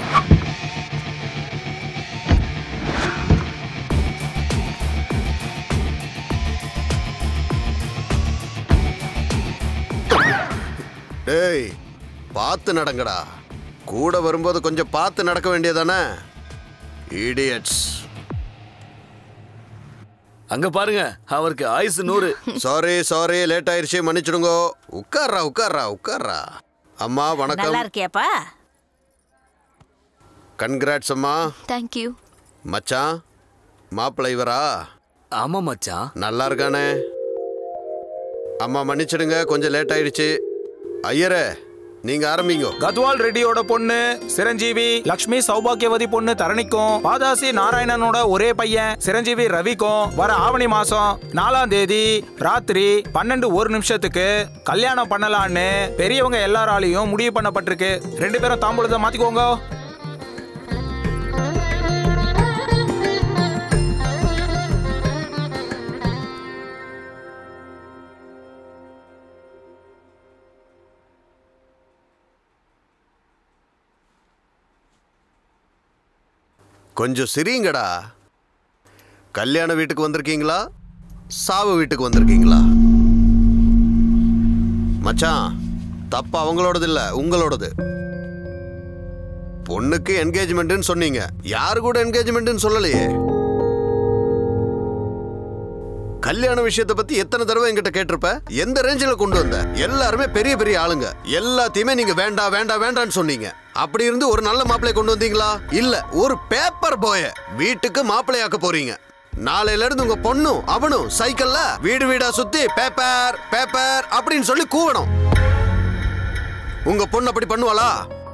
டேய் பார்த்து நடங்கடா கூட வரும்போது கொஞ்சம் பார்த்து நடக்க வேண்டியதானே இடியட்ஸ் அங்க பாருங்க அவருக்கு ஆயுசு நூறு சாரி சாரி லேட் ஆயிருச்சு மன்னிச்சிடுங்க உட்கார்றா உட்கார்றா உட்கார்றா அம்மா நல்லா வணக்கம் இருக்கியாப்பா கன்கிராட்ஸ் அம்மா தேங்க்யூ மச்சான் மாப்பிள்ளை இவரா ஆமா மச்சான் நல்லா இருக்கானே அம்மா மன்னிச்சிடுங்க கொஞ்சம் லேட் ஆயிடுச்சு ஐயரே நீங்க ஆரம்பிங்க கத்வால் ரெட்டியோட பொண்ணு சிரஞ்சீவி லக்ஷ்மி சௌபாகியவதி பொண்ணு தரணிக்கும் பாதாசி நாராயணனோட ஒரே பையன் சிரஞ்சீவி ரவிக்கும் வர ஆவணி மாசம் நாலாம் தேதி ராத்திரி பன்னெண்டு ஒரு நிமிஷத்துக்கு கல்யாணம் பண்ணலான்னு பெரியவங்க எல்லாராலையும் முடிவு பண்ணப்பட்டிருக்கு ரெண்டு பேரும் தாம்பூலத்தை மாத்திக்கோங்க கொஞ்சம் சிரிங்கடா கல்யாண வீட்டுக்கு வந்திருக்கீங்களா சாவு வீட்டுக்கு வந்திருக்கீங்களா மச்சான் தப்பு அவங்களோடது இல்ல உங்களோடது பொண்ணுக்கு என்கேஜ்மெண்ட்னு சொன்னீங்க யாரு கூட என்கேஜ்மெண்ட்னு சொல்லலையே கல்யாண விஷயத்தை பத்தி எத்தனை தடவை என்கிட்ட கேட்டிருப்ப எந்த ரேஞ்சில் கொண்டு வந்த எல்லாருமே பெரிய பெரிய ஆளுங்க எல்லாத்தையுமே நீங்க வேண்டாம் வேண்டாம் வேண்டாம்னு சொன்னீங்க அப்படி இருந்து ஒரு நல்ல மாப்பிளைய கொண்டு வந்தீங்களா இல்ல ஒரு பேப்பர் போய வீட்டுக்கு மாப்பிள்ளையாக்க போறீங்க நாளையில இருந்து உங்க பொண்ணும் அவனும் சைக்கிள்ல வீடு வீடா சுத்தி பேப்பர் பேப்பர் அப்படின்னு சொல்லி கூவணும் உங்க பொண்ணு அப்படி பண்ணுவாளா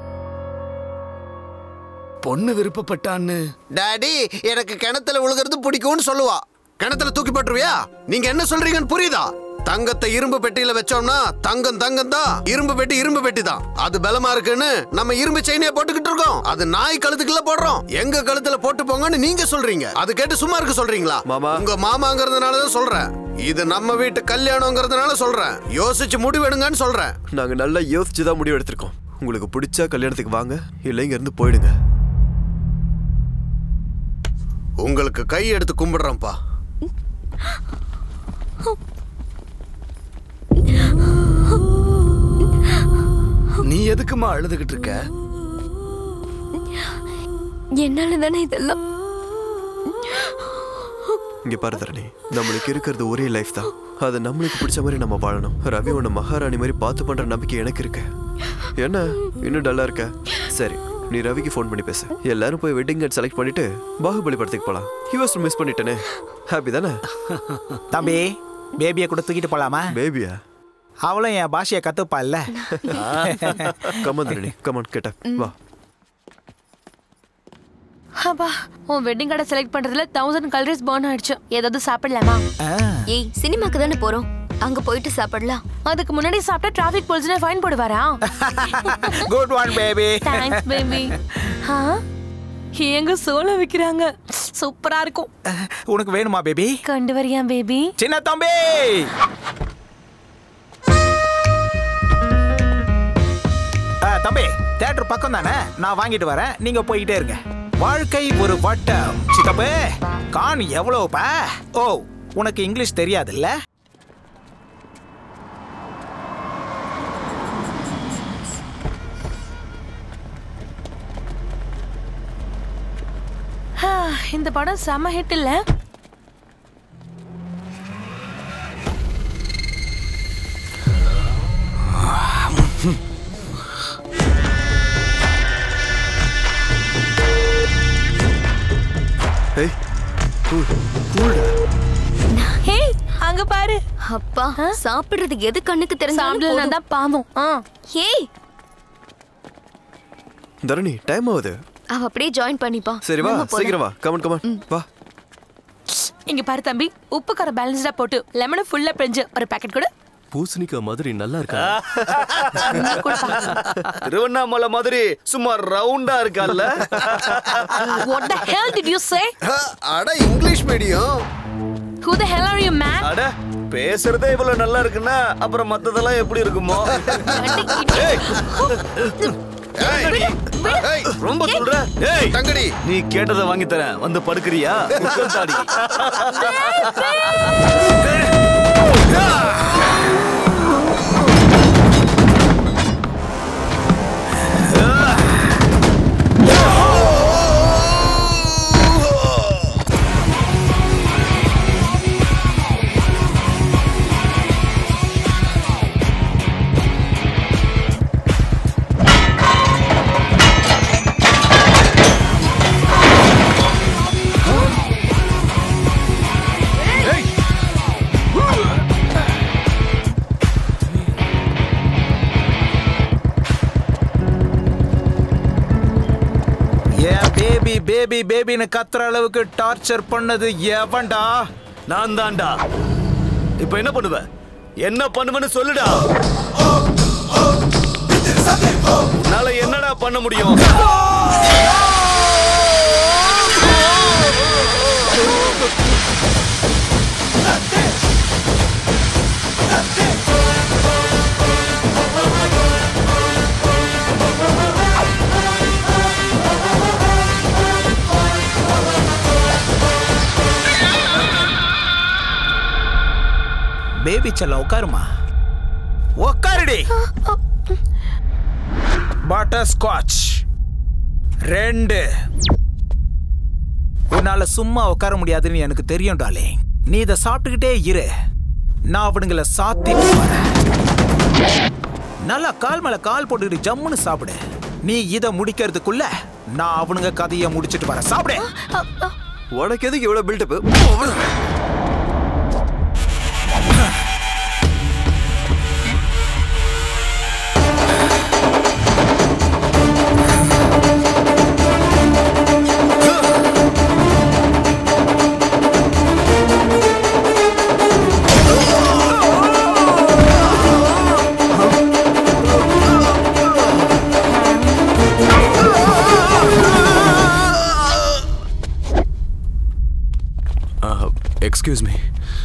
பொண்ணு விருப்பப்பட்டான்னு டாடி எனக்கு கிணத்துல விழுகிறது பிடிக்கும்னு சொல்லுவா கிணத்துல தூக்கி போட்டுருவியா நீங்க என்ன சொல்றீங்கன்னு புரியுதா தங்கத்தை இரும்பு பெட்டியில வச்சோம்னா தங்கம் தங்கம் தான் இரும்பு பெட்டி இரும்பு பெட்டி தான் அது பலமா இருக்குன்னு நம்ம இரும்பு செயினே போட்டுக்கிட்டு இருக்கோம் அது நாய் கழுத்துக்குள்ள போடுறோம் எங்க கழுத்துல போட்டு போங்கன்னு நீங்க சொல்றீங்க அது கேட்டு சும்மா இருக்க சொல்றீங்களா மாமா உங்க மாமாங்கிறதுனால தான் சொல்றேன் இது நம்ம வீட்டு கல்யாணங்கிறதுனால சொல்றேன் யோசிச்சு முடிவெடுங்கன்னு சொல்றேன் நாங்க நல்லா யோசிச்சு தான் முடிவு எடுத்திருக்கோம் உங்களுக்கு பிடிச்சா கல்யாணத்துக்கு வாங்க இல்லை இங்க இருந்து போயிடுங்க உங்களுக்கு கை எடுத்து கும்பிடுறேன்ப்பா நீ எதுக்குமா அழுதுகிட்டு இருக்க என்னால தானே இதெல்லாம் இங்க பாரு தரணி நம்மளுக்கு இருக்கிறது ஒரே லைஃப் தான் அது நம்மளுக்கு பிடிச்ச மாதிரி நம்ம வாழணும் ரவி உன்னை மகாராணி மாதிரி பார்த்து பண்ற நம்பிக்கை எனக்கு இருக்கு என்ன இன்னும் டல்லா இருக்க சரி நீ ரவிக்கு ஃபோன் பண்ணி பேசு எல்லாரும் போய் வெட்டிங் கார்டு செலக்ட் பண்ணிட்டு பாகுபலி படத்துக்கு போலாம் யூஎஸ் மிஸ் பண்ணிட்டேனே ஹாப்பி தானே தம்பி பேபியை கூட தூக்கிட்டு போலாமா பேபியா அவளும் என் பாஷையை கத்துப்பால்ல கமான் தரணி கமான் கேட்ட வா அப்பா உன் வெட்டிங் கார்டை செலக்ட் பண்றதுல தௌசண்ட் கலரிஸ் பர்ன் ஆயிடுச்சு ஏதாவது சாப்பிடலாமா ஏய் சினிமாக்கு தானே போறோம் அங்க போயிட்டு சாப்பிடலாம் அதுக்கு முன்னாடி சாப்பிட்டா டிராஃபிக் போலீஸ்ல ஃபைன் போடுவாரா good one baby thanks baby ஆ எங்க சோள விக்கிறாங்க சூப்பரா இருக்கும் உனக்கு வேணுமா பேபி கொண்டு வரியா பேபி சின்ன தம்பி ஆ, தம்பி தேட்டர் பக்கம் தானே நான் வாங்கிட்டு வரேன் நீங்க போய்கிட்டே இருங்க வாழ்க்கை ஒரு வட்டம் சித்தப்பு கான் எவ்வளவுப்பா ஓ உனக்கு இங்கிலீஷ் தெரியாதுல்ல ஆ, இந்த படம் செம ஹிட் இல்ல ஏய் கூல் கூல்டா ஹே அங்க பாரு அப்பா சாப்பிடுறதுக்கு எது கண்ணுக்கு தெரிஞ்சாலும் சாப்பிடலனா போதும். தான் பாவம் ஆ ஏய் தரணி டைம் ஆகுது அவ அப்படியே ஜாயின் பண்ணிப்பா சரி வா நம்ம போலாம். சீக்கிரம் வா கமான் கமான் வா இங்க பாரு தம்பி உப்பு காரம் பேலன்ஸ்டா போட்டு லெமனை ஃபுல்லா பிழிஞ்சு ஒரு பாக்கெட் கொடு பூசணிக்காய் மாதிரி நல்லா இருக்கா திருவண்ணாமலை மாதிரி சும்மா ரவுண்டா இருக்கால்ல what the hell did you say அட English medium Who the hell are you, man? அட பேசுறதே இவ்வளவு நல்லா இருக்குன்னா அப்புறம் மத்ததெல்லாம் எப்படி இருக்குமோ ஏய். ஏய், ரொம்ப சொல்ற ஏய் தங்கடி நீ கேட்டதை வாங்கி தரேன் வந்து படுக்கிறியா உட்கார்ந்தாடி. ஏன் பேபி பேபி பேபின்னு கத்துற அளவுக்கு டார்ச்சர் பண்ணது எவன்டா நான் தான்டா இப்ப என்ன பண்ணுவ என்ன பண்ணுவேன்னு சொல்லுடா உன்னால என்னடா பண்ண முடியும் பேபி செல்ல உட்காருமா உட்காருடி பட்டர் ஸ்காட்ச் ரெண்டு உன்னால சும்மா உட்கார முடியாதுன்னு எனக்கு தெரியும் டாலே நீ இதை சாப்பிட்டுக்கிட்டே இரு நான் அவனுங்கள சாத்திட்டு வரேன் நல்லா கால் மேல கால் போட்டுக்கிட்டு ஜம்முன்னு சாப்பிடு நீ இதை முடிக்கிறதுக்குள்ள நான் அவனுங்க கதையை முடிச்சிட்டு வரேன் சாப்பிடு உனக்கு எதுக்கு இவ்வளவு பில்டப் எக்ஸ்கியூஸ் மீ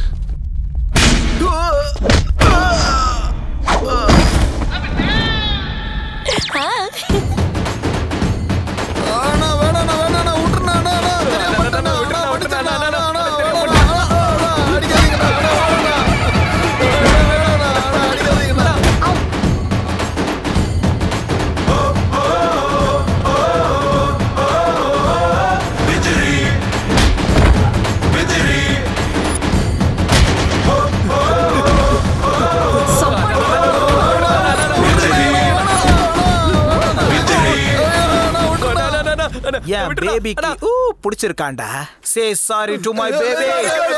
என் பேபிக்கு ஊ பிடிச்சிருக்காண்டா சே sorry to my baby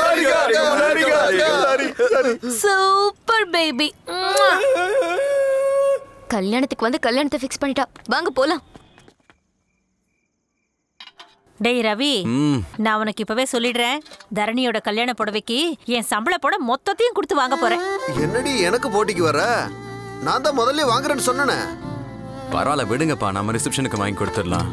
super baby கல்யாணத்துக்கு வந்து கல்யாணத்தை ஃபிக்ஸ் பண்ணிட்டா வாங்க போலாம் டேய் ரவி ம் நான் உனக்கு இப்பவே சொல்லிடுறேன் தரணியோட கல்யாண புடவைக்கு என் சம்பள புடவை மொத்தத்தையும் கொடுத்து வாங்க போறேன் என்னடி எனக்கு போட்டிக்கு வர நான் தான் முதல்ல வாங்குறேன்னு சொன்னேனே பரவாயில்ல விடுங்கப்பா நம்ம ரிசப்ஷனுக்கு வாங்கி கொடுத்துடலாம்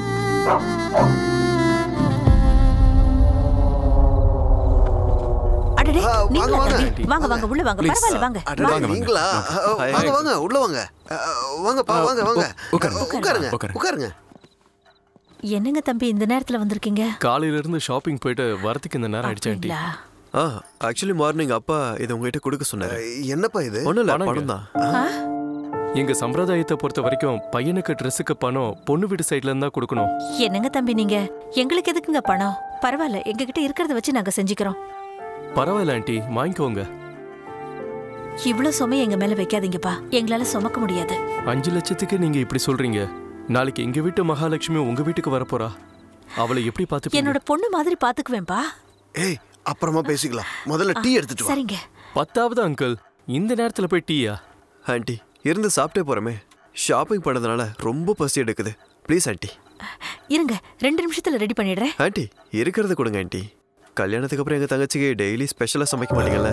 அடடே ஆ, நீங்களா வாங்க, தம்பி? வாங்க வாங்க உள்ள வாங்க Please. பரவாயில்ல வாங்க அடடே, வாங்க, வாங்க. நீங்களா ஆ. அ, ஹாய், வாங்க ஹாய். வாங்க உள்ள வாங்க அ, வாங்கப்பா வாங்க வாங்க உட்காருங்க. உட்காருங்க உட்காருங்க. உட்காருங்க என்னங்க தம்பி இந்த நேரத்துல வந்திருக்கீங்க காலையில இருந்து ஷாப்பிங் போயிட்டு வரதுக்கு இந்த நேரம் ஆயிடுச்சு ஆண்டி அப்படிங்களா? ஆ ஆக்சுவலி மார்னிங் அப்பா இதை உங்ககிட்ட கொடுக்க சொன்னாரு என்னப்பா இது ஒண்ணும் இல்ல பணங்க. பணம் தான் எங்க சம்பிரதாயத்தை பொறுத்த வரைக்கும் பையனுக்கு ட்ரெஸ்ஸுக்கு பணம் பொண்ணு வீட்டு சைடுல இருந்தா கொடுக்கணும் என்னங்க தம்பி நீங்க எங்களுக்கு எதுக்குங்க பணம் பரவாயில்ல எங்க கிட்ட இருக்கிறத வச்சு நாங்க செஞ்சுக்கிறோம் பரவாயில்ல ஆண்டி வாங்கிக்கோங்க இவ்வளவு சுமையை எங்க மேல வைக்காதீங்கப்பா எங்களால சுமக்க முடியாது அஞ்சு லட்சத்துக்கு நீங்க இப்படி சொல்றீங்க நாளைக்கு எங்க வீட்டு மகாலட்சுமி உங்க வீட்டுக்கு வரப்போறா அவளை எப்படி பார்த்து என்னோட பொண்ணு மாதிரி பாத்துக்குவேன்பா ஏய் அப்புறமா பேசிக்கலாம் முதல்ல டீ எடுத்துட்டு வா சரிங்க பத்தாவது அங்கிள் இந்த நேரத்துல போய் டீயா ஆண்டி இருந்து சாப்பிட்டே போறோமே ஷாப்பிங் பண்ணதுனால ரொம்ப பசி எடுக்குது ப்ளீஸ் ஆண்டி இருங்க ரெண்டு நிமிஷத்துல ரெடி பண்ணிடுறேன் ஆண்டி இருக்கிறத கொடுங்க ஆண்டி கல்யாணத்துக்கு அப்புறம் எங்க தங்கச்சிக்கு டெய்லி ஸ்பெஷலா சமைக்க மாட்டீங்கல்ல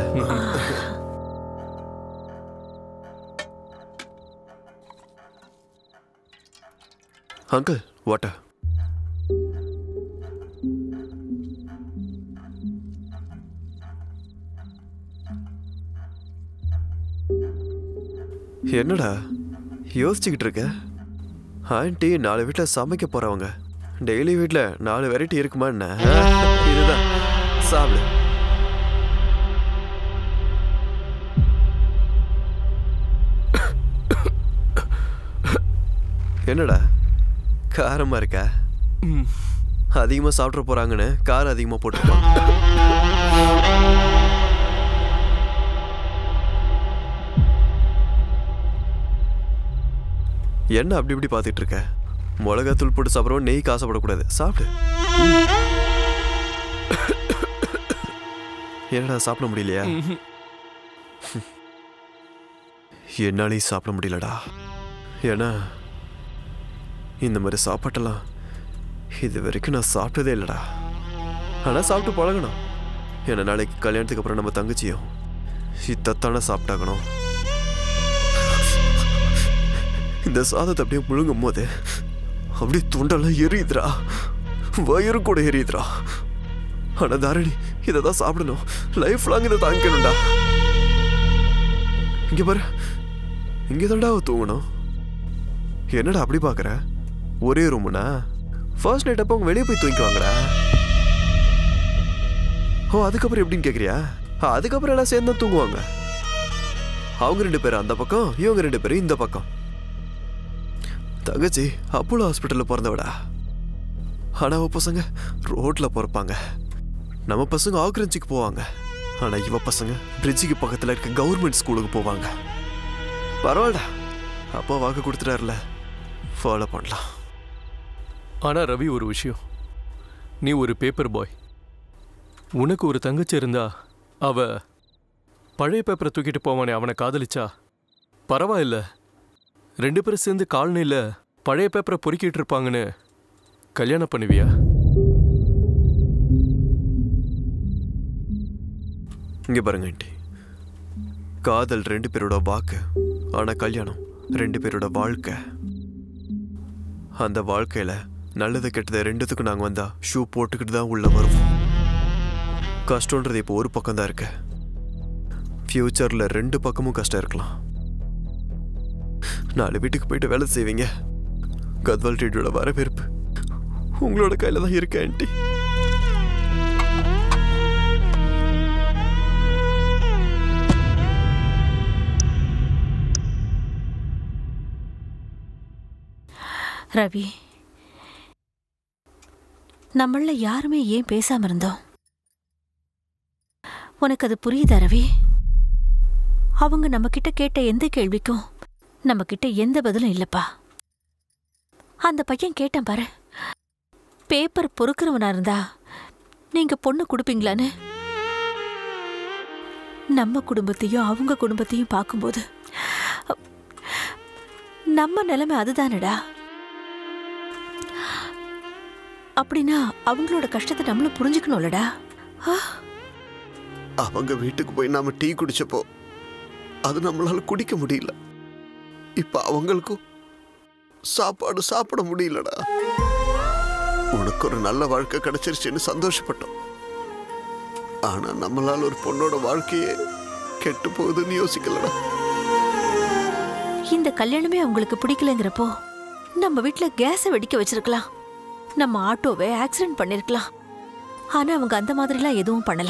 அங்கிள் வாட்டர் என்னடா யோசிச்சுக்கிட்டு இருக்க ஆண்டி நாலு வீட்டில் சமைக்க போறவங்க டெய்லி வீட்டில் நாலு வெரைட்டி இருக்குமா என்ன ஆ? இதுதான் சாப்பிடு என்னடா காரமா இருக்கா அதிகமாக சாப்பிட போறாங்கன்னு காரம் அதிகமாக போட்டிருப்பான் என்ன அப்படி இப்படி பார்த்துட்டு இருக்க மிளகாத்தூள் போட்டு சாப்பிட்றோம் நெய் காசப்படக்கூடாது சாப்பிடு என்னடா சாப்பிட முடியலையா என்னாலையும் சாப்பிட முடியலடா ஏன்னா இந்த மாதிரி சாப்பாட்டெல்லாம் இது வரைக்கும் நான் சாப்பிட்டதே இல்லைடா ஆனால் சாப்பிட்டு பழகணும் ஏன்னா நாளைக்கு கல்யாணத்துக்கு அப்புறம் நம்ம தங்கச்சியும் இத்தத்தானே சாப்பிட்டாகணும் இந்த சாதத்தை அப்படியே முழுங்கும் போது அப்படியே தொண்டெல்லாம் எரியுதுடா வயிறு கூட எரியுதுடா ஆனா தாரணி இதை தான் சாப்பிடணும் லைஃப் லாங் இதை தாங்கிக்கணும்டா இங்க பாரு இங்க தான்டா தூங்கணும் என்னடா அப்படி பாக்குற ஒரே ரூமுனா ஃபர்ஸ்ட் நைட் அப்போ அவங்க வெளியே போய் தூங்கிக்குவாங்கடா ஓ அதுக்கப்புறம் எப்படின்னு கேக்குறியா ஆ, அதுக்கப்புறம் எல்லாம் சேர்ந்து தான் தூங்குவாங்க அவங்க ரெண்டு பேரும் அந்த பக்கம் இவங்க ரெண்டு பேரும் இந்த பக்கம் தங்கச்சி அப்போலோ ஹாஸ்பிட்டலில் பிறந்தவடா ஆனால் அவ பசங்க ரோட்டில் பிறப்பாங்க நம்ம பசங்க ஆக்ரஞ்சிக்கு போவாங்க ஆனால் இவ பசங்க பிரிட்ஜுக்கு பக்கத்தில் இருக்க கவர்மெண்ட் ஸ்கூலுக்கு போவாங்க பரவாயில்லடா அப்பா வாக்கு கொடுத்துட்டாருல ஃபாலோ பண்ணலாம் ஆனா ரவி ஒரு விஷயம் நீ ஒரு பேப்பர் பாய் உனக்கு ஒரு தங்கச்சி இருந்தா அவ பழைய பேப்பரை தூக்கிட்டு போவானே அவனை காதலிச்சா பரவாயில்ல ரெண்டு பேரும் சேர்ந்து காலனியில் பழைய பேப்பரை பொறுக்கிட்டு இருப்பாங்கன்னு கல்யாணம் பண்ணுவியா இங்கே பாருங்க ஆண்டி காதல் ரெண்டு பேரோட வாக்கு ஆனால் கல்யாணம் ரெண்டு பேரோட வாழ்க்கை அந்த வாழ்க்கையில் நல்லது கெட்டது ரெண்டுத்துக்கும் நாங்கள் வந்தா ஷூ போட்டுக்கிட்டு தான் உள்ள வருவோம் கஷ்டன்றது இப்போ ஒரு பக்கம் தான் இருக்கு ஃப்யூச்சரில் ரெண்டு பக்கமும் கஷ்டம் இருக்கலாம் நாலு வீட்டுக்கு போயிட்டு வேலை செய்வீங்க கத்வால் டீடியோட வரவேற்பு உங்களோட கையில் தான் இருக்கு ஆண்டி ரவி நம்மள யாருமே ஏன் பேசாம இருந்தோம் உனக்கு அது புரியுதா ரவி அவங்க நம்ம கிட்ட கேட்ட எந்த கேள்விக்கும் நம்ம கிட்ட எந்த பதிலும் இல்லப்பா அந்த பையன் கேட்டான் பாரு பேப்பர் பொறுக்கிறவனா இருந்தா நீங்க பொண்ணு கொடுப்பீங்களான்னு நம்ம குடும்பத்தையும் அவங்க குடும்பத்தையும் பார்க்கும்போது நம்ம நிலைமை அதுதானடா அப்படின்னா அவங்களோட கஷ்டத்தை நம்மளும் புரிஞ்சுக்கணும்லடா ஆ, அவங்க வீட்டுக்கு போய் நாம டீ குடிச்சப்போ அது நம்மளால குடிக்க முடியல இப்ப அவங்களுக்கும் சாப்பாடு சாப்பிட முடியலடா உனக்கு ஒரு நல்ல வாழ்க்கை கிடைச்சிருச்சுன்னு சந்தோஷப்பட்டோம் ஆனா நம்மளால ஒரு பொண்ணோட வாழ்க்கையே கெட்டு போகுதுன்னு யோசிக்கலடா இந்த கல்யாணமே அவங்களுக்கு பிடிக்கலங்கிறப்போ நம்ம வீட்ல கேஸை வெடிக்க வச்சிருக்கலாம் நம்ம ஆட்டோவை ஆக்சிடென்ட் பண்ணிருக்கலாம் ஆனா அவங்க அந்த மாதிரிலாம் எதுவும் பண்ணல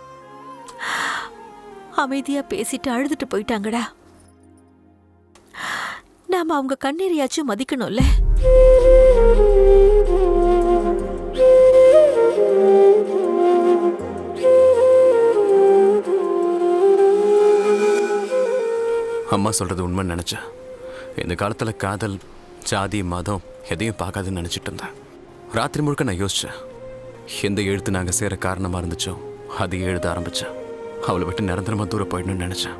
அமைதியா பேசிட்டு அழுதுட்டு போயிட்டாங்கடா நாம அவங்க கண்ணீரையாச்சும் மதிக்கணும்ல அம்மா சொல்றது உண்மைன்னு நினைச்சேன் இந்த காலத்துல காதல் ஜாதி மதம் எதையும் பார்க்காதுன்னு நினைச்சிட்டு இருந்தேன் ராத்திரி முழுக்க நான் யோசிச்சேன் எந்த எழுத்து நாங்க சேர காரணமா இருந்துச்சோ அதை எழுத ஆரம்பிச்சேன் அவளை விட்டு நிரந்தரமா தூரம் போயிடணும்னு நினைச்சேன்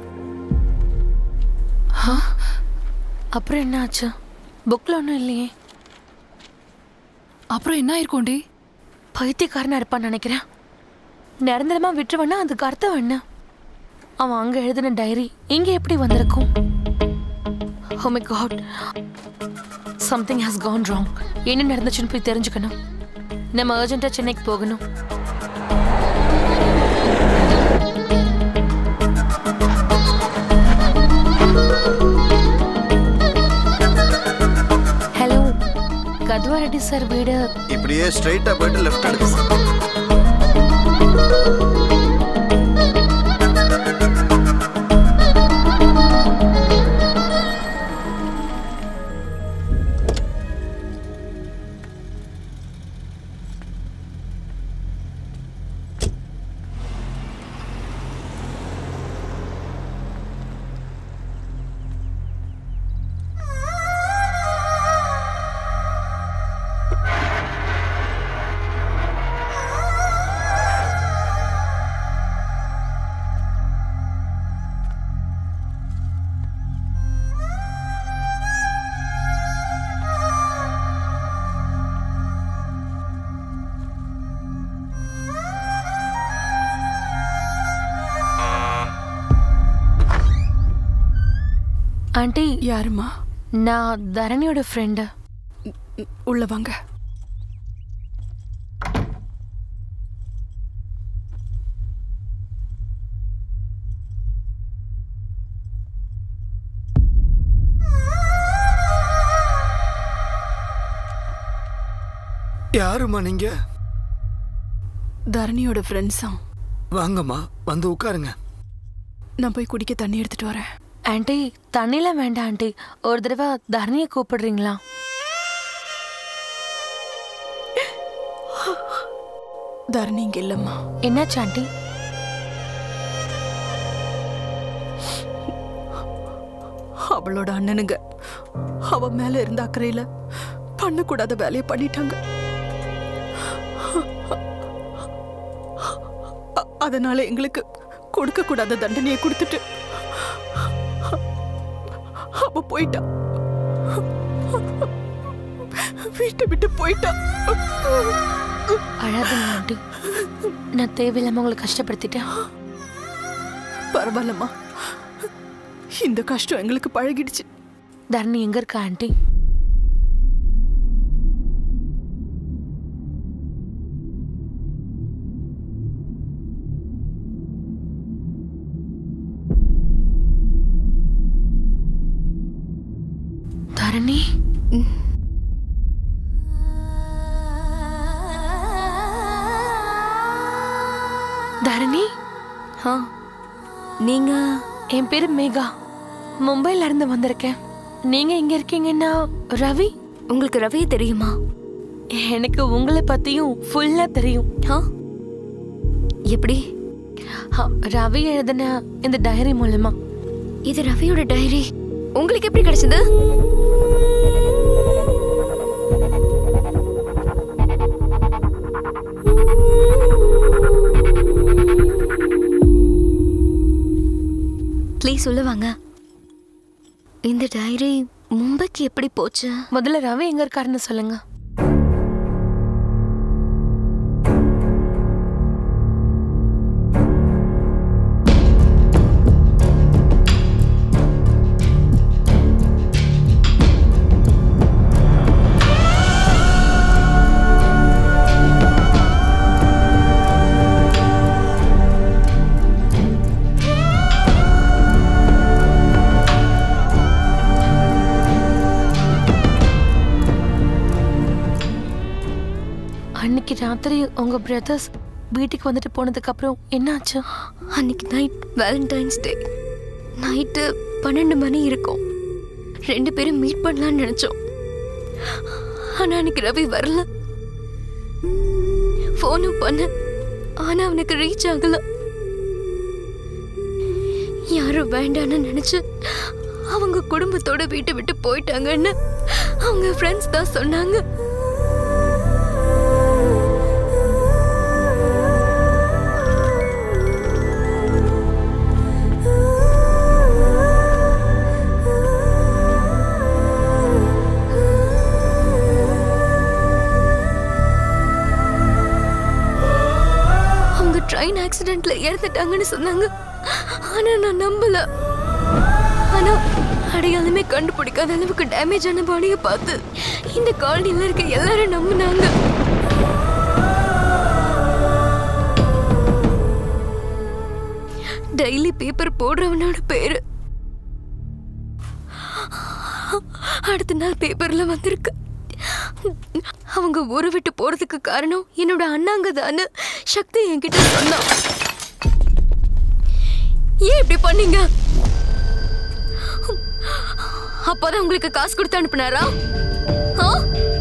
ஆ? அப்புறம் என்ன ஆச்சு புக்கில் ஒன்றும் இல்லையே அப்புறம் என்ன ஆயிருக்கோண்டி பைத்தியக்காரனா இருப்பான்னு நினைக்கிறேன் நிரந்தரமா விட்டுருவனா அதுக்கு அர்த்தம் என்ன அவன் அங்க எழுதின டைரி இங்க எப்படி வந்திருக்கும் Oh my god something has gone wrong என்ன நடந்துச்சுன்னு போய் தெரிஞ்சுக்கணும் நம்ம அர்ஜென்ட்டா சென்னைக்கு போகணும் மதுவா ரெட்டி சார் வீடு இப்படியே ஸ்ட்ரைட்டா போயிட்டு லெஃப்ட் எடுக்கணும் ஆண்டி யாருமா நான் தரணியோட ஃப்ரெண்டு உள்ள வாங்க யாரும்மா நீங்க தரணியோட ஃப்ரெண்ட்ஸா வாங்கம்மா வந்து உட்காருங்க நான் போய் குடிக்க தண்ணி எடுத்துட்டு வரேன் ஆண்டி தண்ணிலாம் வேண்டாம் ஆண்டி ஒரு தடவை தரணியை கூப்பிடுறீங்களா தரணி இங்க இல்லம்மா என்னாச்சு ஆண்டி அவளோட அண்ணனுங்க அவ மேல இருந்த அக்கறையில பண்ணக்கூடாத வேலையை பண்ணிட்டாங்க அ- அதனால எங்களுக்கு கொடுக்க கூடாத தண்டனையை கொடுத்துட்டு அவ போயிட்டா வீட்டை விட்டு போயிட்டா அழாதீங்க ஆண்டி நான் தேவையில்லாம உங்களை கஷ்டப்படுத்திட்டேன் பரவாயில்லம்மா இந்த கஷ்டம் எங்களுக்கு பழகிடுச்சு தரணி எங்க இருக்கா ஆண்டி தரணி தரணி ஆ நீங்க என் பேரு மேகா மும்பைல இருந்து வந்திருக்கேன் நீங்க இங்க இருக்கீங்கன்னா ரவி உங்களுக்கு ரவி தெரியுமா எனக்கு உங்களை பத்தியும் ஃபுல்லா தெரியும் எப்படி ரவி எழுதின இந்த டைரி மூலமா இது ரவியோட டைரி உங்களுக்கு எப்படி கிடைச்சது ப்ளீஸ் சொல்லுவாங்க இந்த டைரி மும்பைக்கு எப்படி போச்சு முதல்ல ரவி எங்க இருக்காருன்னு சொல்லுங்க அன்னைக்கு ராத்திரி உங்க பிரதர்ஸ் வீட்டுக்கு வந்துட்டு போனதுக்கு அப்புறம் என்னாச்சு அன்னைக்கு நைட் வேலண்டைன்ஸ் டே நைட்டு பன்னெண்டு மணி இருக்கும் ரெண்டு பேரும் மீட் பண்ணலாம்னு நினைச்சோம் ஆனா அன்னைக்கு ரவி வரல ஃபோனும் பண்ண ஆனா அவனுக்கு ரீச் ஆகல யாரும் வேண்டான்னு நினைச்சு அவங்க குடும்பத்தோட வீட்டை விட்டு போயிட்டாங்கன்னு அவங்க ஃப்ரெண்ட்ஸ் தான் சொன்னாங்க அவங்க ட்ரெயின் ஆக்சிடென்ட்ல இறந்துட்டாங்கன்னு சொன்னாங்க ஆனா நான் நம்பல ஆனா அடையாளமே கண்டுபிடிக்காத அளவுக்கு டேமேஜ் ஆன பாடியை பார்த்து இந்த காலனில இருக்க எல்லாரும் நம்பினாங்க டெய்லி பேப்பர் போடுறவனோட பேரு அடுத்த நாள் பேப்பர்ல வந்திருக்கு அவங்க ஊரை விட்டு போறதுக்கு காரணம் என்னோட அண்ணாங்க தானு சக்தி என்கிட்ட சொன்னான் ஏன் இப்படி பண்ணீங்க அப்பதான் உங்களுக்கு காசு கொடுத்து அனுப்புனாரா ஆ?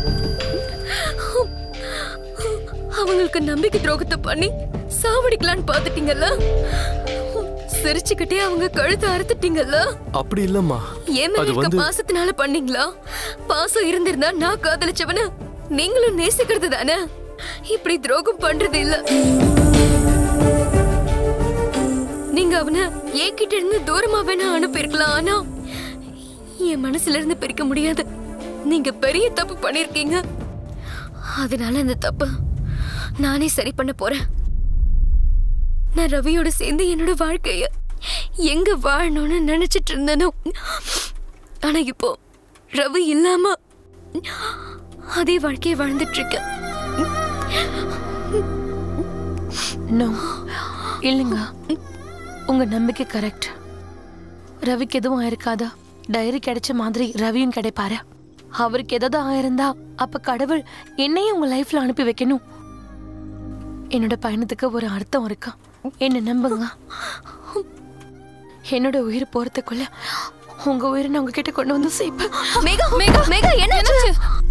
அவங்களுக்கு நம்பிக்கை துரோகத்தை பண்ணி சாவடிக்கலான்னு பாத்துட்டீங்கல்ல சிரிச்சுக்கிட்டே அவங்க கழுத்தை அறுத்துட்டீங்கல்ல அப்படி இல்லம்மா என் மேல அது இருக்க வந்து பாசத்தினால பண்ணீங்களா பாசம் இருந்திருந்தா நான் காதலிச்சவன நீங்களும் நேசிக்கிறது தானே இப்படி துரோகம் பண்றது இல்ல நீங்க அவன என்கிட்ட இருந்து தூரமா வேணா அனுப்பியிருக்கலாம் ஆனா என் மனசுல இருந்து பிரிக்க முடியாது நீங்க பெரிய தப்பு பண்ணிருக்கீங்க அதனால அந்த தப்பு நானே சரி பண்ண போறேன் நான் ரவியோட சேர்ந்து என்னோட வாழ்க்கைய எங்க வாழணும்னு நினைச்சிட்டு இருந்தனோ ஆனா இப்போ ரவி இல்லாம அதே வாழ்க்கைய வாழ்ந்துட்டு இருக்கேன் நோ இல்லைங்க உங்க நம்பிக்கை கரெக்ட் ரவிக்கு எதுவும் ஆயிருக்காதா டைரி கிடைச்ச மாதிரி ரவியும் கிடைப்பாரு அவருக்கு ஏதாவது ஆயிருந்தா அப்ப கடவுள் என்னையும் உங்க லைஃப்ல அனுப்பி வைக்கணும் என்னோட பயணத்துக்கு ஒரு அர்த்தம் இருக்கா என்ன நம்புங்க என்னோட உயிர் போறதுக்குள்ள உங்க உயிரை நான் உங்ககிட்ட கொண்டு வந்து சேர்ப்பேன் மேகா மேகா மேகா என்னாச்சு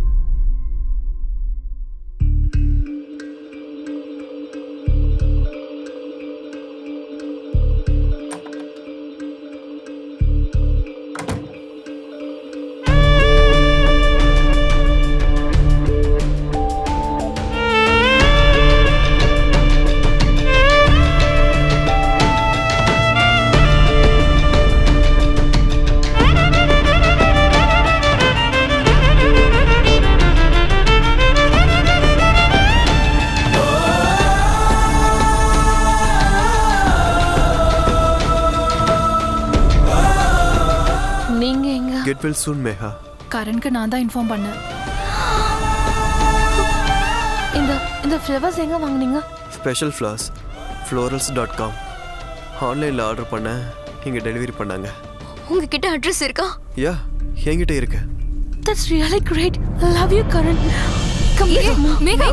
நீங்க எங்க கெட் வெல் சூன் மேகா கரண்க்கு நான் தான் இன்ஃபார்ம் பண்ணேன் இந்த இந்த ஃப்ளவர்ஸ் எங்க வாங்குனீங்க special flowers florals dot com ஆன்லைனில் ஆர்டர் பண்ண இங்கே டெலிவரி பண்ணாங்க உங்ககிட்ட அட்ரஸ் இருக்கா யா என்கிட்ட இருக்கு that's really great love you Karan come Megha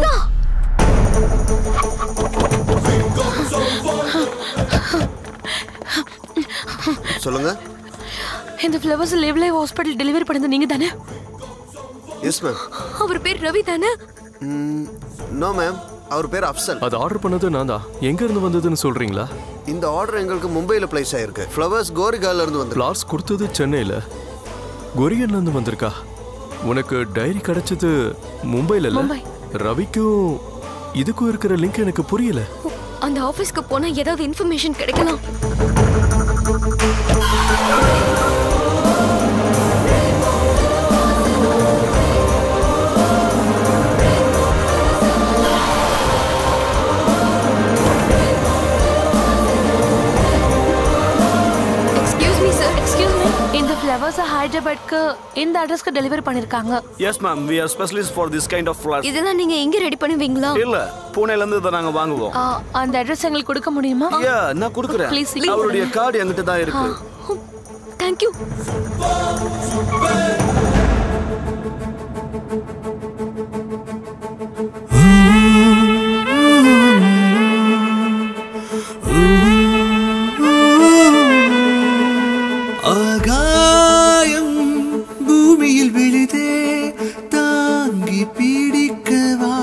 சொல்லுங்க இந்த flowers live live hospital delivery பண்ணது நீங்க தானே எஸ் மேம் அவர் பேர் ரவி தானே நோ மேம் அவர் பேர் அஃப்சல் அது ஆர்டர் பண்ணது நான் தான் எங்க இருந்து வந்ததுன்னு சொல்றீங்களா இந்த ஆர்டர் எங்களுக்கு மும்பையில் பிளேஸ் ஆயிருக்கு ஃப்ளவர்ஸ் கோரிகால இருந்து வந்து ஃப்ளார்ஸ் கொடுத்தது சென்னையில கொரியன்ல இருந்து வந்திருக்கா உனக்கு டைரி கிடைச்சது மும்பைல இல்ல மும்பை. ரவிக்கும் இதுக்கும் இருக்கிற லிங்க் எனக்கு புரியல அந்த ஆபீஸ்க்கு போனா ஏதாவது இன்ஃபர்மேஷன் கிடைக்கலாம் excuse me sir excuse me இந்த ஃப்ளவர்ஸ் ஹைதராபாத்க்கு இந்த அட்ரஸ்க்கு டெலிவரி பண்ணிருக்காங்க yes ma'am we are specialist for this kind of flowers இதெல்லாம் நீங்க எங்க ரெடி பண்ணுவீங்களா இல்ல பூனேல இருந்து இதை நாங்க வாங்குவோம் ஆ, அந்த அட்ரஸ் எங்களுக்கு கொடுக்க முடியுமா யா நான் கொடுக்குறேன் Please, please. அவருடைய கார்டு என்கிட்ட தான் இருக்கு தேங்க்யூ ஆகாயம் பூமியில் விழுதே தாங்கி பிடிக்கவா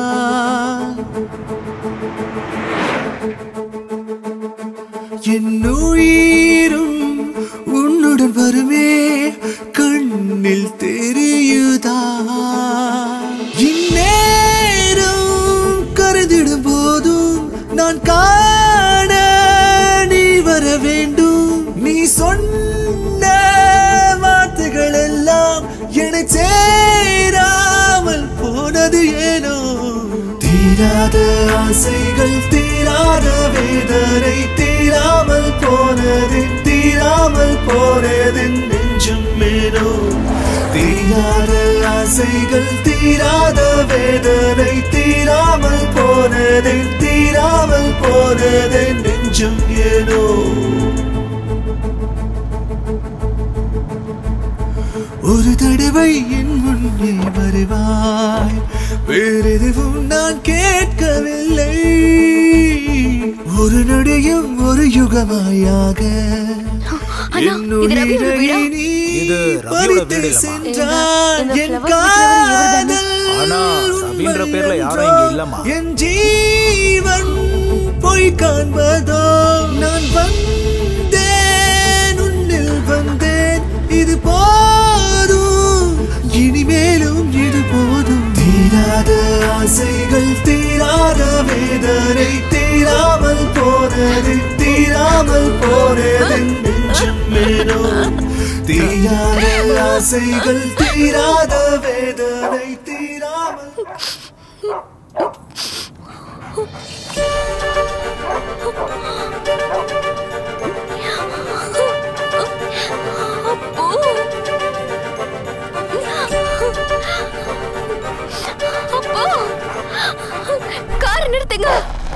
என் உயிரும் உன்னுடன் வருமே கண்ணில் தெரியுதா இந்நேரம் கருதிடும் போதும் நான் காண நீ வர வேண்டும் நீ சொன்ன வார்த்தைகள் எல்லாம் என்னை சேராமல் போனது ஏனோ தீராத ஆசைகள் தீராத வேதனை தீராமல் போனது தீராமல் போனது நெஞ்சம் மேனோ தீராத ஆசைகள் தீராத வேதனை தீராமல் போனது தீராமல் போனது நெஞ்சம் ஏனோ ஒரு தடவை என் முன்னே வருவாய் வேறெதுவும் நான் கேட்கவில்லை ஒரு நொடியும் ஒரு யுகமாயாக என் உயிரை நீ இது ரவியோட பறித்து வீடு இல்லம்மா. சென்றாய் இந்த என் flower வைக்கிறவர் காதல் ஆனா ரவின்ற பேர்ல யாரும் இங்க இல்லம்மா என் ஜீவன் பொய் காண்பதோ நான் வந்தேன் உன்னில் வந்தேன் இது போதும் இனிமேலும் இது போதும் தீராத ஆசைகள் தீராத வேதனை தீராமல் போனது தீராமல் போனது நெஞ்சம் ஏனோ தீராத ஆசைகள் தீராத வேதனை தீராமல் கார் நிறுத்துங்க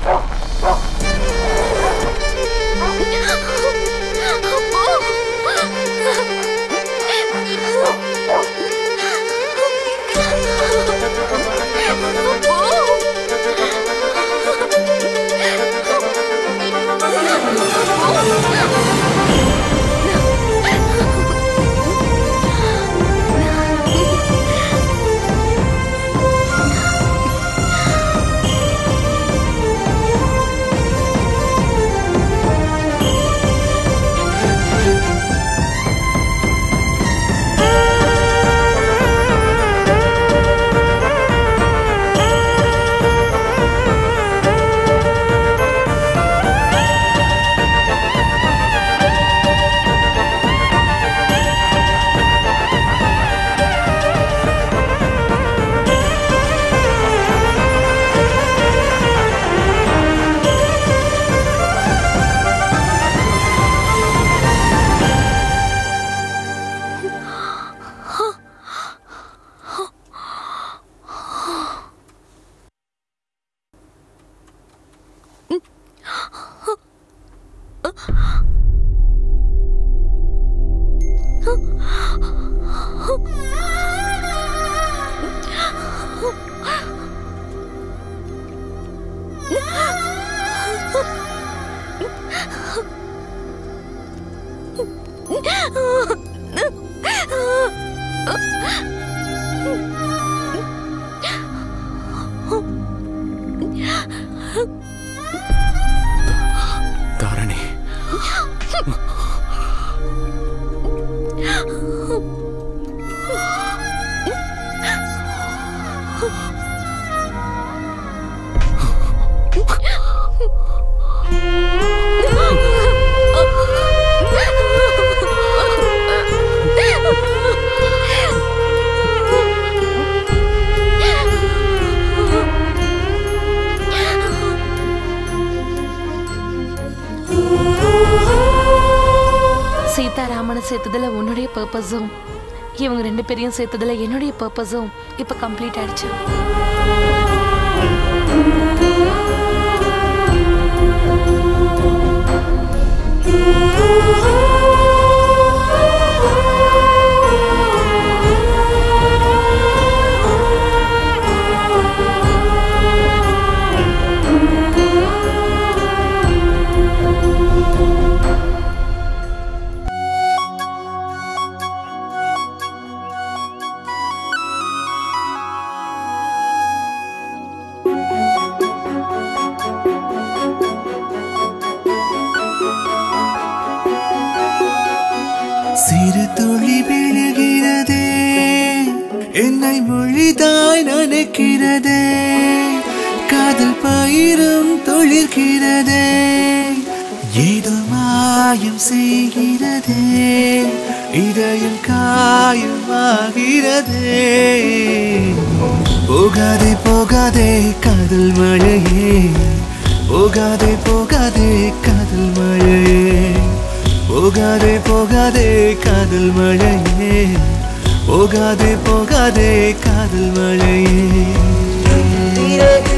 தாரணி சீதாராமனை சேர்த்ததுல உன்னுடைய பர்பஸும் இவங்க ரெண்டு பேரையும் சேர்த்ததுல என்னுடைய பர்பஸும் இப்ப கம்ப்ளீட் ஆயிடுச்சு சிறு துளி விழுகிறதே என்னை மொழிதாய் நினைக்கிறதே காதல் பயிரும் தொழிற்கிறதே ஏதோ மாயம் செய்கிறதே இதயம் காயமாகிறதே போகாதே போகாதே காதல் மழையே போகாதே போகாதே காதல் மழையே போகாதே போகாதே காதல் மழையே போகாதே போகாதே காதல் மழையே